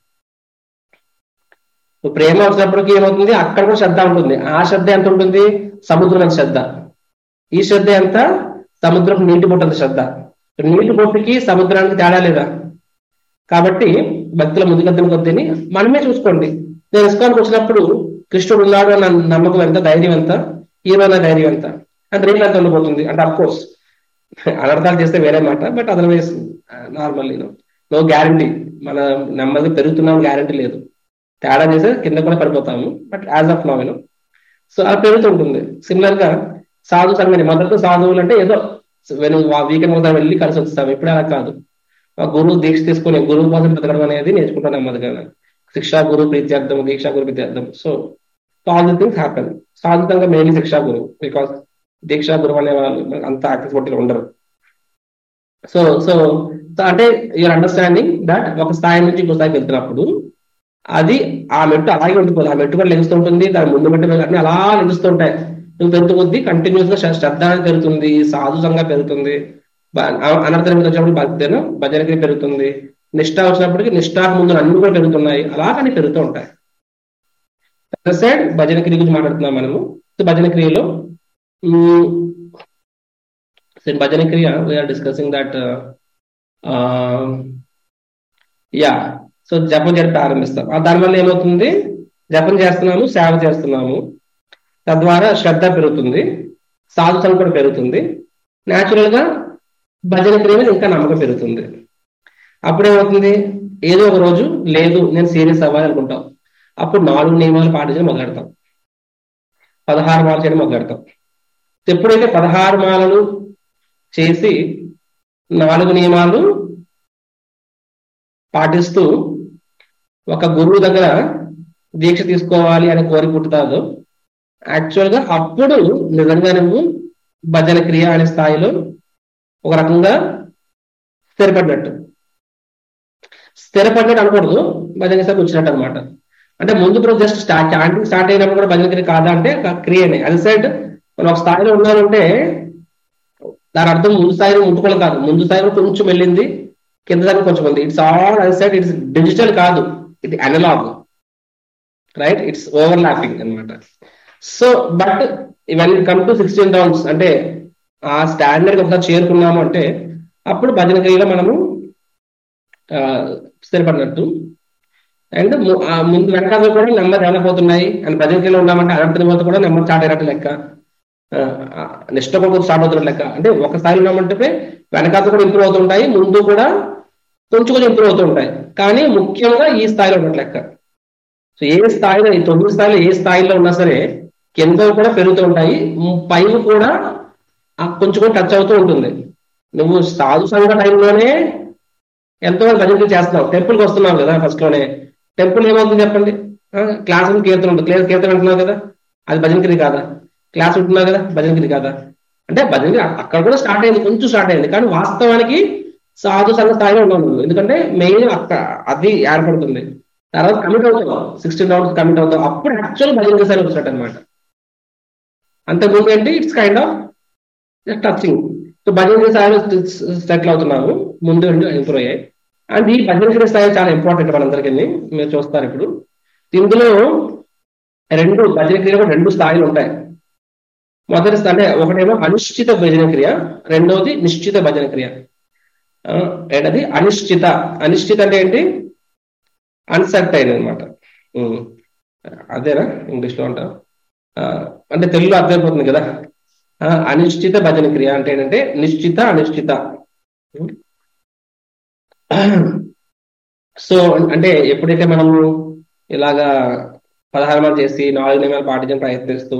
నువ్వు ప్రేమ వచ్చినప్పటికి ఏమవుతుంది అక్కడ కూడా శ్రద్ధ ఉంటుంది ఆ శ్రద్ధ ఎంత ఉంటుంది సముద్రం అంత శ్రద్ధ ఈ శ్రద్ధ ఎంత సముద్రం నీటి బొట్టు అంత శ్రద్ధ నీటి బొట్టుకి సముద్రానికి తేడా లేదా కాబట్టి భక్తుల ముందుకెళ్తున్న కొద్దిని మనమే చూసుకోండి నేను ఇస్కాన్కి వచ్చినప్పుడు కృష్ణుడు ఉన్నాడు అన్న నమ్మకం ఎంత ధైర్యం ఎంత ఈరోజు ధైర్యం ఎంత అంటే రేపు ఎంత ఉండిపోతుంది అంటే అఫ్ కోర్స్ అనర్థాలు చేస్తే వేరే మాట but otherwise normal no guarantee మన నెమ్మది పెరుగుతున్నాం గ్యారంటీ లేదు తేడా చేస్తే కింద కూడా పడిపోతాము but as of no you know so అలా పెరుగుతుంటుంది సిమిలర్ గా సాధు సంఘాన్ని మొదటి సాధువులు అంటే ఏదో వీకెండ్ మొదలు వెళ్ళి కలిసి వస్తాం ఇప్పుడు అలా కాదు ఆ గురువు దీక్ష తీసుకుని గురువు కోసం బతకడం అనేది నేర్చుకుంటాను నెమ్మదిగా శిక్షా గురు ప్రీత్యర్థం దీక్షా గురు ప్రీత్యర్థం so all the things happen సాధితంగా మెయిన్లీ శిక్షా గురు బికాస్ దీక్షా గురువు అనే వాళ్ళు అంత యాక్సెసిబిలిటీ ఉండరు సో సో అంటే యూర్ అండర్స్టాండింగ్ దట్ ఒక స్థాయి నుంచి ఇంకో స్థాయికి వెళ్తున్నప్పుడు అది ఆ మెట్టు అలాగే ఉండిపోదు ఆ మెట్టు కూడా లెగుస్తుంటుంది దాని ముందు మెట్టు అన్ని అలా లెగుస్తుంటాయి నువ్వు పెరుగుతూ కొద్దీ కంటిన్యూస్ గా శ్రద్ధ అనేది పెరుగుతుంది సాధుసంగా పెరుగుతుంది అనర్థం వచ్చినప్పుడు భక్తేను భజనకి పెరుగుతుంది నిష్ఠ వచ్చినప్పటికి నిష్ఠాకు ముందు అన్ని కూడా పెరుగుతున్నాయి అలాగని పెరుగుతూ ఉంటాయి సైడ్ భజన క్రియ గురించి మాట్లాడుతున్నాం మనము భజన క్రియలో భజన క్రియ we're discussing that yeah so జపం చేయడం ప్రారంభిస్తాం దానివల్ల ఏమవుతుంది జపం చేస్తున్నాము సేవ చేస్తున్నాము తద్వారా శ్రద్ధ పెరుగుతుంది సాధుతం కూడా పెరుగుతుంది న్యాచురల్ గా భజన క్రియ మీద ఇంకా నమ్మకం పెరుగుతుంది అప్పుడేమవుతుంది ఏదో ఒక రోజు లేదు నేను సీరియస్ అవ్వాలి అనుకుంటాం అప్పుడు నాలుగు నియమాలు పాటించడం మొదలెడతాం పదహారు మాలలు చేయడం మొదలెడతాం ఎప్పుడైతే పదహారు మాలలు చేసి నాలుగు నియమాలు పాటిస్తూ ఒక గురువు దగ్గర దీక్ష తీసుకోవాలి అనే కోరిక పుట్టుతాదో యాక్చువల్ గా అప్పుడు నిజంగా నువ్వు భజన క్రియ అనే స్థాయిలో ఒక రకంగా స్థిరపడినట్టు స్థిరపడినట్టు అనకూడదు భజన స్థాయికి వచ్చినట్టు అనమాట అంటే ముందు రోజు జస్ట్ స్టార్ట్ చాంటింగ్ స్టార్ట్ అయినప్పుడు కూడా భజన క్రియ కాదా అంటే క్రియనే అది సైడ్ మనం ఒక స్థాయిలో ఉన్నామంటే దాని అర్థం ముందు స్థాయిలో ముట్టుకోవడం కాదు ముందు స్థాయిలో కొంచెం వెళ్ళింది కింద దాకా కొంచెం ఉంది ఇట్స్ ఆల్ అది సైడ్ ఇట్స్ డిజిటల్ కాదు ఇది analog right it's overlapping అనమాట so but when come to sixteen rounds అంటే ఆ స్టాండర్డ్ ఒకసారి చేరుకున్నాము అంటే అప్పుడు భజన క్రియలో మనము స్థిరపడినట్టు అండ్ ముందు వెనకాల కూడా నెమ్మది వెళ్ళకపోతున్నాయి అండ్ భజన క్రియలో ఉన్నామంటే అనంతరం పోతే కూడా నెమ్మది స్టార్ట్ అయినట్టు లెక్క నెక్స్ట్ ఒక స్టార్ట్ అవుతున్నట్టు లెక్క అంటే ఒక స్థాయిలో ఉన్నామంటే వెనకాల కూడా ఇంప్రూవ్ అవుతుంటాయి ముందు కూడా కొంచెం కొంచెం ఇంప్రూవ్ అవుతుంటాయి కానీ ముఖ్యంగా ఈ స్థాయిలో ఉన్నట్టు లెక్క సో ఏ స్థాయిలో ఈ తొమ్మిది స్థాయిలో ఏ స్థాయిలో ఉన్నా సరే కింద కూడా పెరుగుతూ ఉంటాయి పైన కూడా కొంచెం కొంచెం టచ్ అవుతూ ఉంటుంది నువ్వు సాధు సంఘ టైంలోనే ఎంతో భజనలు చేస్తున్నావు టెంపుల్కి వస్తున్నావు కదా ఫస్ట్ లోనే టెంపుల్ ఏమవుతుంది చెప్పండి క్లాస్ కీర్తన ఉంటుంది క్లాస్ కీర్తన అంటున్నావు కదా అది భజనగిరి కాదా క్లాస్ ఉంటున్నావు కదా భజనగిరి కాదా అంటే భజనగిరి అక్కడ కూడా స్టార్ట్ అయింది కొంచెం స్టార్ట్ అయింది కానీ వాస్తవానికి సాధు సంఘ స్థాయిలో ఉన్నావు ఎందుకంటే మెయిన్ అక్కడ అది ఏర్పడుతుంది తర్వాత కమిట్ అవుతావు సిక్స్టీన్ రౌండ్స్ కమిట్ అవుతావు అప్పుడు యాక్చువల్ భజనగిరి స్థాయిలో వచ్చినట్టు అనమాట అంతకుముందు ఏంటి it's kind of touching so భజనగిరి స్థాయిలో సెటిల్ అవుతున్నాము ముందు ఇంప్రూవ్ అయ్యాయి అండ్ ఈ భజనగిరి స్థాయి చాలా ఇంపార్టెంట్ మనందరికీ మీరు చూస్తారు ఇప్పుడు ఇందులో రెండు భజనక్రియలో రెండు స్థాయిలు ఉంటాయి మొదటి స్థాయి అంటే ఒకటేమో అనిశ్చిత భజన క్రియ రెండవది నిశ్చిత భజన క్రియ ఏంటది అనిశ్చిత అనిశ్చిత అంటే ఏంటి అన్సర్టైన్ అనమాట అదేనా ఇంగ్లీష్లో అంటారు అంటే తెలుగులో అర్థమైపోతుంది కదా అనిశ్చిత భజన క్రియ అంటే ఏంటంటే నిశ్చిత అనిశ్చిత సో అంటే ఎప్పుడైతే మనము ఇలాగా పదహారు మంది చేసి నాలుగు నియమాలు పాటించడం ప్రయత్నిస్తూ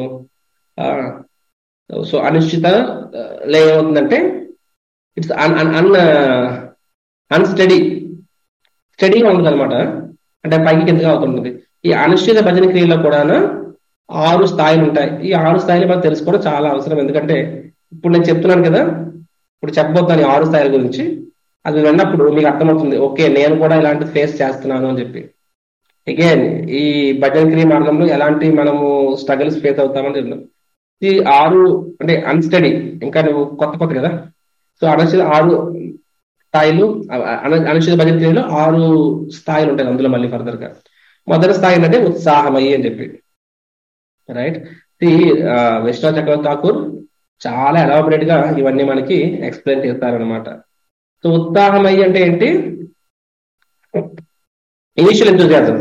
సో అనిశ్చిత లే ఏమవుతుందంటే ఇట్స్ అన్ అన్ అన్స్టడీ స్టడీగా ఉంటుంది అనమాట అంటే పైకి కిందగా అవుతుంటుంది ఈ అనిశ్చిత భజన క్రియలో కూడా ఆరు స్థాయిలు ఉంటాయి ఈ ఆరు స్థాయిలు మనం తెలుసుకోవడం చాలా అవసరం ఎందుకంటే ఇప్పుడు నేను చెప్తున్నాను కదా ఇప్పుడు చెప్పబోతాను ఈ ఆరు స్థాయిల గురించి అది విన్నప్పుడు మీకు అర్థమవుతుంది ఓకే నేను కూడా ఇలాంటి ఫేస్ చేస్తున్నాను అని చెప్పి అగైన్ ఈ భజన క్రియ మార్గంలో ఎలాంటి మనము స్ట్రగల్స్ ఫేస్ అవుతామని చెప్తాం ఈ ఆరు అంటే అన్స్టడీ ఇంకా నువ్వు కొత్త కొత్త కదా సో అనిశ్చిత ఆరు స్థాయిలు అనిశ్చిత భజన క్రియలో ఆరు స్థాయిలు ఉంటాయి అందులో మళ్ళీ ఫర్దర్ గా మొదటి స్థాయి అంటే ఉత్సాహమయ్యి అని చెప్పి రైట్ ఈ విష్ణు చక్రవర్తి ఠాకూర్ చాలా ఎలాబరేట్ గా ఇవన్నీ మనకి ఎక్స్ప్లెయిన్ చేస్తారనమాట సో ఉత్సాహమయ్యి అంటే ఏంటి ఇనిషియల్ ఎంతూజియాజం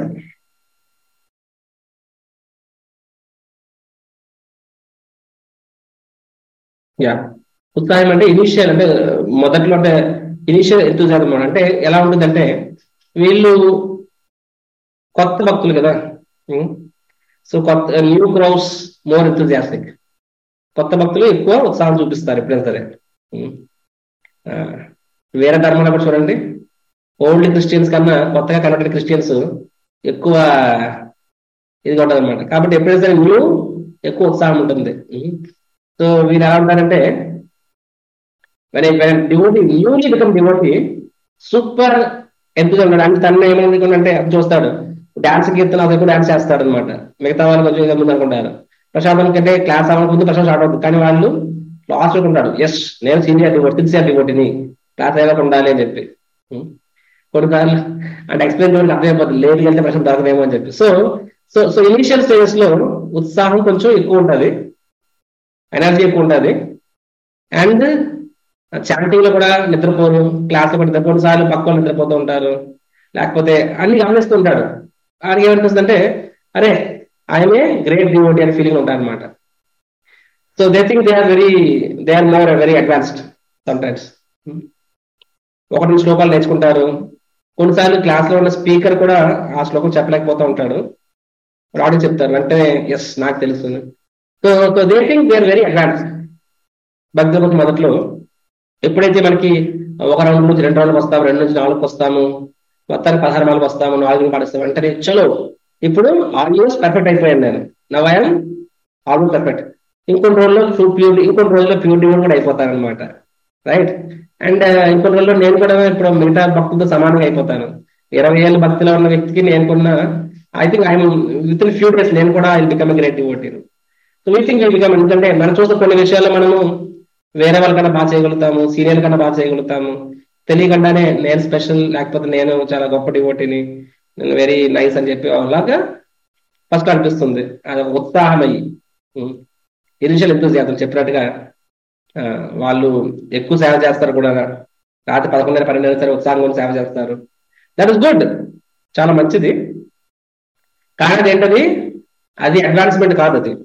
యా ఉత్సాహం అంటే ఇనిషియల్ అంటే మొదట్లో అంటే ఇనిషియల్ ఎంతూజియాజం అంటే ఎలా ఉంటుందంటే వీళ్ళు కొత్త భక్తులు కదా సో కొత్త న్యూ క్రౌస్ మోర్ ఎంతూజియాస్టిక్ కొత్త భక్తులు ఎక్కువ ఉత్సాహం చూపిస్తారు ఎప్పుడైనా సరే వేరే ధర్మాలు కూడా చూడండి ఓల్డ్ క్రిస్టియన్స్ కన్నా కొత్తగా కన్వర్టెడ్ క్రిస్టియన్స్ ఎక్కువ ఇది ఉంటుంది అనమాట కాబట్టి ఎప్పుడైనా సరే న్యూ ఎక్కువ ఉత్సాహం ఉంటుంది సో వీరు ఎలా ఉంటారంటే devotee newly become devotee super ఎంతుగా ఉన్నాడు అంటే తన ఏమైంది అంటే చూస్తాడు డాన్స్ కీర్తన అసలు డాన్స్ చేస్తాడు అనమాట మిగతా వాళ్ళు కొంచెం ముందు అనుకుంటారు ప్రశాంతం కంటే క్లాస్ అవ్వక ముందు ప్రశాంత్ స్టార్ట్ అవుతుంది కానీ వాళ్ళు లాస్ట్ ఉంటాడు ఎస్ నేను సీనియర్ డివోటీ సిన్సియర్ డివోటీని క్లాస్ అయ్యాక ఉండాలి అని చెప్పి కొన్నిసార్లు అంటే ఎక్స్ప్లెయిన్ చేయడానికి అర్థమైపోతుంది లేట్ వెళ్తే ప్రశ్న దొరకదేమో అని చెప్పి so so so initial stages లో ఉత్సాహం కొంచెం ఎక్కువ ఉంటుంది ఎనర్జీ ఎక్కువ ఉంటుంది అండ్ చాటింగ్ లో కూడా నిద్రపోరు క్లాస్ లో కూడా కొన్నిసార్లు పక్క నిద్రపోతూ ఉంటారు లేకపోతే అన్ని గమనిస్తూ ఉంటాడు ఆయనకి ఏమనిపిస్తుంది అంటే అరే ఆయనే గ్రేట్ డివోటీ అనే ఫీలింగ్ ఉంటాయి అనమాట so they think they are very they are more very advanced sometimes ఒకటి శ్లోకాలు నేర్చుకుంటారు కొన్నిసార్లు క్లాస్ లో ఉన్న స్పీకర్ కూడా ఆ శ్లోకం చెప్పలేకపోతూ ఉంటాడు రాడి చెప్తారు వెంటనే ఎస్ నాకు తెలుసు so so they think they are very advance భక్తులకు మొదట్లో ఎప్పుడైతే మనకి ఒక రౌండ్ నుంచి రెండు రౌండ్కి వస్తాము రెండు నుంచి నాలుగుకి వస్తాము మొత్తానికి పదహారు నాలుగు వస్తాము నాలుగు పాటిస్తాము వెంటనే చలో ఇప్పుడు ఆల్మోస్ట్ పర్ఫెక్ట్ అయిపోయాను నేను నవయం ఆల్మోస్ట్ పర్ఫెక్ట్ ఇంకొన్ని రోజుల్లో ప్యూర్ ఇంకొన్ని రోజుల్లో ప్యూర్ డివోట్ కూడా అయిపోతాను అనమాట రైట్ అండ్ ఇంకొన్ని రోజుల్లో నేను కూడా ఇప్పుడు మిగతా భక్తులతో సమానంగా అయిపోతాను ఇరవై ఏళ్ళ భక్తిలో ఉన్న వ్యక్తికి నేను కొన్న I think I'm within few days నేను కూడా I become great devotee so we think become ఎందుకంటే మనం చూసిన కొన్ని విషయాల్లో మనము వేరే వాళ్ళకన్నా బాగా చేయగలుగుతాము సీనియర్ కన్నా బాగా చేయగలుగుతాము తెలియకుండానే నేను స్పెషల్ లేకపోతే నేను చాలా గొప్ప డివోటీని నేను వెరీ నైస్ అని చెప్పి అలాగా ఫస్ట్ అనిపిస్తుంది అది ఉత్సాహం అయ్యి ఇనిషియల్ ఎంతూజియాజం చెప్పినట్టుగా వాళ్ళు ఎక్కువ సేవ చేస్తారు కూడా రాత్రి పదకొండున్నర పన్నెండు సరే ఉత్సాహం కూడా సేవ చేస్తారు దట్ ఇస్ గుడ్ చాలా మంచిది కానీ అదేంటది అది అడ్వాన్స్మెంట్ కాదు అది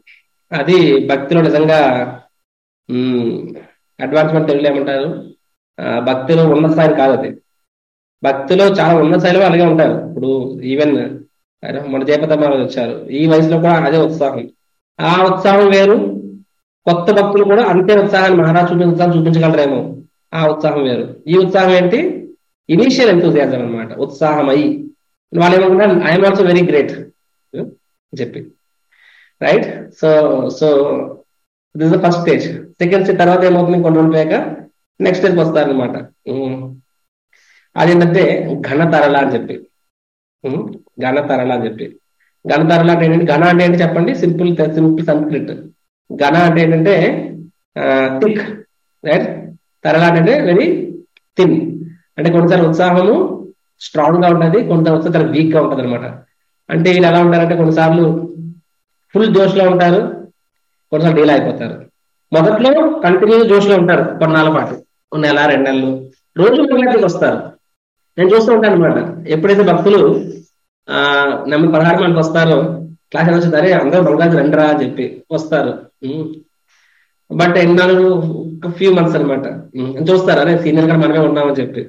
అది భక్తిలో నిజంగా అడ్వాన్స్మెంట్ తెలుగులో ఏమంటారు ఆ, భక్తిలో ఉన్న స్థాయి కాదు అది భక్తిలో చాలా ఉన్న స్థాయిలో అలాగే ఉంటారు ఇప్పుడు ఈవెన్ మన జయపత మహారాజ్ వచ్చారు ఈ వయసులో కూడా అదే ఉత్సాహం ఆ ఉత్సాహం వేరు కొత్త భక్తులు కూడా అంతే ఉత్సాహాన్ని మహారాజ్ చూపించాలని చూపించగలరేమో ఆ ఉత్సాహం వేరు ఈ ఉత్సాహం ఏంటి ఇనీషియల్ ఎంతూజియాజం అనమాట ఉత్సాహం అయ్యి వాళ్ళు ఏమనుకుంటారు ఐఎమ్ ఆల్సో వెరీ గ్రేట్ చెప్పి right so so this the first stage second stage తర్వాత ఏమవుతుంది కొన్ని రోజులు పోయాక నెక్స్ట్ స్టేజ్కి వస్తారనమాట అదేంటంటే ఘనతరల అని చెప్పి ఉమ్, ఘనతరల అని చెప్పి ఘనతరల అంటే ఏంటంటే ఘన అంటే ఏంటి చెప్పండి సింపుల్ సింపుల్ సంస్కృత్ ఘన అంటే ఏంటంటే థిక్ రైట్ తరల అంటే వెరీ థిన్ అంటే కొన్నిసార్లు ఉత్సాహము స్ట్రాంగ్ గా ఉంటుంది కొన్నిసార్లు ఉత్సాహం చాలా వీక్ గా ఉంటుంది అనమాట అంటే వీళ్ళు ఎలా ఉంటారంటే కొన్నిసార్లు ఫుల్ జోష్ లో ఉంటారు కొన్నిసార్లు డీల్ అయిపోతారు మొదట్లో కంటిన్యూ జోష్ లో ఉంటారు కొన్నాళ్ళ పాటు ఒక నెల రెండు నెలలు రోజు మంగళానికి వస్తారు నేను చూస్తూ ఉంటాను అనమాట ఎప్పుడైతే భక్తులు ఆ నెంబర్ పదహారు మందికి వస్తారో క్లాస్ వచ్చి అరే అందరూ బంగారు రండిరా అని చెప్పి వస్తారు బట్ ఎన్నాళ్ళు ఒక ఫ్యూ మంత్స్ అనమాట చూస్తారు అరే సీనియర్ గా మనమే ఉన్నామని చెప్పి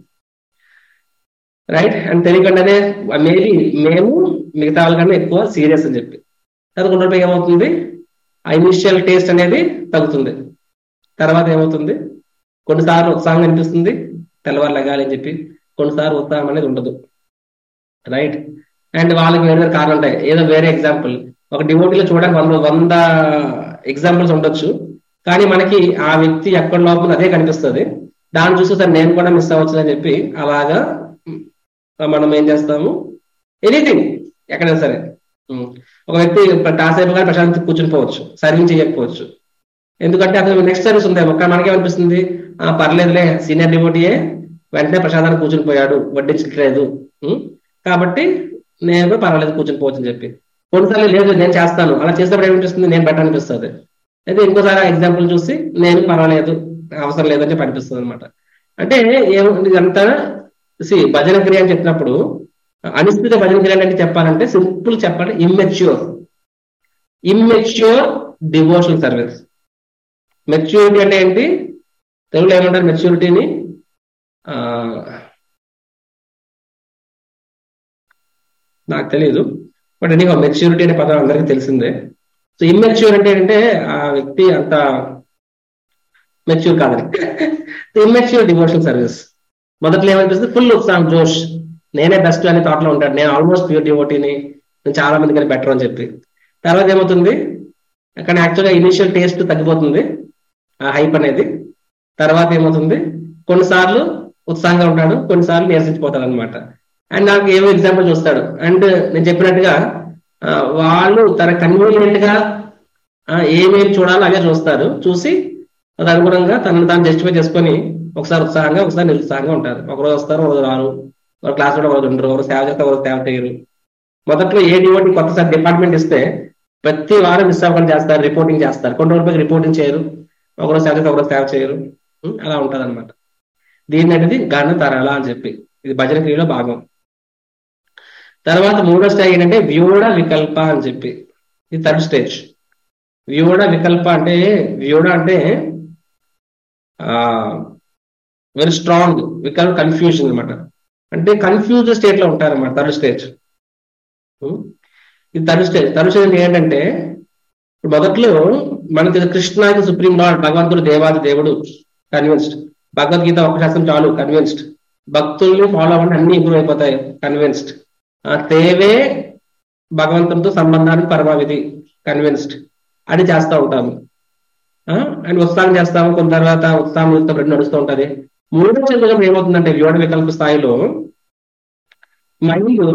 రైట్ అండ్ తెలియకుండానే మేబీ మేము మిగతా వాళ్ళకన్నా ఎక్కువ సీరియస్ అని చెప్పి తర్వాత కొన్ని రోజులు ఏమవుతుంది ఆ ఇనిషియల్ టేస్ట్ అనేది తగ్గుతుంది తర్వాత ఏమవుతుంది కొన్నిసార్లు ఉత్సాహం అనిపిస్తుంది తెల్లవారు లగాలి అని చెప్పి కొన్నిసార్లు ఉత్సాహం అనేది ఉండదు రైట్ అండ్ వాళ్ళకి వేరే వేరే కారణాలు ఉంటాయి ఏదో వేరే ఎగ్జాంపుల్ ఒక డివోటీలో చూడడానికి వంద వంద ఎగ్జాంపుల్స్ ఉండొచ్చు కానీ మనకి ఆ వ్యక్తి ఎక్కడ లోపల అదే కనిపిస్తుంది దాన్ని చూసి సార్ నేను కూడా మిస్ అవ్వచ్చు అని చెప్పి అలాగా మనం ఏం చేస్తాము ఎనీథింగ్ ఎక్కడైనా సరే ఉమ్. ఒక వ్యక్తి కాసేపు కానీ ప్రశాంతి కూర్చుని పోవచ్చు సర్వింగ్ చేయకపోవచ్చు ఎందుకంటే అతను నెక్స్ట్ సర్వీస్ ఉంది ఒక మనకేమనిపిస్తుంది ఆ పర్లేదులే సీనియర్ డివోటీయే వెంటనే ప్రశాంతాన్ని కూర్చుని పోయాడు వడ్డించట్లేదు ఉమ్. కాబట్టి నేను కూడా పర్వాలేదు కూర్చుని పోవచ్చు అని చెప్పి కొన్నిసార్లు లేదు నేను చేస్తాను అలా చేసినప్పుడు ఏమనిపిస్తుంది నేను బెటర్ అనిపిస్తుంది అయితే ఇంకోసారి ఎగ్జాంపుల్ చూసి నేను పర్వాలేదు అవసరం లేదని చెప్పి అనిపిస్తుంది అనమాట అంటే ఏముంది ఇదంతా సి భజన క్రియ అని చెప్పినప్పుడు అనిశ్చిత భజన క్రియ అంటే చెప్పాలంటే సింపుల్ చెప్పాలి immature immature devotional service maturity అంటే ఏంటి తెలుగులో ఏమంటారు మెచ్యూరిటీని ఆ, నాకు తెలియదు బట్ ఎనీ మెచ్యూరిటీ అనే పదం అందరికీ తెలిసిందే సో ఇమ్మెచ్యూర్ అంటే ఏంటంటే ఆ వ్యక్తి అంత మెచ్యూర్ కాదని ఇమ్మెచ్యూర్ డివోషనల్ సర్వీస్ మొదట్లో ఏమనిపిస్తుంది ఫుల్ ఉత్సాహం జోష్ నేనే బెస్ట్ అనే థాట్ లో ఉంటాడు నేను ఆల్మోస్ట్ ప్యూర్ డివోటీని నేను చాలా మంది కానీ బెటర్ అని చెప్పి తర్వాత ఏమవుతుంది అక్కడ యాక్చువల్గా ఇనిషియల్ టేస్ట్ తగ్గిపోతుంది ఆ హైప్ అనేది తర్వాత ఏమవుతుంది కొన్నిసార్లు ఉత్సాహంగా ఉంటాడు కొన్నిసార్లు నిరసించిపోతాడు అనమాట అండ్ నాకు ఏమో ఎగ్జాంపుల్ చూస్తాడు అండ్ నేను చెప్పినట్టుగా ఆ, వాళ్ళు తన కన్వీనియంట్ గా ఆ, ఏమేమి చూడాలో అదే చూస్తారు చూసి అది అనుగుణంగా తనను తాను జస్టిఫై చేసుకొని ఒకసారి ఉత్సాహంగా ఒకసారి నిరుత్సాహంగా ఉంటారు ఒకరోజు వస్తారు ఒకరోజు రారు ఒక క్లాస్ లో ఒకరోజు ఉండరు ఒకరు సేవ చేస్తారు ఒకరోజు సేవ చేయరు మొదట్లో ఏ డివోటీ కొత్తసారి డిపార్ట్మెంట్ ఇస్తే ప్రతి వారం మిస్ అవ్వకుండా చేస్తారు రిపోర్టింగ్ చేస్తారు కొన్ని రోజులపై రిపోర్టింగ్ చేయరు ఒకరోజు సేవ చేస్తే ఒకరోజు సేవ చేయరు ఉం, అలా ఉంటది అనమాట దీన్ని అనేది గణ తరాల అని చెప్పి ఇది భజన క్రియలో భాగం తర్వాత మూడో స్టేజ్ ఏంటంటే వ్యూడ వికల్ప అని చెప్పి ఇది థర్డ్ స్టేజ్ వ్యూడ వికల్ప అంటే వ్యూడ అంటే వెరీ స్ట్రాంగ్ వికల్ప కన్ఫ్యూజన్ అనమాట అంటే కన్ఫ్యూజ్ స్టేట్ లో ఉంటారన్నమాట థర్డ్ స్టేజ్ ఇది థర్డ్ స్టేజ్ థర్డ్ స్టేజ్ ఏంటంటే ఇప్పుడు మొదట్లో మనకి కృష్ణాకి సుప్రీం లార్డ్ భగవంతుడు దేవాది దేవుడు కన్విన్స్డ్ భగవద్గీత ఒక శాస్త్రం చాలు కన్విన్స్డ్ భక్తుల్ని ఫాలో అవ్వండి అన్ని ఇంప్రూవ్ అయిపోతాయి కన్విన్స్డ్ తేవే భగవంతునితో సంబంధానికి పరమావిధి కన్విన్స్డ్ అది చేస్తూ ఉంటాము అండ్ ఉత్సాహం చేస్తాము కొన్ని తర్వాత ఉత్సాహం రెండు నడుస్తూ ఉంటది మూడో చంద్రం ఏమవుతుందంటే వ్యూఢ వికల్ప స్థాయిలో మైండ్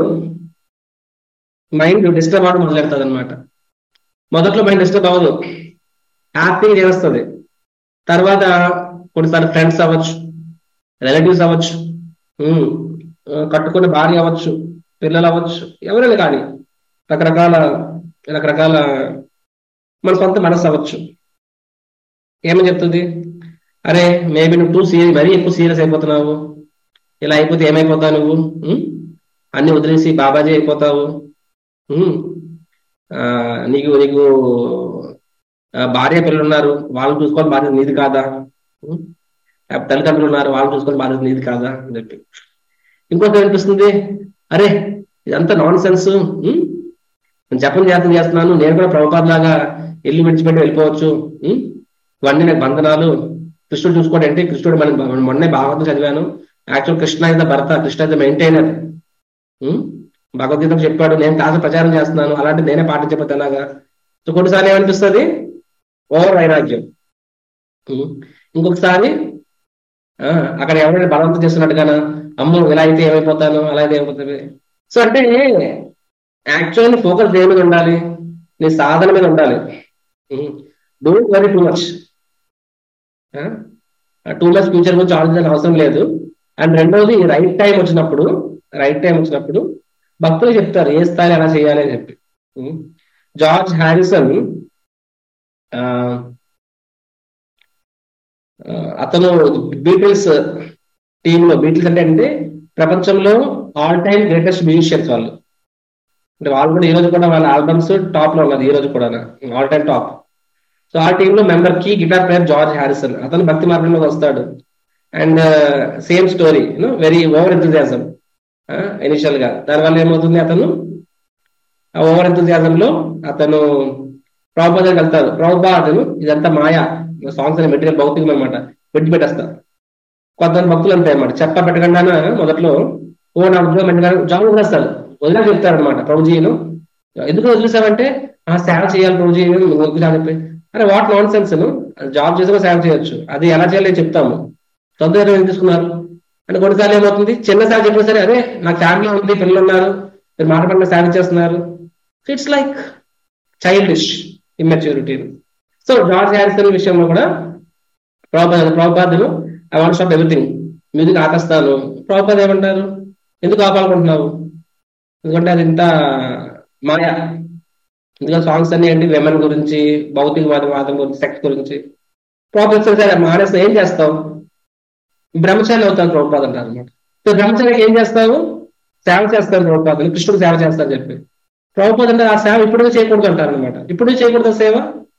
మైండ్ డిస్టర్బ్ అవ్వడం మొదలెడుతుంది అనమాట మొదట్లో మైండ్ డిస్టర్బ్ అవ్వదు హ్యాపీగా చేస్తుంది తర్వాత కొన్నిసార్లు ఫ్రెండ్స్ అవ్వచ్చు రిలేటివ్స్ అవ్వచ్చు ఉమ్, ఆ, కట్టుకున్న భార్య అవ్వచ్చు పిల్లలు అవ్వచ్చు ఎవరైనా కానీ రకరకాల రకరకాల మన సొంత మనసు అవ్వచ్చు ఏమని చెప్తుంది అరే మేబీ నువ్వు టూ సీరియస్ మరీ ఎక్కువ సీరియస్ అయిపోతున్నావు ఇలా అయిపోతే ఏమైపోతావు నువ్వు ఉమ్? అన్ని వదిలేసి బాబాజీ అయిపోతావు ఉమ్? ఆ, నీకు నీకు ఆ, భార్య పిల్లలు ఉన్నారు వాళ్ళు చూసుకొని బాధ్యత నీది కాదా ఉం? ఆ, తల్లిదండ్రులు ఉన్నారు వాళ్ళు చూసుకొని బాధ్యత నీది కాదా అని చెప్పి ఇంకోటి అనిపిస్తుంది అరే ఇదంతా నాన్ సెన్స్ నేను జపం చేతం చేస్తున్నాను నేను కూడా ప్రభుపాద లాగా ఇల్లు విడిచిపెట్టి వెళ్ళిపోవచ్చు ఉం? ఇవన్నీ నాకు బంధనాలు కృష్ణుడు చూసుకోవడం ఏంటి కృష్ణుడు మన మొన్నే భాగవతం చదివాను యాక్చువల్ కృష్ణ ఇస్ ద భర్త కృష్ణ ఇస్ ద మెయింటైనర్ భగవద్గీతకు చెప్పాడు నేను కాస్త ప్రచారం చేస్తున్నాను అలాంటి నేనే పాటించకపోతే ఎలాగా సో కొన్నిసార్లు ఏమనిపిస్తుంది ఓవర్ వైరాగ్యం ఉం? ఇంకొకసారి ఆ, అక్కడ ఎవరైనా బలవంతం చేస్తున్నట్టుగానా అమ్మో ఇలా అయితే ఏమైపోతాను అలా అయితే ఏమైపోతుంది సో అంటే యాక్చువల్ ఫోకస్ దేని మీద ఉండాలి నీ సాధన మీద ఉండాలి don't worry too much too much future గురించి ఆలోచించాల్సిన అవసరం లేదు అండ్ రెండోది రైట్ టైం వచ్చినప్పుడు రైట్ టైం వచ్చినప్పుడు భక్తులు చెప్తారు ఏ స్థాయి ఎలా చేయాలి అని చెప్పి ఉం. జార్జ్ హ్యారిసన్ ఆ, ఆ, అతను బీటిల్స్ టీమ్ లో బీటిల్స్ అంటే అంటే ప్రపంచంలో ఆల్ టైమ్ గ్రేటెస్ట్ మ్యూజిషియన్స్ వాళ్ళు అంటే వాళ్ళు కూడా ఈ రోజు కూడా వాళ్ళ ఆల్బమ్స్ టాప్ లో ఉన్నది ఈ రోజు కూడా ఆల్ టైమ్ టాప్ సో ఆ టీమ్ లో మెంబర్ కి గిటార్ ప్లేయర్ జార్జ్ హ్యారిసన్ అతను భక్తి మార్గంలోకి వస్తాడు and same story very over ఎంతజాజం ఇనిషియల్ గా దానివల్ల ఏమవుతుంది అతను ఆ ఓవర్ ఎంతజాజం లో అతను ప్రభుపాద దగ్గరికి వెళ్తారు ప్రభుపాదను ఇదంతా మాయా సాంగ్స్ అనే మెటీరియల్ భౌతికం అనమాట విడిచిపెట్టేస్తారు కొంతమంది భక్తులు అంతే అనమాట చెప్ప పెట్టకుండా మొదట్లో ఓ నా ఉద్యోగం పెట్టగానే జాబ్ వదిలేస్తారు వదిలే చెప్తారు అనమాట ప్రభుజీను ఎందుకు వదిలేసావంటే ఆ సేవ చేయాలి ప్రభుజీ వద్దు అని చెప్పి అరే వాట్ నాన్ సెన్స్ జాబ్ చేసి కూడా సేవ చేయొచ్చు అది ఎలా చేయాలి చెప్తాము తొందరగా ఏం తీసుకున్నారు అంటే కొన్నిసార్లు ఏమవుతుంది చిన్న సేవ చెప్పినా సరే అరే నాకు ఫ్యామిలీ ఉంది పిల్లలు ఉన్నారు మీరు మాట పడిన సేవ చేస్తున్నారు it's like childish immaturity so George Harrison విషయంలో కూడా ప్రభుపాద ప్రభుపాదులు I want stop everything music ఆపేస్తాను ప్రభుపాద ఏమంటారు ఎందుకు ఆపాలనుకుంటున్నావు ఎందుకంటే అది ఇంత మాయా ఎందుకంటే సాంగ్స్ అన్ని ఏంటి విమెన్ గురించి భౌతికవాదం వాదం గురించి సెక్స్ గురించి ప్రాబ్లమ్స్ సరే మానేస్తే ఏం చేస్తావు బ్రహ్మచారి అవుతాను ప్రభుపాద అంటారు అనమాట సో బ్రహ్మచారికి ఏం చేస్తావు సేవ చేస్తాను ప్రభుపాదని కృష్ణుడు సేవ చేస్తాను చెప్పి ప్రభుపాద అంటే ఆ సేవ ఇప్పుడు చేయకూడదు అంటారు అనమాట ఇప్పుడు చేయకూడదు సేవ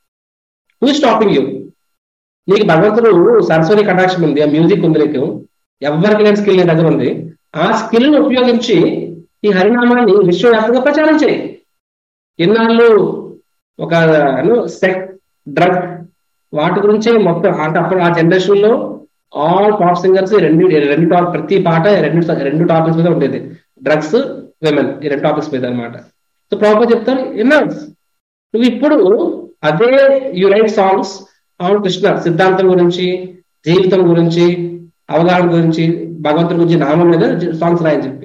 హూ స్టాపింగ్ యూ నీకు భగవంతుడు సరస్వతి కటాక్షం ఉంది ఆ మ్యూజిక్ ఉంది నీకు ఎవరికి లేని స్కిల్ నీ దగ్గర ఉంది ఆ స్కిల్ ని ఉపయోగించి ఈ హరినామాన్ని విశ్వవ్యాప్తంగా ప్రచారం చేయి ఇన్నాళ్ళు ఒక సెక్ డ్రగ్ వాటి గురించే మొత్తం అంటే అప్పుడు ఆ జనరేషన్ లో ఆల్ పాప్ సింగర్స్ రెండు రెండు టాప్ ప్రతి పాట రెండు రెండు టాపిక్స్ మీద ఉండేది డ్రగ్స్ విమెన్ ఈ రెండు టాపిక్స్ మీద అనమాట సో ప్రాపర్ చెప్తారు ఇన్నర్స్ నువ్వు ఇప్పుడు అదే యు రైట్ సాంగ్స్ అవును కృష్ణ సిద్ధాంతం గురించి జీవితం గురించి అవగాహన గురించి భగవంతుడి గురించి నామం మీద సాంగ్స్ రాయని చెప్పి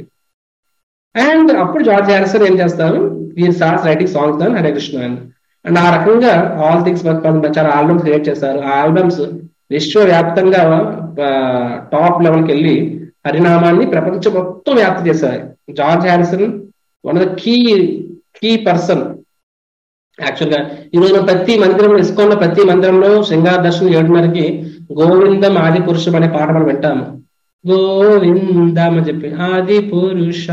అండ్ అప్పుడు జార్జ్ హ్యారిసన్ ఏం చేస్తారు ఈ స్టార్ట్స్ రైటింగ్ సాంగ్స్ దాన్ హరే కృష్ణ అని అండ్ ఆ రకంగా ఆల్ థింగ్స్ చాలా ఆల్బమ్స్ క్రియేట్ చేశారు ఆ ఆల్బమ్స్ విశ్వవ్యాప్తంగా టాప్ లెవెల్కి వెళ్ళి హరినామాన్ని ప్రపంచం మొత్తం వ్యాప్తి చేశారు George Harrison one of the key key person actual గా ఈ రోజు ప్రతి మందిరంలో ఇస్కాన్లో ప్రతి మందిరంలో శృంగార దర్శనం ఏడున్నరకి గోవిందం ఆది పురుషం అనే పాట మనం వింటాము గోవిందం అని చెప్పి ఆది పురుష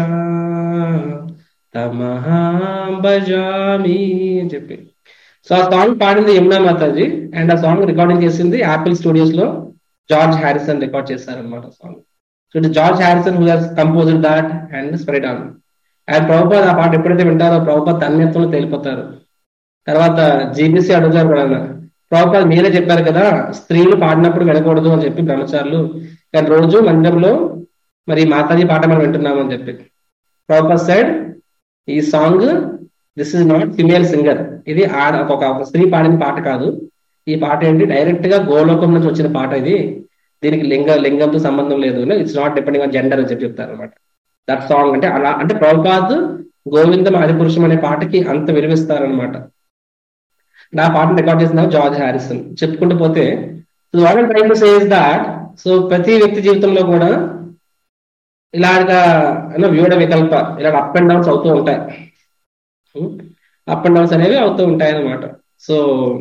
భజామి అని చెప్పి సో ఆ సాంగ్ పాడింది యమునా మాతాజీ అండ్ ఆ సాంగ్ రికార్డింగ్ చేసింది యాపిల్ స్టూడియోస్ లో జార్జ్ హ్యారిసన్ రికార్డ్ చేశారనమాట song so it George Harrison who has composed that and spread on and Prabhupad ఆ పాట ఎప్పుడైతే వింటారో ప్రభుపాద్ తన్యత్వంలో తేలిపోతారు తర్వాత జీబీసీ అడుగుతారు కూడా ప్రభుపాద్ మీరే చెప్పారు కదా స్త్రీలు పాడినప్పుడు వినకూడదు అని చెప్పి బ్రహ్మచారులు కానీ రోజు మందిరంలో మరి మాతాజీ పాట మనం వింటున్నామని చెప్పి ప్రభుపాద్ సైడ్ ఈ song this is not female singer ఇది ఆడ ఒక ఒక స్త్రీ పాడిన పాట కాదు ఈ పాట ఏంటి డైరెక్ట్ గా గోలోకం నుంచి వచ్చిన పాట ఇది దీనికి లింగ లింగంతో సంబంధం లేదు it's not depending on gender అని చెప్పి చెప్తారు అనమాట దట్ సాంగ్ అంటే అలా అంటే ప్రభుపాద్ గోవిందం ఆదిపురుషం అనే పాటకి అంత విలువిస్తారనమాట నా పాటను రికార్డ్ చేసిన జార్జ్ హ్యారిసన్ చెప్పుకుంటూ పోతే what trying to says that so ప్రతి వ్యక్తి జీవితంలో కూడా ఇలాగా వ్యూడ వికల్ప ఇలా అప్ అండ్ డౌన్స్ అవుతూ ఉంటాయి అప్ అండ్ డౌన్స్ అనేవి అవుతూ ఉంటాయి అన్నమాట సో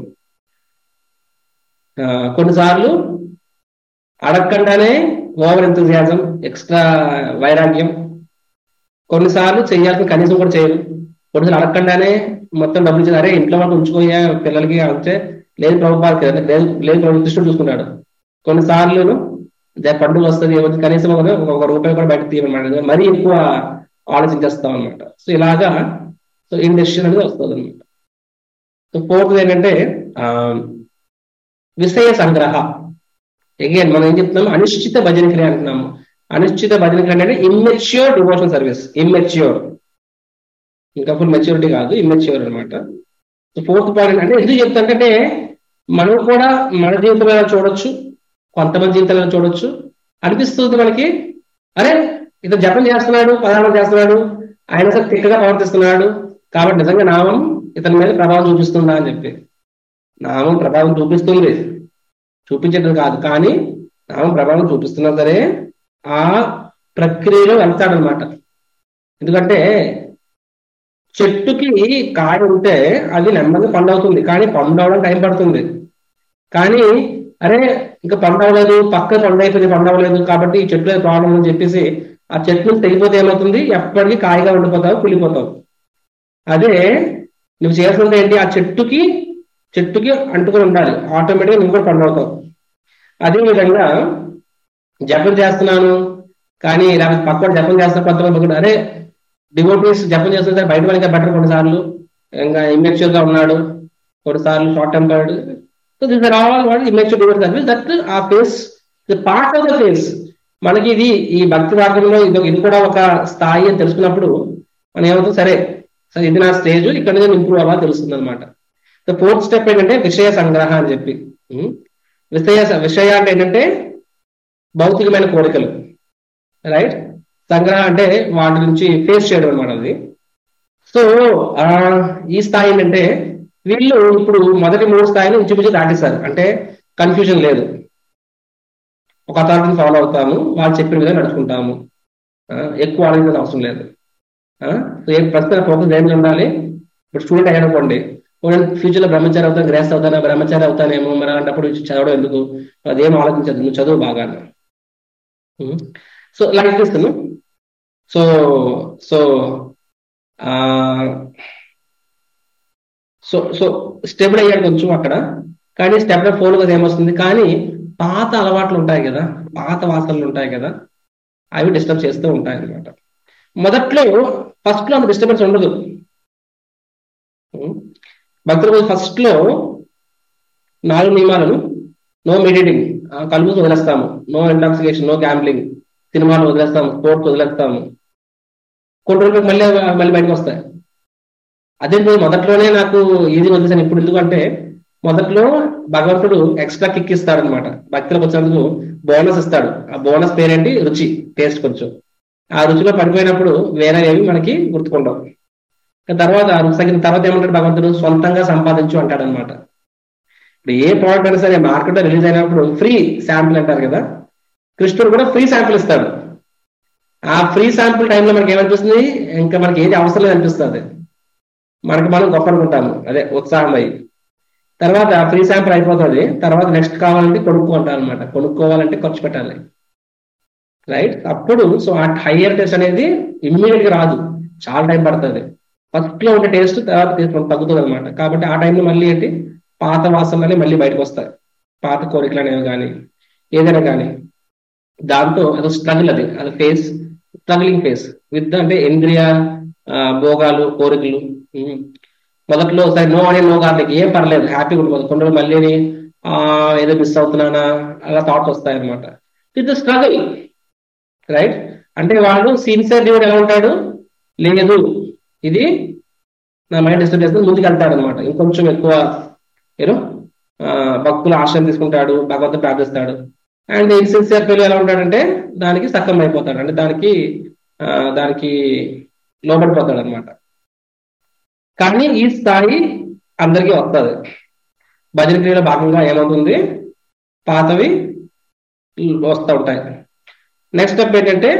కొన్నిసార్లు అడగకుండానే ఓవర్ ఎంతజియాజం ఎక్స్ట్రా వైరాగ్యం కొన్నిసార్లు చేయాల్సిన కనీసం కూడా చేయరు కొన్నిసార్లు అడగకుండానే మొత్తం డబ్బులు ఇచ్చి అరే ఇంట్లో వాళ్ళు ఉంచుకోయా పిల్లలకి అంటే లేదు ప్రభుత్వానికి లేదు లేదు ప్రభు కృష్ణుడు చూసుకున్నాడు కొన్నిసార్లు దే- పండుగ వస్తుంది ఏమవుతుంది కనీసం ఒక ఒక రూపాయి కూడా బయట తీయమన్నమాట మరీ ఎక్కువ ఆలోచించేస్తాం అనమాట సో ఇలాగా సో ఇండెసిషన్ అనేది వస్తుంది అనమాట సో ఫోర్త్ ఏంటంటే ఆ, విషయ సంగ్రహ అగైన్ మనం ఏం చెప్తున్నాము అనిశ్చిత భజన క్రియ అంటున్నాము అనిశ్చిత భజన క్రియ అంటే ఇమ్మెచ్యూర్ డివోషన్ సర్వీస్ ఇమ్మెచ్యూర్ ఇంకా ఫుల్ మెచ్యూరిటీ కాదు ఇమ్మెచ్యూర్ అనమాట ఫోర్త్ పాయింట్ అంటే ఎందుకు చెప్తానంటే మనం కూడా మన జీవితంలో ఎలా చూడొచ్చు కొంతమంది జీవితంలో చూడొచ్చు అనిపిస్తుంది మనకి అరే ఇతను జపం చేస్తున్నాడు పదార్థం చేస్తున్నాడు ఆయన అసలు తిక్కగా ప్రవర్తిస్తున్నాడు కాబట్టి నిజంగా నామం ఇతని మీద ప్రభావం చూపిస్తుందా అని చెప్పి నామం ప్రభావం చూపిస్తుంది చూపించడం కాదు కానీ నామం ప్రభావం చూపిస్తున్నా సరే ఆ ప్రక్రియలో వెళ్తాడనమాట ఎందుకంటే చెట్టుకి కాయ ఉంటే అది నెమ్మది పండు అవుతుంది కానీ పండు అవడం టైం పడుతుంది కానీ అరే ఇంకా పండు అవ్వలేదు పక్క పండు అయిపోయింది పండు అవ్వలేదు కాబట్టి ఈ చెట్టు ప్రాబ్లం అని చెప్పేసి ఆ చెట్టు నుంచి తెగిపోతే ఏమవుతుంది ఎప్పటికీ కాయగా ఉండిపోతావు కుళ్ళిపోతావు అదే నువ్వు చేయాల్సింది ఏంటి ఆ చెట్టుకి చెట్టుకి అంటుకొని ఉండాలి ఆటోమేటిక్గా నువ్వు కూడా పండు అవుతావు అదే విధంగా జపం చేస్తున్నాను కానీ లేకపోతే పక్కన జపం చేస్తున్న కొంతమంది పక్కన, అరే డివోటీస్ జపం చేస్తుంటే బయట వాళ్ళకి బెటర్ కొన్నిసార్లు ఇంకా ఇమ్మెచ్యూర్ గా ఉన్నాడు కొన్నిసార్లు short tempered so this are all what immature devote service that ఆ phase part of the phase మనకి ఇది ఈ భక్తి మార్గంలో ఇది ఇది కూడా ఒక స్థాయి అని తెలుసుకున్నప్పుడు మనం ఏమవుతుంది సరే సరే ఇది నా స్టేజ్ ఇక్కడ నుంచి ఇంప్రూవ్ అవ్వాలి తెలుస్తుంది అనమాట సో ఫోర్త్ స్టెప్ ఏంటంటే విషయ సంగ్రహ అని చెప్పి ఉం? విషయ విషయ అంటే ఏంటంటే భౌతికమైన కోరికలు రైట్ సంగ్రహ అంటే వాటి నుంచి ఫేస్ చేయడం అనమాట అది సో ఆ, ఈ స్థాయి ఏంటంటే వీళ్ళు ఇప్పుడు మొదటి మూడు స్థాయిలు ఇంచుమించు దాటేశారు అంటే కన్ఫ్యూజన్ లేదు ఒక అథారిటీని ఫాలో అవుతాము వాళ్ళు చెప్పిన విధంగా నడుచుకుంటాము ఆ, ఎక్కువ ఆలోచించిన అవసరం లేదు సో ఏ ప్రస్తుతం ఫోకస్ ఏమి ఉండాలి ఇప్పుడు స్టూడెంట్ అయ్యానుకోండి ఫ్యూచర్ లో బ్రహ్మచారి అవుతాను గ్రేస్ అవుతానా బ్రహ్మచారి అవుతానేమో మరి అలాంటప్పుడు చదవడం ఎందుకు అదేం ఆలోచించదు నువ్వు చదువు బాగా సో లైక్ చేస్తాను so so so so stable అయ్యాడు కొంచెం అక్కడ కానీ స్టెప్ ఫోన్ కదా ఏమొస్తుంది కానీ పాత అలవాట్లు ఉంటాయి కదా పాత వాసనలు ఉంటాయి కదా అవి డిస్టర్బ్ చేస్తూ ఉంటాయి అన్నమాట మొదట్లో ఫస్ట్ లో అంత డిస్టర్బెన్స్ ఉండదు భక్తుల ఫస్ట్ లో నాలుగు నియమాలను నో మెడిటింగ్ కలుపు వదిలేస్తాము నో ఇంటాక్సికేషన్ నో గ్యాంబ్లింగ్ సినిమాలు వదిలేస్తాము స్పోర్ట్స్ వదిలేస్తాము కొన్ని రోజులకు మళ్ళీ మళ్ళీ బయటకు వస్తాయి అదే మొదట్లోనే నాకు ఈజీ వదిలేసాను ఇప్పుడు ఎందుకంటే మొదట్లో భగవంతుడు ఎక్స్ట్రా కిక్ ఇస్తాడు అనమాట భక్తులకు వచ్చినందుకు బోనస్ ఇస్తాడు ఆ బోనస్ పేరేంటి రుచి టేస్ట్ కొంచెం ఆ రుచిలో పడిపోయినప్పుడు వేరే ఏవి మనకి గుర్తుకుంటాం తర్వాత ఆ రుచి తగ్గిన తర్వాత ఏమంటాడు భగవంతుడు సొంతంగా సంపాదించు అంటాడు అనమాట ఇప్పుడు ఏ ప్రోడక్ట్ అయినా సరే మార్కెట్ లో రిలీజ్ అయినప్పుడు ఫ్రీ శాంపిల్ అంటారు కదా కృష్ణుడు కూడా ఫ్రీ శాంపిల్ ఇస్తాడు ఆ ఫ్రీ శాంపిల్ టైంలో మనకి ఏమనిపిస్తుంది ఇంకా మనకి ఏది అవసరం లేదు అనిపిస్తుంది మనకి మనం గొప్ప అనుకుంటాము అదే ఉత్సాహం అయ్యి తర్వాత ఫ్రీ శాంపుల్ అయిపోతుంది తర్వాత నెక్స్ట్ కావాలంటే కొనుక్కుంటారు అనమాట కొనుక్కోవాలంటే ఖర్చు పెట్టాలి రైట్ అప్పుడు సో ఆ హయ్యర్ టేస్ట్ అనేది ఇమ్మీడియట్ గా రాదు చాలా టైం పడుతుంది ఫస్ట్ లో ఉండే టేస్ట్ తర్వాత టేస్ట్ తగ్గుతుంది అనమాట కాబట్టి ఆ టైంలో మళ్ళీ ఏంటి పాత వాసనలే మళ్ళీ బయటకు వస్తాయి పాత కోరికలు అనేవి కానీ ఏదైనా కానీ దాంతో అది స్ట్రగుల్ అది అది ఫేస్ స్ట్రగ్లింగ్ ఫేస్ విత్ అంటే ఇంద్రియ భోగాలు కోరికలు మొదట్లో సరే నో అనే నో గార్లిక్ ఏం పర్లేదు హ్యాపీగా ఉంటుంది కొన్ని రోజులు మళ్ళీ ఆ ఏదో మిస్ అవుతున్నానా అలా థాట్స్ వస్తాయి అనమాట ఇట్ స్ట్రగుల్ రైట్ అంటే వాళ్ళు సిన్సియర్ దేవుడు ఎలా ఉంటాడు లేదు ఇది నా మైండ్ డిస్టర్బ్ చేస్తుంది ముందుకు వెళ్తాడు అనమాట ఇంకొంచెం ఎక్కువ ఏదో భక్తుల ఆశ్రయం తీసుకుంటాడు భగవంతుడు ప్రార్థిస్తాడు అండ్ ఇన్సిన్సియర్ ఫెయిల్ ఎలా ఉంటాడంటే దానికి సక్కం అయిపోతాడు అంటే దానికి దానికి లోబడిపోతాడు అనమాట కానీ ఈ స్థాయి అందరికీ వస్తుంది భజన క్రియలో భాగంగా ఏమవుతుంది పాతవి వస్తూ ఉంటాయి నెక్స్ట్ స్టెప్ ఏంటంటే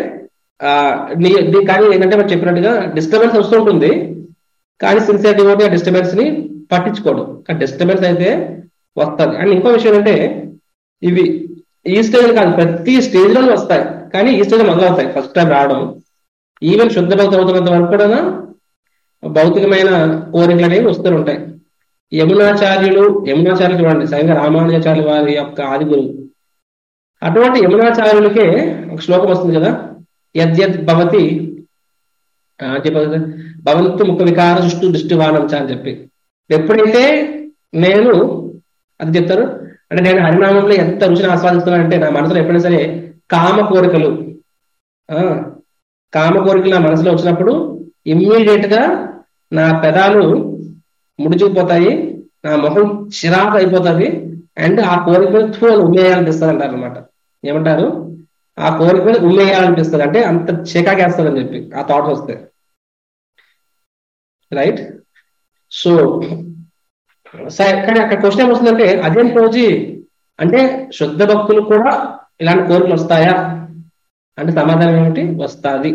కానీ ఏంటంటే మనం చెప్పినట్టుగా డిస్టర్బెన్స్ వస్తుంటుంది కానీ సిన్సియర్ డివోటీ ఆ డిస్టర్బెన్స్ ని పట్టించుకోడు కానీ డిస్టర్బెన్స్ అయితే వస్తుంది అండ్ ఇంకో విషయం అంటే ఇవి ఈ స్టేజ్ కాదు ప్రతి స్టేజ్ లో వస్తాయి కానీ ఈ స్టేజ్ మొదలవుతాయి ఫస్ట్ టైం రావడం ఈవెన్ శుద్ధ భక్తి అవుతున్నంత వరకు కూడా భౌతికమైన కోరికలు అనేవి వస్తూ ఉంటాయి యమునాచార్యులు యమునాచార్యులు చూడండి స్వయంగా రామానుజాచార్యుల వారి యొక్క ఆది గురువు అటువంటి యమునాచార్యులకే ఒక శ్లోకం వస్తుంది కదా యద్యద్ భవతి ఆ, చెప్పదు కదా, భవంతు ముఖ వికార సృష్టి దృష్టివానం చ అని చెప్పి ఎప్పుడైతే నేను అది చెప్తారు అంటే నేను హరినామంలో ఎంత రుచిని ఆస్వాదిస్తున్నానంటే నా మనసులో ఎప్పుడైనా సరే కామ కోరికలు ఆ కామ కోరికలు నా మనసులో వచ్చినప్పుడు ఇమ్మీడియట్ గా నా పెదాలు ముడిచిపోతాయి నా ముఖం చిరాకు అయిపోతుంది అండ్ ఆ కోరిక మీద థూ అని ఉమ్మేయాలనిపిస్తుంది అంటారు అనమాట ఏమంటారు ఆ కోరిక మీద ఉమ్మేయాలనిపిస్తుంది అంటే అంత చికాకేస్తుంది అని చెప్పి ఆ థాట్స్ వస్తే రైట్ సో సరే కానీ అక్కడ క్వశ్చన్ ఏమొస్తుందంటే అదేం రోజు అంటే శుద్ధ భక్తులు కూడా ఇలాంటి కోరికలు వస్తాయా అంటే సమాధానం ఏమిటి వస్తాది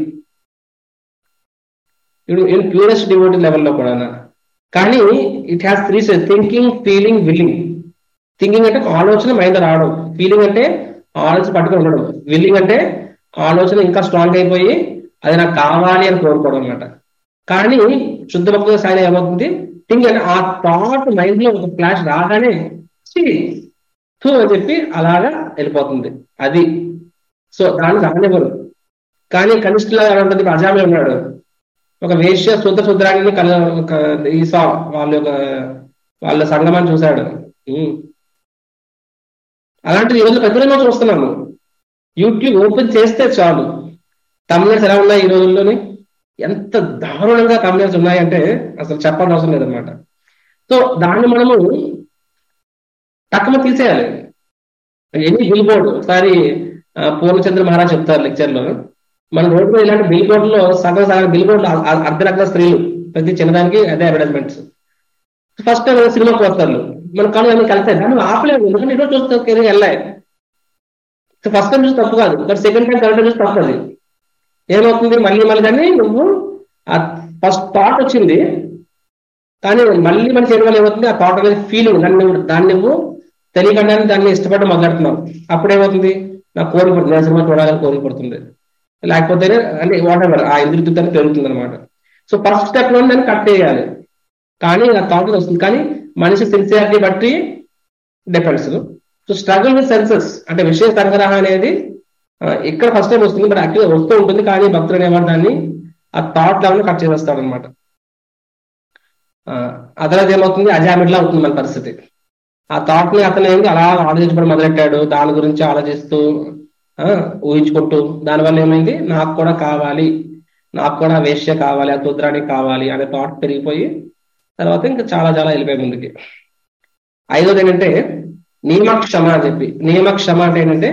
ఇప్పుడు ఇన్ ప్యూరెస్ట్ డివోటీ లెవెల్లో కూడా కానీ it has three thinking feeling willing thinking అంటే ఆలోచన మైండ్ రావడం ఫీలింగ్ అంటే ఆలోచన పట్టుకొని ఉండడం విల్లింగ్ అంటే ఆలోచన ఇంకా స్ట్రాంగ్ అయిపోయి అది నాకు కావాలి అని కోరుకోవడం అనమాట కానీ శుద్ధ భక్తుల స్థాయిలో ఏమవుతుంది థింక్ అంటే ఆ థాట్ మైండ్ లో ఒక ఫ్లాష్ రాగానే థూ అని చెప్పి అలాగా వెళ్ళిపోతుంది అది సో దాన్ని సహజపరు కానీ కనిష్ఠలా ఎలా ఉంటుంది ఇప్పుడు అజామి ఉన్నాడు ఒక వేష్య శుద్ధ శుద్రాన్ని కల ఒక- ఈ సా వాళ్ళ యొక్క వాళ్ళ సంగమాన్ని చూశాడు ఉమ్. అలాంటిది ఈ రోజు ప్రతిరోజు చూస్తున్నాము యూట్యూబ్ ఓపెన్ చేస్తే చాలు తమిళస్ ఎలా ఉన్నాయి ఈ రోజుల్లోని ఎంత దారుణంగా తమిళస్ ఉన్నాయంటే అసలు చెప్పాల్సిన అవసరం లేదనమాట సో దాన్ని మనము తక్కువ తీసేయాలి ఎన్ని బిల్ బోర్డు ఒకసారి ఆ, పూర్ణచంద్ర మహారాజ్ చెప్తారు లెక్చర్ లో మన రోడ్డు మీద ఇలాంటి బిల్ బోర్డులో సగం సగం బిల్ బోర్డులు అర్ధరగ్న స్త్రీలు ప్రతి చిన్నదానికి అదే అడ్వర్టైజ్మెంట్స్ ఫస్ట్ టైం సినిమాకి వస్తారు మన కళ్ళు అన్ని కలిసాయి దాన్ని ఆపలేదు ఎందుకంటే ఈరోజు చూస్తే వెళ్ళాయి ఫస్ట్ టైం చూసి తప్పు కాదు but second time third time చూసి తప్పు అది ఏమవుతుంది మళ్ళీ మళ్ళీ కానీ నువ్వు ఆ ఫస్ట్ థాట్ వచ్చింది కానీ మళ్ళీ మళ్ళీ చేయడం వల్ల ఏమవుతుంది ఆ థాట్ అనేది ఫీలింగ్ దాన్ని నువ్వు దాన్ని నువ్వు తెలియకుండానే దాన్ని ఇష్టపడడం మొదలెడుతున్నావు అప్పుడు ఏమవుతుంది నాకు కోరిక పడుతుంది నేను సినిమా చూడాలని కోరిక పడుతుంది లేకపోతే అంటే వాట్ ఎవర్ ఆ ఇంద్రియుతాన్ని పెరుగుతుంది అనమాట సో ఫస్ట్ స్టెప్ లో దాన్ని కట్ చేయాలి కానీ ఆ థాట్ వస్తుంది కానీ మనిషి సిన్సియారిటీ బట్టి depends so struggle with senses అంటే విషయ సంగ్రహ అనేది ఆ, ఇక్కడ ఫస్ట్ టైం వస్తుంది బట్ యాక్చువల్గా వస్తూ ఉంటుంది కానీ భక్తుడు అనేవాడు దాన్ని ఆ థాట్ లెవెల్ కట్ చేసేస్తాడు అనమాట అదనది ఏమవుతుంది అజామిడ్లా అవుతుంది మన పరిస్థితి ఆ థాట్ ని అతను ఏంటి అలా ఆలోచించడం మొదలెట్టాడు దాని గురించి ఆలోచిస్తూ ఆ, ఊహించుకుంటూ దానివల్ల ఏమైంది నాకు కూడా కావాలి నాకు కూడా వేష్య కావాలి ఆ తుద్రానికి కావాలి అనే థాట్ పెరిగిపోయి తర్వాత ఇంకా చాలా చాలా వెళ్ళిపోయి ముందుకి ఐదోది ఏంటంటే నియమక్షమ అని చెప్పి నియమక్షమ అంటే ఏంటంటే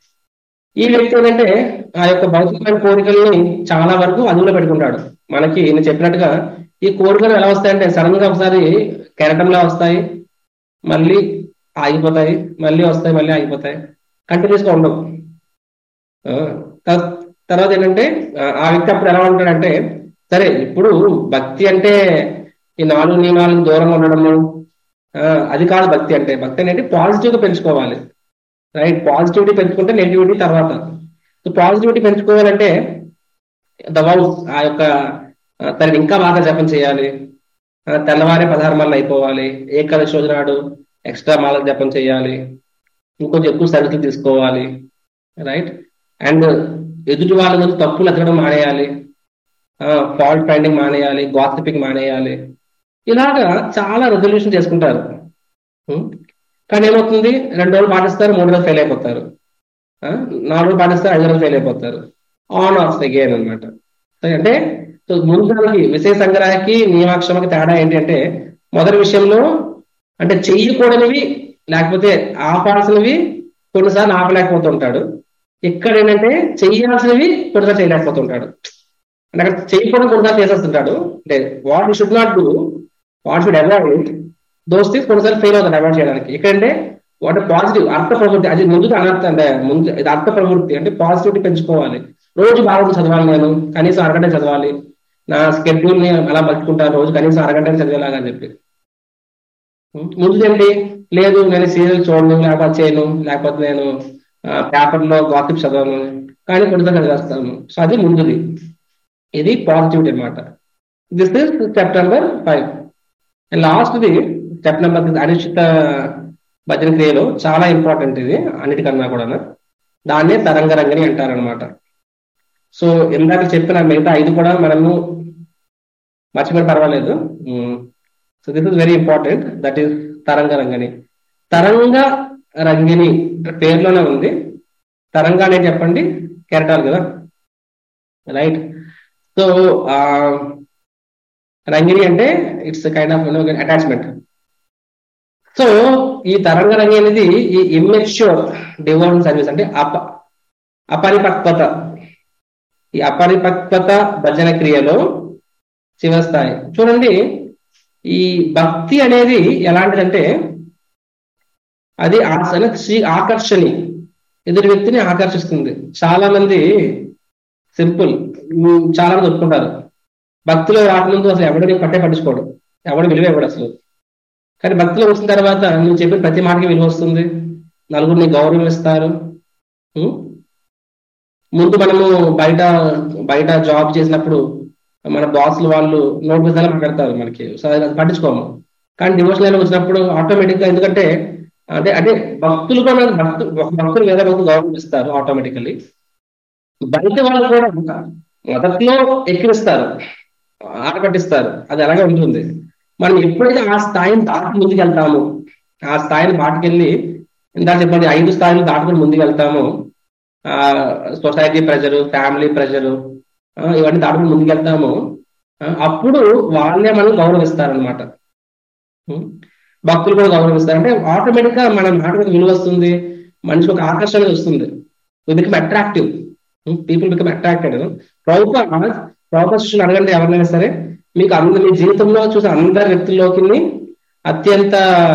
ఈ వ్యక్తి ఏంటంటే ఆ యొక్క భౌతికమైన కోరికల్ని చాలా వరకు అదుపులో పెట్టుకుంటాడు మనకి నేను చెప్పినట్టుగా ఈ కోరికలు ఎలా వస్తాయంటే సడన్ గా ఒకసారి కెరటంలా వస్తాయి మళ్ళీ ఆగిపోతాయి మళ్ళీ వస్తాయి మళ్ళీ ఆగిపోతాయి కంటిన్యూస్ గా ఉండవు ఆ, త- తర్వాత ఏంటంటే ఆ, ఆ వ్యక్తి అప్పుడు ఎలా ఉంటాడంటే సరే ఇప్పుడు భక్తి అంటే ఈ నాలుగు నియమాలకు దూరంగా ఉండడము ఆ, అది కాదు భక్తి అంటే భక్తి అనేది పాజిటివ్ గా పెంచుకోవాలి రైట్ పాజిటివిటీ పెంచుకుంటే నెగిటివిటీ తర్వాత సో పాజిటివిటీ పెంచుకోవాలంటే ద వౌస్ ఆ యొక్క ఆ, తనని ఇంకా బాగా జపం చేయాలి ఆ, తెల్లవారే పదహారు మాలలు అయిపోవాలి ఏకాదశి రోజు నాడు ఎక్స్ట్రా మాల జపం చేయాలి ఇంకొంచెం ఎక్కువ సరుకులు తీసుకోవాలి రైట్ అండ్ ఎదుటి వాళ్ళ గురించి తప్పులు ఎతకడం మానేయాలి ఫాల్ట్ ఫైండింగ్ మానేయాలి గాసిపింగ్ మానేయాలి ఇలాగా చాలా రెజల్యూషన్ చేసుకుంటారు ఉం? కానీ ఏమవుతుంది రెండు రోజులు పాటిస్తారు మూడు రోజులు ఫెయిల్ అయిపోతారు ఆ? నాలుగు రోజులు పాటిస్తారు ఐదు రోజులు ఫెయిల్ అయిపోతారు ఆన్ ఆఫ్ అగైన్ అనమాట అంటే సో ముందు దానికి విషయ సంగ్రహకి నియమాక్షమకి తేడా ఏంటి అంటే మొదటి విషయంలో అంటే చెయ్యకూడనివి లేకపోతే ఆపాల్సినవి కొన్నిసార్లు ఆపలేకపోతుంటాడు ఇక్కడ ఏంటంటే చెయ్యాల్సినవి కొన్నిసార్లు చేయలేకపోతుంటాడు అంటే అక్కడ చేయకూడదు కొన్నిసార్లు చేసేస్తుంటాడు అంటే what should not do what should avoid those things కొన్నిసార్లు ఫెయిల్ అవుతాడు అవాయిడ్ చేయడానికి ఇక్కడంటే వాట్ పాజిటివ్ అర్థ ప్రవృత్తి అది ముందు అనర్థ అంటే ముందు ఇది అర్థ ప్రవృత్తి అంటే పాజిటివిటీ పెంచుకోవాలి రోజు బాగా చదవాలి నేను కనీసం అరగంట చదవాలి నా స్కెడ్యూల్ ని అలా పట్టుకుంటాను రోజు కనీసం అరగంట చదివేలాగా అని చెప్పి ముందు ఏంటి లేదు నేను సీరియల్ చూడను లేకపోతే చేయను లేకపోతే నేను పేపర్ లో గాసిప్ చదవను కానీ కొన్నిసార్లు చదివేస్తాను సో అది ముందుది ఇది పాజిటివిటీ అనమాట దిస్ ఇస్ సెప్టెంబర్ ఫైవ్ లాస్ట్ది స్టెప్ నెంబర్ అనిశ్చిత భజన క్రియలో చాలా ఇంపార్టెంట్ ఇది అన్నిటికన్నా కూడా దాన్నే తరంగరంగని అంటారనమాట సో ఇందాక చెప్పిన మిగతా ఐదు కూడా మనము మర్చిపోయిన పర్వాలేదు so this is very important that is తరంగ రంగని తరంగ రంగిని పేర్లోనే ఉంది తరంగ అనేది చెప్పండి కెరటాలు కదా రైట్ సో రంగిణి అంటే it's kind of attachment so ఈ తరంగ రంగి అనేది ఈ ఇమ్మెచ్యూర్ డివోన్ సర్వీస్ అంటే అప అపరిపక్వత ఈ అపరిపక్వత భజన క్రియలో శివస్థాయి చూడండి ఈ భక్తి అనేది ఎలాంటిదంటే అది ఆసన శ్రీ ఆకర్షణి ఎదుటి వ్యక్తిని ఆకర్షిస్తుంది చాలా మంది సింపుల్ చాలా మంది ఒప్పుకుంటారు భక్తిలో రాకముందు అసలు ఎవడు నీకు పట్టే పట్టించుకోడు ఎవడు విలువ ఇవ్వడు అసలు కానీ భక్తిలో వచ్చిన తర్వాత నువ్వు చెప్పిన ప్రతి మాటకి విలువ వస్తుంది నలుగురు నీకు గౌరవం ఇస్తారు ముందు మనము బయట బయట జాబ్ చేసినప్పుడు మన బాస్లు వాళ్ళు నోట్ విధాలు మాట్లాడతారు మనకి సో అది పట్టించుకోము కానీ డివోషనల్ వచ్చినప్పుడు ఆటోమేటిక్ గా ఎందుకంటే అంటే అంటే భక్తులు కూడా భక్తు భక్తులు వేరే భక్తులు గౌరవం ఇస్తారు ఆటోమేటికల్లీ బయట వాళ్ళు కూడా మొదట్లో ఎక్కిరిస్తారు ఆట పట్టిస్తారు అది అలాగే ఉంటుంది మనం ఎప్పుడైతే ఆ స్థాయిని దాటి ముందుకు వెళ్తాము ఆ స్థాయిని దాటుకెళ్ళి ఇందా చెప్పండి ఐదు స్థాయిలు దాటుకుని ముందుకు వెళ్తాము ఆ సొసైటీ ప్రెజరు ఫ్యామిలీ ప్రెజరు ఇవన్నీ దాటుకుని ముందుకు వెళ్తాము అప్పుడు వాళ్ళే మనం గౌరవిస్తారనమాట భక్తులు కూడా గౌరవిస్తారు అంటే ఆటోమేటిక్ గా మన మాటకు విలువ వస్తుంది మనిషికి ఒక ఆకర్షణ వస్తుంది become attractive people become attracted ప్రభుత్వ ప్రభుత్వ శిష్యులు అడగండి ఎవరినైనా సరే మీకు అందరి మీ జీవితంలో చూసిన అందరి వ్యక్తుల్లోకి అత్యంత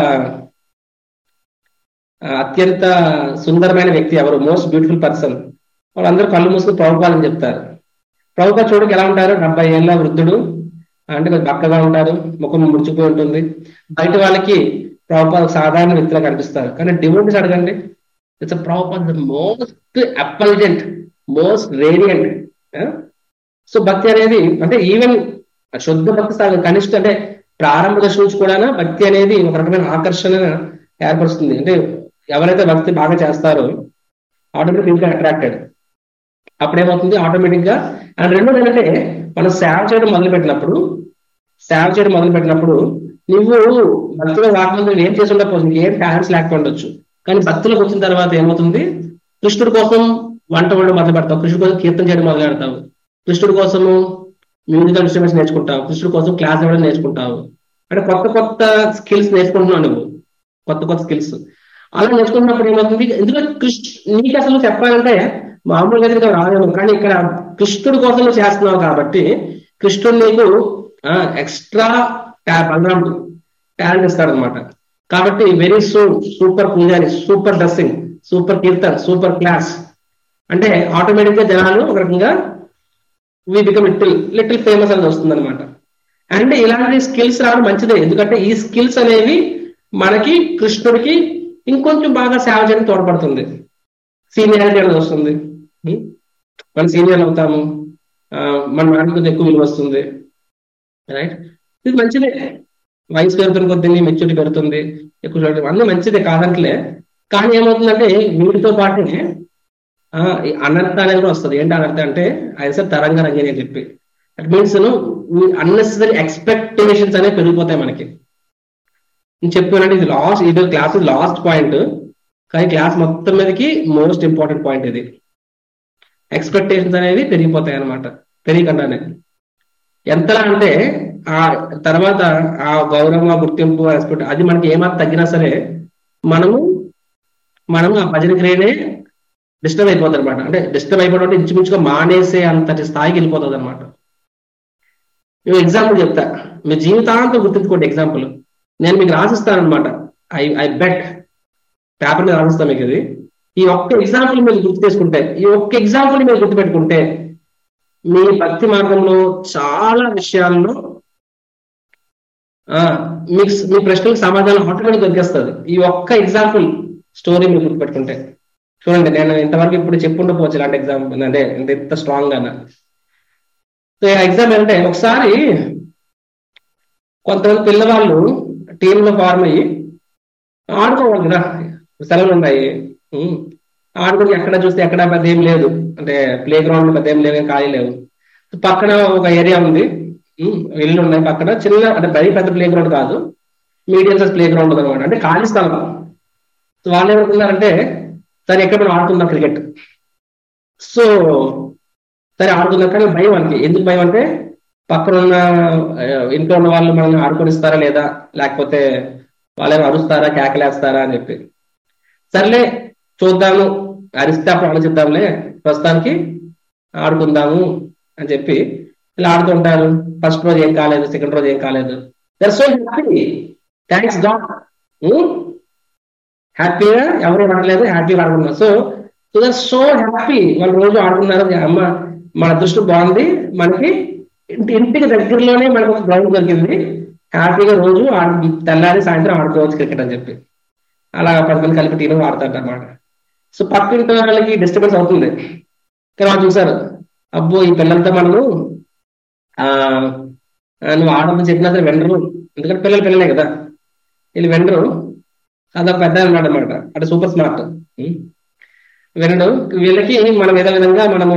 అత్యంత సుందరమైన వ్యక్తి ఎవరు మోస్ట్ బ్యూటిఫుల్ పర్సన్ వాళ్ళందరూ కళ్ళు మూసుకుని ప్రభుత్వాలని చెప్తారు ప్రభుత్వ చూడకి ఎలా ఉంటారు డెబ్బై ఏళ్ళ వృద్ధుడు అంటే కొంచెం బక్కగా ఉంటారు ముఖం ముడిచిపోయి ఉంటుంది బయట వాళ్ళకి ప్రభుత్వ సాధారణ వ్యక్తిలా కనిపిస్తారు కానీ డివోటీస్ అడగండి ఇట్స్ ప్రభుత్వ the most opulent most radiant so భక్తి అనేది అంటే ఈవెన్ శుద్ధ భక్తి స్థాయి కనిష్ట అంటే ప్రారంభ దశ నుంచి కూడా భక్తి అనేది ఒక రకమైన ఆకర్షణ ఏర్పరుస్తుంది అంటే ఎవరైతే భక్తి బాగా చేస్తారో ఆటోమేటిక్ ఇంకా అట్రాక్టెడ్ అప్పుడేమవుతుంది ఆటోమేటిక్ గా అండ్ రెండోది ఏంటంటే మనం సేవ చేయడం మొదలు పెట్టినప్పుడు సేవ చేయడం మొదలు పెట్టినప్పుడు నువ్వు భక్తిలో రాకముందు ఏం చేసి ఉండకపోవచ్చు నీకు ఏం టాలెంట్స్ లేకపోవచ్చు కానీ భక్తిలోకి వచ్చిన తర్వాత ఏమవుతుంది కృష్ణుడి కోసం వంట వండు మొదలు పెడతావు కృష్ణుడి కోసం కీర్తన చేయడం మొదలు పెడతావు కృష్ణుడి కోసము మ్యూజికల్ ఇన్స్ట్రుమెంట్స్ నేర్చుకుంటావు కృష్ణుడి కోసం క్లాస్ ఇవ్వడం నేర్చుకుంటావు అంటే కొత్త కొత్త స్కిల్స్ నేర్చుకుంటున్నావు నువ్వు కొత్త కొత్త స్కిల్స్ అలా నేర్చుకున్నప్పుడు ఏమవుతుంది ఎందుకంటే కృష్ణ నీకు అసలు చెప్పాలంటే మామూలుగా అయితే రాలేము కానీ ఇక్కడ కృష్ణుడి కోసం నువ్వు చేస్తున్నావు కాబట్టి కృష్ణుడు నీకు ఎక్స్ట్రా బలరాముడు టాలెంట్ ఇస్తాడనమాట కాబట్టి వెరీ సూన్ సూపర్ పూజారి super dressing super kirtan super class అంటే ఆటోమేటిక్ గా జనాలు ఒక రకంగా we become little little famous అనేది వస్తుంది అనమాట అండ్ ఇలాంటి స్కిల్స్ రావడం మంచిదే ఎందుకంటే ఈ స్కిల్స్ అనేవి మనకి కృష్ణుడికి ఇంకొంచెం బాగా సేవ చేయడం తోడ్పడుతుంది సీనియారిటీ అనేది వస్తుంది మనం సీనియర్ అవుతాము మన మాటకు కొంచెం ఎక్కువ విలువ వస్తుంది రైట్ ఇది మంచిదే వయసు పెరుగుతున్న కొద్ది మెచ్యూరిటీ పెడుతుంది ఎక్కువ చూడటం అన్నీ మంచిదే కాదంటలే కానీ ఏమవుతుందంటే వీటితో పాటే అనర్థ అనేది కూడా వస్తుంది ఏంటి అనర్థ అంటే అది సార్ తరంగ రంగిని అని చెప్పి దట్ మీన్స్ అన్నెసరీ ఎక్స్పెక్టేషన్స్ అనేవి పెరిగిపోతాయి మనకి నేను చెప్పానంటే ఇది లాస్ట్ ఇది క్లాస్ లాస్ట్ పాయింట్ కానీ క్లాస్ మొత్తం మీదకి మోస్ట్ ఇంపార్టెంట్ పాయింట్ ఇది ఎక్స్పెక్టేషన్స్ అనేవి పెరిగిపోతాయి అనమాట పెరిగకుండానే ఎంతలా అంటే ఆ తర్వాత ఆ గౌరవ గుర్తింపు రెస్పెక్ట్ అది మనకి ఏమాత్రం తగ్గినా సరే మనము మనము ఆ భజన క్రియనే డిస్టర్బ్ అయిపోతుంది అనమాట అంటే డిస్టర్బ్ అయిపోవడం అంటే ఇంచుమించుగా మానేసే అంతటి స్థాయికి వెళ్ళిపోతుంది అనమాట మేము ఎగ్జాంపుల్ చెప్తా మీ జీవితాంతం గుర్తుంచుకోండి ఎగ్జాంపుల్ నేను మీకు రాసిస్తాను అనమాట ఐ ఐ బెట్ పేపర్ మీద రాసిస్తాను మీకు ఇది ఈ ఒక్క ఎగ్జాంపుల్ మీరు గుర్తు చేసుకుంటే ఈ ఒక్క ఎగ్జాంపుల్ మీరు గుర్తుపెట్టుకుంటే మీ భక్తి మార్గంలో చాలా విషయాల్లో మీకు మీ ప్రశ్నలకు సమాధానం ఆటోమేటిక్ దొరికేస్తుంది ఈ ఒక్క ఎగ్జాంపుల్ స్టోరీ మీరు గుర్తుపెట్టుకుంటే చూడండి నేను ఇంతవరకు ఇప్పుడు చెప్పుండకపోవచ్చు ఇలాంటి ఎగ్జాంపుల్ అంటే ఇంత స్ట్రాంగ్ గా సో ఎగ్జామ్ ఏంటంటే ఒకసారి కొంతమంది పిల్లవాళ్ళు టీంలో ఫార్మ్ అయ్యి ఆడుకోవాలి కదా సెలవులు ఉన్నాయి ఉమ్. ఆడుకుని ఎక్కడ చూస్తే ఎక్కడ పెద్ద ఏం లేదు అంటే ప్లే గ్రౌండ్ పెద్ద ఏం లేవు ఏం ఖాళీ లేవు పక్కన ఒక ఏరియా ఉంది ఉమ్, ఇల్లు ఉన్నాయి పక్కన చిన్న అంటే మరీ పెద్ద ప్లే గ్రౌండ్ కాదు మీడియం సైజ్ ప్లే గ్రౌండ్ అనమాట అంటే ఖాళీ స్థలం సో వాళ్ళు ఏమనుకున్నారంటే సరే ఎక్కడ మనం ఆడుకుందాం క్రికెట్ సో సరే ఆడుకుందాం కానీ భయం మనకి ఎందుకు భయం అంటే పక్కన ఉన్న ఆ, ఇంట్లో ఉన్న వాళ్ళు మనల్ని ఆడుకొనిస్తారా లేదా లేకపోతే వాళ్ళు ఏమైనా అరుస్తారా కేకలేస్తారా అని చెప్పి సర్లే చూద్దాము అరిస్తే అప్పుడు ఆలోచిద్దాంలే ప్రస్తుతానికి ఆడుకుందాము అని చెప్పి ఇలా ఆడుతుంటారు ఫస్ట్ రోజు ఏం కాలేదు సెకండ్ రోజు ఏం కాలేదు they're so happy thanks God హ్యాపీగా ఎవరు ఆడలేదు హ్యాపీగా ఆడుకున్నారు so so they're so happy వాళ్ళు రోజు ఆడుకున్నారు అమ్మ మన అదృష్టం బాగుంది మనకి ఇంటి ఇంటికి దగ్గరలోనే మనకు ఒక గ్రౌండ్ దొరికింది హ్యాపీగా రోజు ఆడు తెల్లారి సాయంత్రం ఆడుకోవచ్చు క్రికెట్ అని చెప్పి అలా పది మంది కలిపి టీం ఆడతారు అన్నమాట సో పక్కింటి వాళ్ళకి డిస్టర్బెన్స్ అవుతుంది కానీ వాళ్ళు చూసారు అబ్బో ఈ పిల్లలతో మనము ఆ ఆ, నువ్వు ఆడమని చెప్పినా సరే వినరు ఎందుకంటే పిల్లలు పిల్లలే కదా వీళ్ళు వినరు అదొక పెద్ద అన్నమాట అనమాట అంటే సూపర్ స్మార్ట్ వినడు వీళ్ళకి మనం ఏదో విధంగా మనము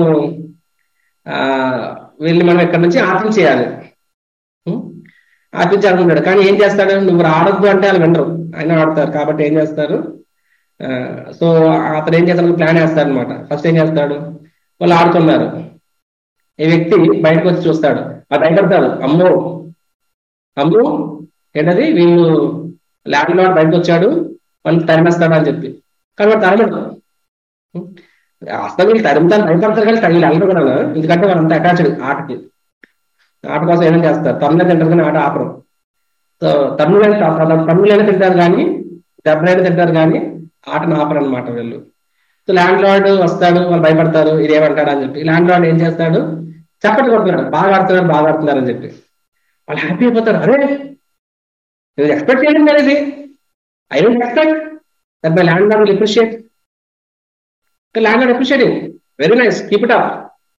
ఆ వీళ్ళని మనం ఎక్కడి నుంచి ఆపించేయాలి ఉం? ఆపించాలనుకుంటాడు కానీ ఏం చేస్తాడు నువ్వు ఆడొద్దు అంటే వాళ్ళు వినరు ఆయన ఆడతారు కాబట్టి ఏం చేస్తారు ఆ, సో అతను ఏం చేస్తాడు ప్లాన్ వేస్తాడు అనమాట ఫస్ట్ ఏం చేస్తాడు వాళ్ళు ఆడుతున్నారు ఈ వ్యక్తి బయటకు వచ్చి చూస్తాడు అది భయపడతాడు అమ్మో అమ్మో ఏంటది వీళ్ళు ల్యాండ్ లార్డ్ బయటకు వచ్చాడు వాళ్ళు తరిమేస్తాడు అని చెప్పి కానీ వాడు తరమడు అసలు వీళ్ళు తరుముతారు భయపడతారు కానీ వీళ్ళు వెళ్ళరు కూడా ఎందుకంటే వాళ్ళంతా అటాచ్డ్ ఆటకి ఆట కోసం ఏమైనా చేస్తారు తమ్ములే తింటారు కానీ ఆట ఆపరు సో తమ్ములైనా తమ్ములైనా తింటారు కానీ దెబ్బలైనా తింటారు కానీ ఆటను ఆపరు అనమాట వీళ్ళు సో ల్యాండ్ లార్డ్ వస్తాడు వాళ్ళు భయపడతారు ఇదేమంటాడు అని చెప్పి ల్యాండ్ లార్డ్ ఏం చేస్తాడు చప్పట్లు కొడుతున్నాడు బాగా ఆడుతున్నారు బాగా ఆడుతున్నారు అని చెప్పి వాళ్ళు హ్యాపీ అయిపోతారు అరే నేను ఎక్స్పెక్ట్ చేయడం లేదు ఇది I don't expect that my landlord will appreciate landlord appreciating very nice keep it up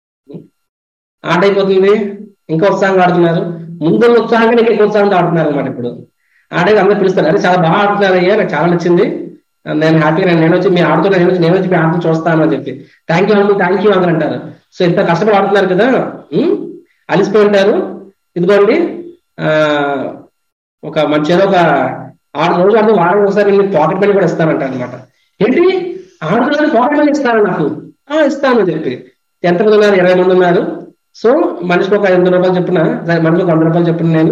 ఆట అయిపోతుంది ఇంకా ఉత్సాహంగా ఆడుతున్నారు ముందు ఉత్సాహంగా ఇంకా ఎక్కువ ఉత్సాహంగా ఆడుతున్నారు అనమాట ఇప్పుడు ఆడే అందరూ పిలుస్తారు అరే చాలా బాగా ఆడుతున్నారు అయ్యా నాకు చాలా నచ్చింది నేను హ్యాపీగా నేను వచ్చి మీరు ఆడుతున్నా నేను వచ్చి నేను వచ్చి మీ ఆటను చూస్తాను అని చెప్పి thank you uncle thank you uncle అంటారు సో ఇంత కష్టపడి ఆడుతున్నారు కదా ఉమ్, అలిసిపోయి ఉంటారు ఇదిగోండి ఆ ఒక మంచి ఏదో ఒక ఆరు రోజులు అంటే వారం ఒకసారి నేను పాకెట్ మనీ కూడా ఇస్తానంట అనమాట ఏంటి ఆరు రోజులు పాకెట్ మనీ ఇస్తాను నాకు ఆ ఇస్తాను అని చెప్పి ఎంతమంది ఉన్నారు ఇరవై మంది ఉన్నారు సో మనిషికి ఒక ఐదు వందల రూపాయలు చెప్పిన మనిషికి ఒక వంద రూపాయలు చెప్పిన నేను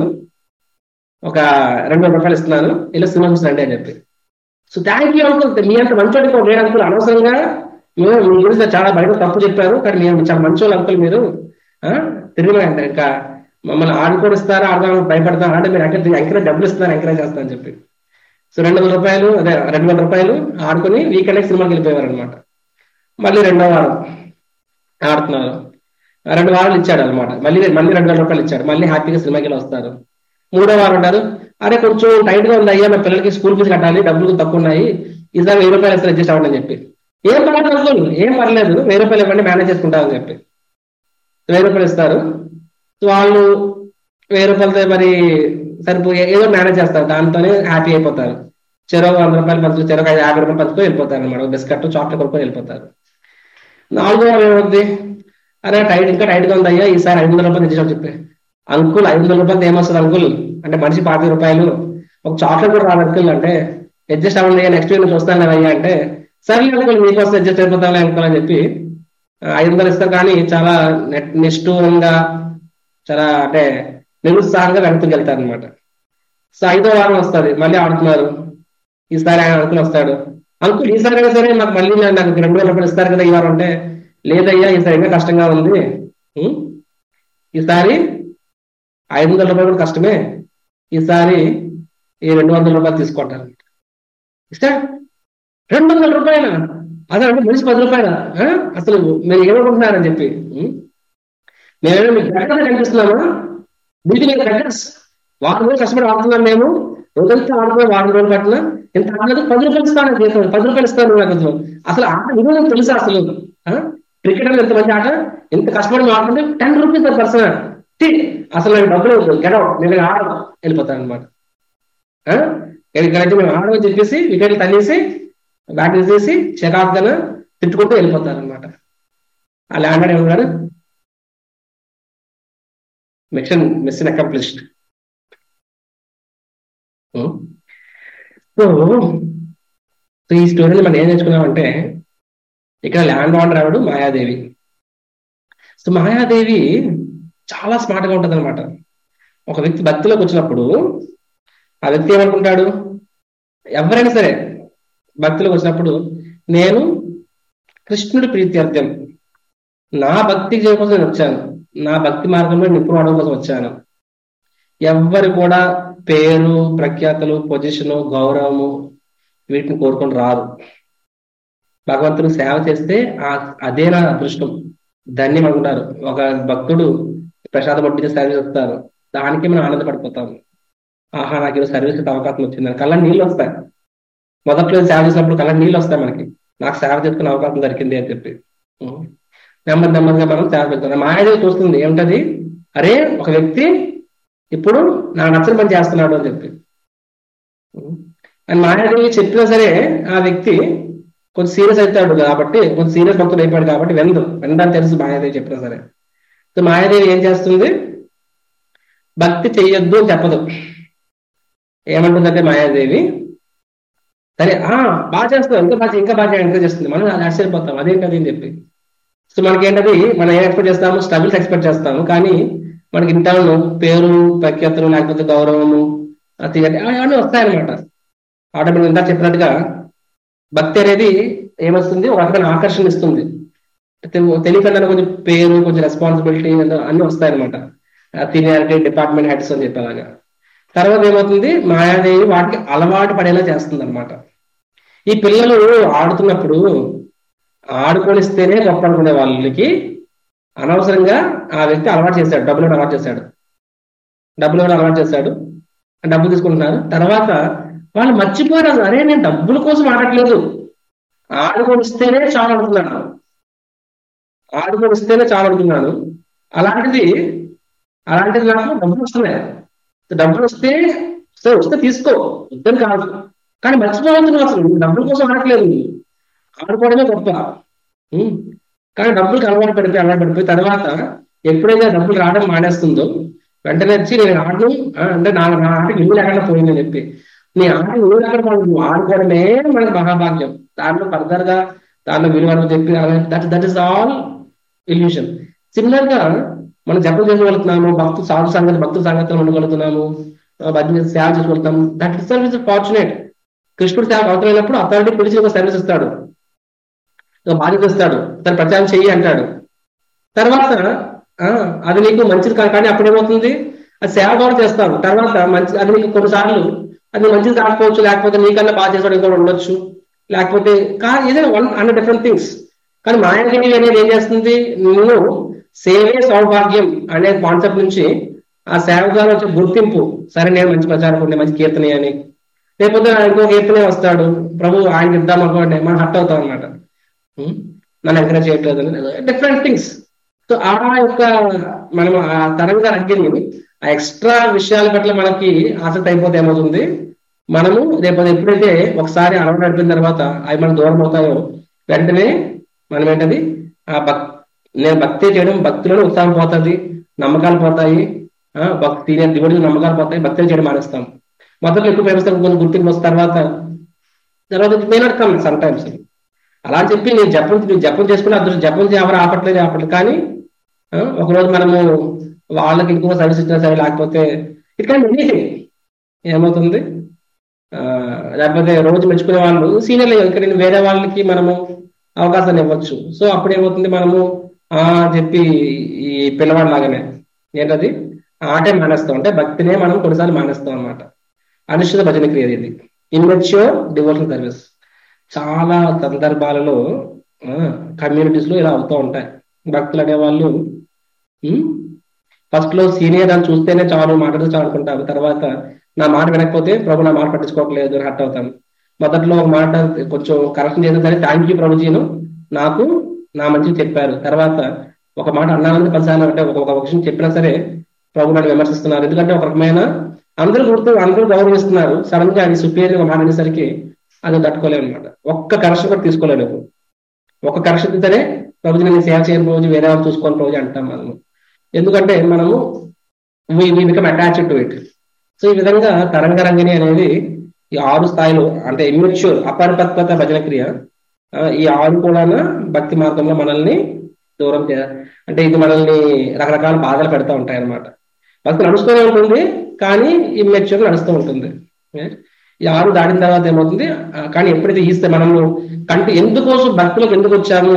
ఒక రెండు వందల రూపాయలు ఇస్తున్నాను ఇలా సినిమా చూసినండి అని చెప్పి సో థ్యాంక్ యూ అంకుల్ మీ అంత మంచోడి లేడు అంకుల్ అనవసరంగా మీరు మీ గురించి నాకు చాలా బయట తప్పు చెప్పారు కానీ మీరు చాలా మంచోళ్ళు అంకుల్ మీరు ఆ, తిరిగి అంటే ఇంకా మమ్మల్ని ఆడుకోడిస్తారా ఆడదాం భయపడతారా అంటే మీరు ఎంకరేజ్ ఎంకరేజ్ డబ్బులు ఇస్తున్నారు ఎంకరేజ్ చేస్తారని చెప్పి సో రెండు వందల రూపాయలు అదే రెండు వందల రూపాయలు ఆడుకొని వీకెండ్ సినిమాకి వెళ్ళిపోయేవారు అనమాట మళ్ళీ రెండో వారం ఆడుతున్నారు ఆ రెండు వారాలు ఇచ్చాడు అనమాట మళ్ళీ మళ్ళీ రెండు వేల రూపాయలు ఇచ్చాడు మళ్ళీ హ్యాపీగా సినిమాకి వెళ్ళి వస్తారు మూడో వారం ఉంటారు అరే కొంచెం టైట్ గా ఉంది అయ్యా మా పిల్లలకి స్కూల్ ఫీజు కట్టాలి డబ్బులు తక్కువ ఉన్నాయి ఈసారి వెయ్యి రూపాయలు ఇస్తారు అడ్జస్ట్ అవ్వండి అని చెప్పి ఏం పర్లేదు అంకుల్ ఏం పర్లేదు వెయ్యి రూపాయలు ఇవ్వండి మేనేజ్ చేసుకుంటామని చెప్పి వెయ్యి రూపాయలు ఇస్తారు సో వాళ్ళు వెయ్యి రూపాయలతో మరి సరిపో ఏదో మేనేజ్ చేస్తారు దాంతోనే హ్యాపీ అయిపోతారు చెరో వంద రూపాయలు పంచుకో చెరో ఐదు యాభై రూపాయలు పంచుకొని వెళ్ళిపోతారు అనమాట బిస్కెట్ చాక్లెట్ కొనుక్కొని వెళ్ళిపోతారు నాలుగో వారం ఏమవుద్ది అరే టైట్ ఇంకా టైట్ గా ఉంది అయ్యా ఈసారి ఐదు వందల రూపాయలు తెచ్చామని చెప్పి అంకుల్ ఐదు వందల రూపాయలు ఏమొస్తుంది అంకుల్ అంటే మనిషి పాతిక రూపాయలు ఒక చాక్లెట్ కూడా రాదు అంకుల్ అంటే అడ్జస్ట్ అవ్వండి నెక్స్ట్ వీక్ చూస్తాను కదా అయ్యా అంటే సరే అంకుల్ మీకోసం అడ్జస్ట్ అయిపోతాను అంకుల్ అని చెప్పి ఆ, ఐదు వందలు ఇస్తారు కానీ చాలా నెట్ నిష్ఠూరంగా చాలా అంటే నిరుత్సాహంగా వెనక్కి వెళ్తారు అనమాట సో ఐదో వారం వస్తుంది మళ్ళీ ఆడుతున్నారు ఈసారి ఆయన అంకుల్ వస్తాడు అంకుల్ ఈసారి అయినా సరే నాకు మళ్ళీ నా- నాకు రెండు వేల రూపాయలు ఇస్తారు కదా ఈ వారం అంటే లేదయ్యా ఈసారి ఇంకా కష్టంగా ఉంది ఉం? ఈసారి ఐదు వందల రూపాయలు కూడా కష్టమే ఈసారి ఈ రెండు వందల రూపాయలు తీసుకుంటారు ఇష్టా రెండు వందల రూపాయల అదే అంటే మనిషి పది రూపాయల ఆ? అసలు మీరు ఏమనుకుంటున్నారని చెప్పి ఉం? మేమేమో మీకు దగ్గర కనిపిస్తున్నామా మీకు మీకు దగ్గర వారం రోజులు కష్టపడి ఆడుతున్నాం మేము రోజంతా ఆడుతున్నాం వారం రోజులు కట్టినా ఇంత ఆడలేదు పది రూపాయలు ఇస్తాను జీతం పది రూపాయలు ఇస్తాను నాకు జీతం. అసలు ఆట విలువ నాకు తెలుసా అసలు క్రికెట్ అనేది ఎంత మంచి ఆట ఎంత కష్టపడి మేము ఆడుతుంటే టెన్ రూపీస్ పర్ పర్సన్ అసలు నాకు డబ్బులు గెడవ నేను ఆడ వెళ్ళిపోతాను అనమాట ఇక్కడైతే మేము ఆడమని చెప్పేసి వికెట్లు తన్నేసి బ్యాట్ తీసేసి చిరాకుగా తిట్టుకుంటూ వెళ్ళిపోతారు అనమాట ఆ ల్యాండర్ ఏమన్నాడు mission mission accomplished so so ఈ స్టోరీని మనం ఏం నేర్చుకున్నామంటే ఇక్కడ ల్యాండ్ ఆర్డర్ ఆవిడ మాయాదేవి సో మాయాదేవి చాలా స్మార్ట్ గా ఉంటది అనమాట ఒక వ్యక్తి భక్తిలోకి వచ్చినప్పుడు ఆ వ్యక్తి ఏమనుకుంటాడు ఎవరైనా సరే భక్తిలోకి వచ్చినప్పుడు నేను కృష్ణుడి ప్రీత్యర్థం నా భక్తి కోసం నేను వచ్చాను నా భక్తి మార్గంలో నిపుణుడు అవడం కోసం వచ్చాను ఎవ్వరు కూడా పేరు ప్రఖ్యాతలు పొజిషను గౌరవము వీటిని కోరుకొని రారు భగవంతుడు సేవ చేస్తే ఆ అదే నా అదృష్టం ధన్యం అనుకుంటారు ఒక భక్తుడు ప్రసాద పట్టించి సర్వీస్ వస్తారు దానికి మనం ఆనందపడిపోతాం ఆహా నాకు ఈరోజు సర్వీస్ అవకాశం వచ్చింది కళ్ళ నీళ్ళు వస్తాయి మొదట్లో సేవ చేసినప్పుడు కళ్ళ నీళ్ళు వస్తాయి మనకి నాకు సేవ చేసుకునే అవకాశం దొరికింది అని చెప్పి నెమ్మది నెమ్మదిగా మనం సేవ చేస్తాం మాయాదేవి చూస్తుంది ఏమిటది అరే ఒక వ్యక్తి ఇప్పుడు నాకు నచ్చిన పని చేస్తున్నాడు అని చెప్పి అని మాయాదేవి చెప్పినా సరే ఆ వ్యక్తి కొంచెం సీరియస్ అవుతాడు కాబట్టి కొంచెం సీరియస్ భక్తుడు అయిపోయాడు కాబట్టి వెందు వెందని తెలుసు మాయాదేవి చెప్పినా సరే సో మాయాదేవి ఏం చేస్తుంది భక్తి చెయ్యొద్దు అని చెప్పదు ఏమంటుందంటే మాయాదేవి సరే ఆ బాగా చేస్తాం ఇంకా బాగా ఇంకా బాగా ఎంకరేజ్ చేస్తుంది మనం అది ఆశ్చర్యపోతాం అదేంటి అది అని చెప్పి సో మనకేంటది మనం ఏం ఎక్స్పెక్ట్ చేస్తాము స్ట్రగుల్స్ ఎక్స్పెక్ట్ చేస్తాము కానీ మనకి ఇంటాను పేరు ప్రఖ్యాతలు లేకపోతే గౌరవము అవన్నీ వస్తాయన్నమాట ఆటోమేటిక్ ఇందా చెప్పినట్టుగా భక్తి అనేది ఏమొస్తుంది ఒక రకమైన ఆకర్షణ ఇస్తుంది తెలియకుండా కొంచెం పేరు కొంచెం రెస్పాన్సిబిలిటీ అన్ని వస్తాయన్నమాట సీనియారిటీ డిపార్ట్మెంట్ హెడ్స్ అని చెప్పేలాగా తర్వాత ఏమవుతుంది మాయాదేవి వాటికి అలవాటు పడేలా చేస్తుంది అనమాట ఈ పిల్లలు ఆడుతున్నప్పుడు ఆడుకొనిస్తేనే గొప్ప అనుకునే వాళ్ళకి అనవసరంగా ఆ వ్యక్తి అలవాటు చేశాడు డబ్బులు అలవాటు చేశాడు డబ్బులు అలవాటు చేశాడు డబ్బులు తీసుకుంటున్నారు తర్వాత వాళ్ళు మర్చిపోయారు అసలు అరే నేను డబ్బుల కోసం ఆడట్లేదు ఆడుకొనిస్తేనే చాలా అడుగుతున్నాను ఆడుకొనిస్తేనే చాలా అడుగుతున్నాను అలాంటిది అలాంటిది నాకు డబ్బులు వస్తున్నాయి డబ్బులు వస్తే సరే వస్తే తీసుకో వద్దని కాదు కానీ మర్చిపోవద్దు అసలు డబ్బుల కోసం ఆడట్లేదు ఆడుకోవడమే గొప్ప కానీ డబ్బులకి అలవాటు పడిపోయి అలవాటు పడిపోయి తర్వాత ఎప్పుడైతే డబ్బులు రావడం మానేస్తుందో వెంటనే వచ్చి నేను ఆడను అంటే నా నా ఆటకి ఇల్లు లేకుండా పోయిందని చెప్పి నీ ఆట ఇల్లు లేకుండా నువ్వు ఆడుకోవడమే మనకి మహాభాగ్యం దాంట్లో ఫర్దర్ గా దాంట్లో విలువలు చెప్పి that that is all illusion similar గా మనం జపం చేసుకోగలుగుతున్నాము భక్తు సాధు సంగతి భక్తుల సంగతిలో ఉండగలుగుతున్నాము భజన సేవ చేసుకోగలుగుతాం దట్ ఇస్ సర్వీస్ ఫార్చునేట్ కృష్ణుడు సేవ అవసరమైనప్పుడు అథారిటీ పిలిచి ఒక సర్వీస్ ఇస్తాడు ఒక బాధ్యత ఇస్తాడు తను ప్రచారం చెయ్యి అంటాడు తర్వాత అది నీకు మంచిది కాదు కానీ అప్పుడు ఏమవుతుంది అది సేవ కూడా చేస్తావు తర్వాత మంచి అది నీకు కొన్నిసార్లు అది మంచిది కాకపోవచ్చు లేకపోతే నీకన్నా బాగా చేసాడు ఇంకోటి ఉండొచ్చు లేకపోతే ఏదైనా వన్ అన్న డిఫరెంట్ థింగ్స్ కానీ మాయాదేవి అనేది ఏం చేస్తుంది నువ్వు సేవే సౌభాగ్యం అనే కాన్సెప్ట్ నుంచి ఆ సేవగా వచ్చే గుర్తింపు సరే నేను మంచి ప్రచారం మంచి కీర్తన అని లేకపోతే ఇంకో కీర్తనే వస్తాడు ప్రభు ఆయన ఇద్దాం అనుకోండి మనం హట్ అవుతాం అనమాట నన్ను ఎంకరేజ్ చేయట్లేదు డిఫరెంట్ థింగ్స్ సో ఆ యొక్క మనం ఆ తరంగా అగ్గిని ఆ ఎక్స్ట్రా విషయాల పట్ల మనకి ఆసక్తి అయిపోతే ఏమవుతుంది మనము రేపు ఎప్పుడైతే ఒకసారి అలవాటు నడిపిన తర్వాత అవి మనకు దూరం అవుతాయో వెంటనే మనం ఏంటది ఆ భక్ నేను భక్తి చేయడం భక్తిలోనే ఉత్సాహం పోతుంది నమ్మకాలు పోతాయి భక్తి దిగుడు నమ్మకాలు పోతాయి భక్తి చేయడం మానేస్తాం మొదట్లో ఎక్కువ ప్రేమిస్తాం కొన్ని గుర్తింపు వస్తున్న తర్వాత తర్వాత may not come sometimes అలా చెప్పి నేను జపం నేను జపం చేసుకుని అదృష్టం జపం ఎవరు ఆపట్లేదు ఆపట్లేదు కానీ ఒకరోజు మనము వాళ్ళకి ఇంకొక సర్వీస్ ఇచ్చినా సరే లేకపోతే ఇట్ కానీ ఎనీథింగ్ ఏమవుతుంది లేకపోతే రోజు మెచ్చుకునే వాళ్ళు సీనియర్లు ఇక్కడ నేను వేరే వాళ్ళకి మనము అవకాశాన్ని ఇవ్వచ్చు సో అప్పుడు ఏమవుతుంది మనము ఆ చెప్పి ఈ పిల్లవాడు లాగానే ఏంటది ఆటే మానేస్తాం అంటే భక్తినే మనం కొన్నిసార్లు మానేస్తాం అనమాట అనిశ్చిత భజన క్రియ ఇది ఇన్మెచ్యూర్ డివోషనల్ సర్వీస్ చాలా సందర్భాలలో కమ్యూనిటీస్ లో ఇలా అవుతూ ఉంటాయి భక్తులు అనేవాళ్ళు ఫస్ట్ లో సీనియర్ అని చూస్తేనే చాలు మాట్లాడితే చాలు అనుకుంటారు తర్వాత నా మాట వినకపోతే ప్రభు నా మాట పట్టించుకోవట్లేదు అని హట్ అవుతాను మొదట్లో ఒక మాట కొంచెం కరెక్షన్ చేసిన సరే థ్యాంక్ యూ ప్రభుజీను నాకు నా మంచిగా చెప్పారు తర్వాత ఒక మాట అన్నానని పదిసార్లు అంటే ఒక విషయం చెప్పినా సరే ప్రభు నన్ను విమర్శిస్తున్నారు ఎందుకంటే ఒక రకమైన అందరూ గుర్తు అందరూ గౌరవిస్తున్నారు సడన్ గా అది సుపీరియర్ మాట్లాడేసరికి అది తట్టుకోలేము అనమాట ఒక్క కరెక్షన్ కూడా తీసుకోలేము ఒక కరెక్షన్ తీస్తేనే ప్రభుజీ నేను సేవ చేయని రోజు వేరే వాళ్ళు చూసుకోని రోజు అంటాం మనము ఎందుకంటే మనము become attached to it so ఈ విధంగా తరంగరంగిణి అనేది ఈ ఆరు స్థాయిలో అంటే ఇమ్మెచ్యూర్ అపరిపక్వత భజన క్రియ ఈ ఆరు కూడా భక్తి మార్గంలో మనల్ని దూరం చే అంటే ఇది మనల్ని రకరకాల బాధలు పెడతా ఉంటాయి అనమాట భక్తి నడుస్తూనే ఉంటుంది కానీ ఇమ్మెచ్యూర్ నడుస్తూ ఉంటుంది ఈ ఆరు దాటిన తర్వాత ఏమవుతుంది కానీ ఎప్పుడైతే ఈస్తే మనము కంటి ఎందుకోసం భక్తులకు ఎందుకు వచ్చాము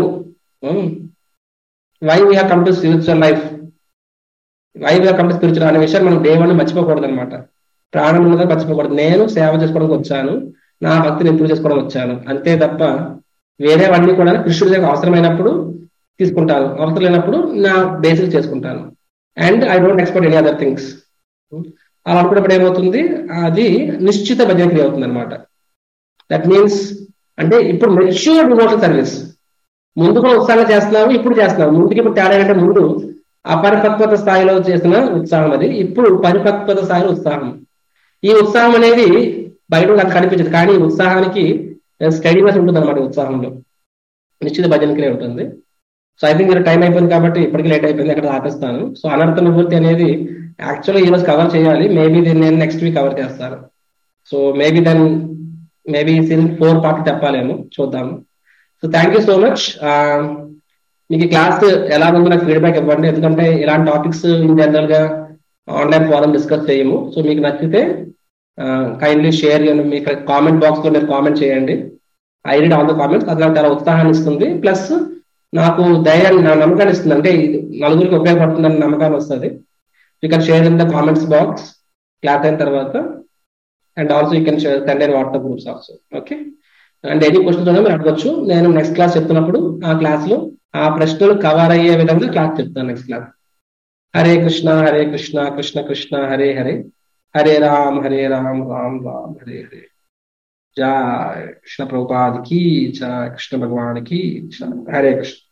why we come to spiritual life why we come to spiritual అనే విషయాన్ని మనం దేవుని మర్చిపోకూడదు అనమాట ప్రాణం ఉన్నదా మర్చిపోకూడదు నేను సేవ చేసుకోవడానికి వచ్చాను నా భక్తిని ఇంప్రూవ్ చేసుకోవడం వచ్చాను అంతే తప్ప వేరేవన్నీ కూడా కృష్ణుడి దగ్గర అవసరమైనప్పుడు తీసుకుంటాను అవసరం లేనప్పుడు నా బేసిక్ చేసుకుంటాను and I don't expect any other things అలా అనుకున్నప్పుడు ఏమవుతుంది అది నిశ్చిత భజన క్రియ అవుతుంది అనమాట దట్ మీన్స్ అంటే ఇప్పుడు మెచ్యూర్ డివోషనల్ సర్వీస్ ముందు కూడా ఉత్సాహంగా చేస్తున్నాము ఇప్పుడు చేస్తున్నాము ముందుకి ఇప్పుడు తేడా అంటే ముందు అపరిపక్వత స్థాయిలో చేసిన ఉత్సాహం అది ఇప్పుడు పరిపక్వత స్థాయిలో ఉత్సాహం ఈ ఉత్సాహం అనేది బయట నాకు కనిపించదు కానీ ఉత్సాహానికి స్టడీనెస్ ఉంటుంది అనమాట ఉత్సాహంలో నిశ్చిత భజన క్రియ ఉంటుంది సో ఐ థింక్ టైం అయిపోయింది కాబట్టి ఇప్పటికీ లేట్ అయిపోయింది అక్కడ ఆపేస్తాను సో అనర్థ నివృత్తి అనేది యాక్చువల్గా ఈ రోజు కవర్ చేయాలి మేబీ దీన్ని నేను నెక్స్ట్ వీక్ కవర్ చేస్తాను so maybe then maybe season four part చెప్పాలేమో చూద్దాము so thank you so much మీకు క్లాస్ ఎలా ఉందో నాకు ఫీడ్బ్యాక్ ఇవ్వండి ఎందుకంటే ఇలాంటి టాపిక్స్ ఇన్ జనరల్ గా ఆన్లైన్ ఫోరం డిస్కస్ చేయము సో మీకు నచ్చితే కైండ్లీ షేర్ చేయండి మీకు కామెంట్ బాక్స్ లో మీరు కామెంట్ చేయండి I read all the comments అది నాకు చాలా ఉత్సాహాన్ని ఇస్తుంది ప్లస్ నాకు ధైర్యాన్ని నా నమ్మకాన్ని ఇస్తుంది అంటే నలుగురికి ఉపయోగపడుతుందని నమ్మకాన్ని వస్తుంది you can share in the comments box class అయిన తర్వాత and also you can share send in WhatsApp groups also okay and any questions ఉన్నా మీరు అడగచ్చు నేను నెక్స్ట్ క్లాస్ చెప్తున్నప్పుడు ఆ క్లాస్ లో ఆ ప్రశ్నలు కవర్ అయ్యే విధంగా క్లాస్ చెప్తాను నెక్స్ట్ క్లాస్ హరే కృష్ణ హరే కృష్ణ కృష్ణ కృష్ణ హరే హరే హరే రామ్ హరే రామ్ రామ్ రామ్ హరే హరే జయ కృష్ణ ప్రభుపాద్ కి జయ కృష్ణ భగవాన్ కి హరే కృష్ణ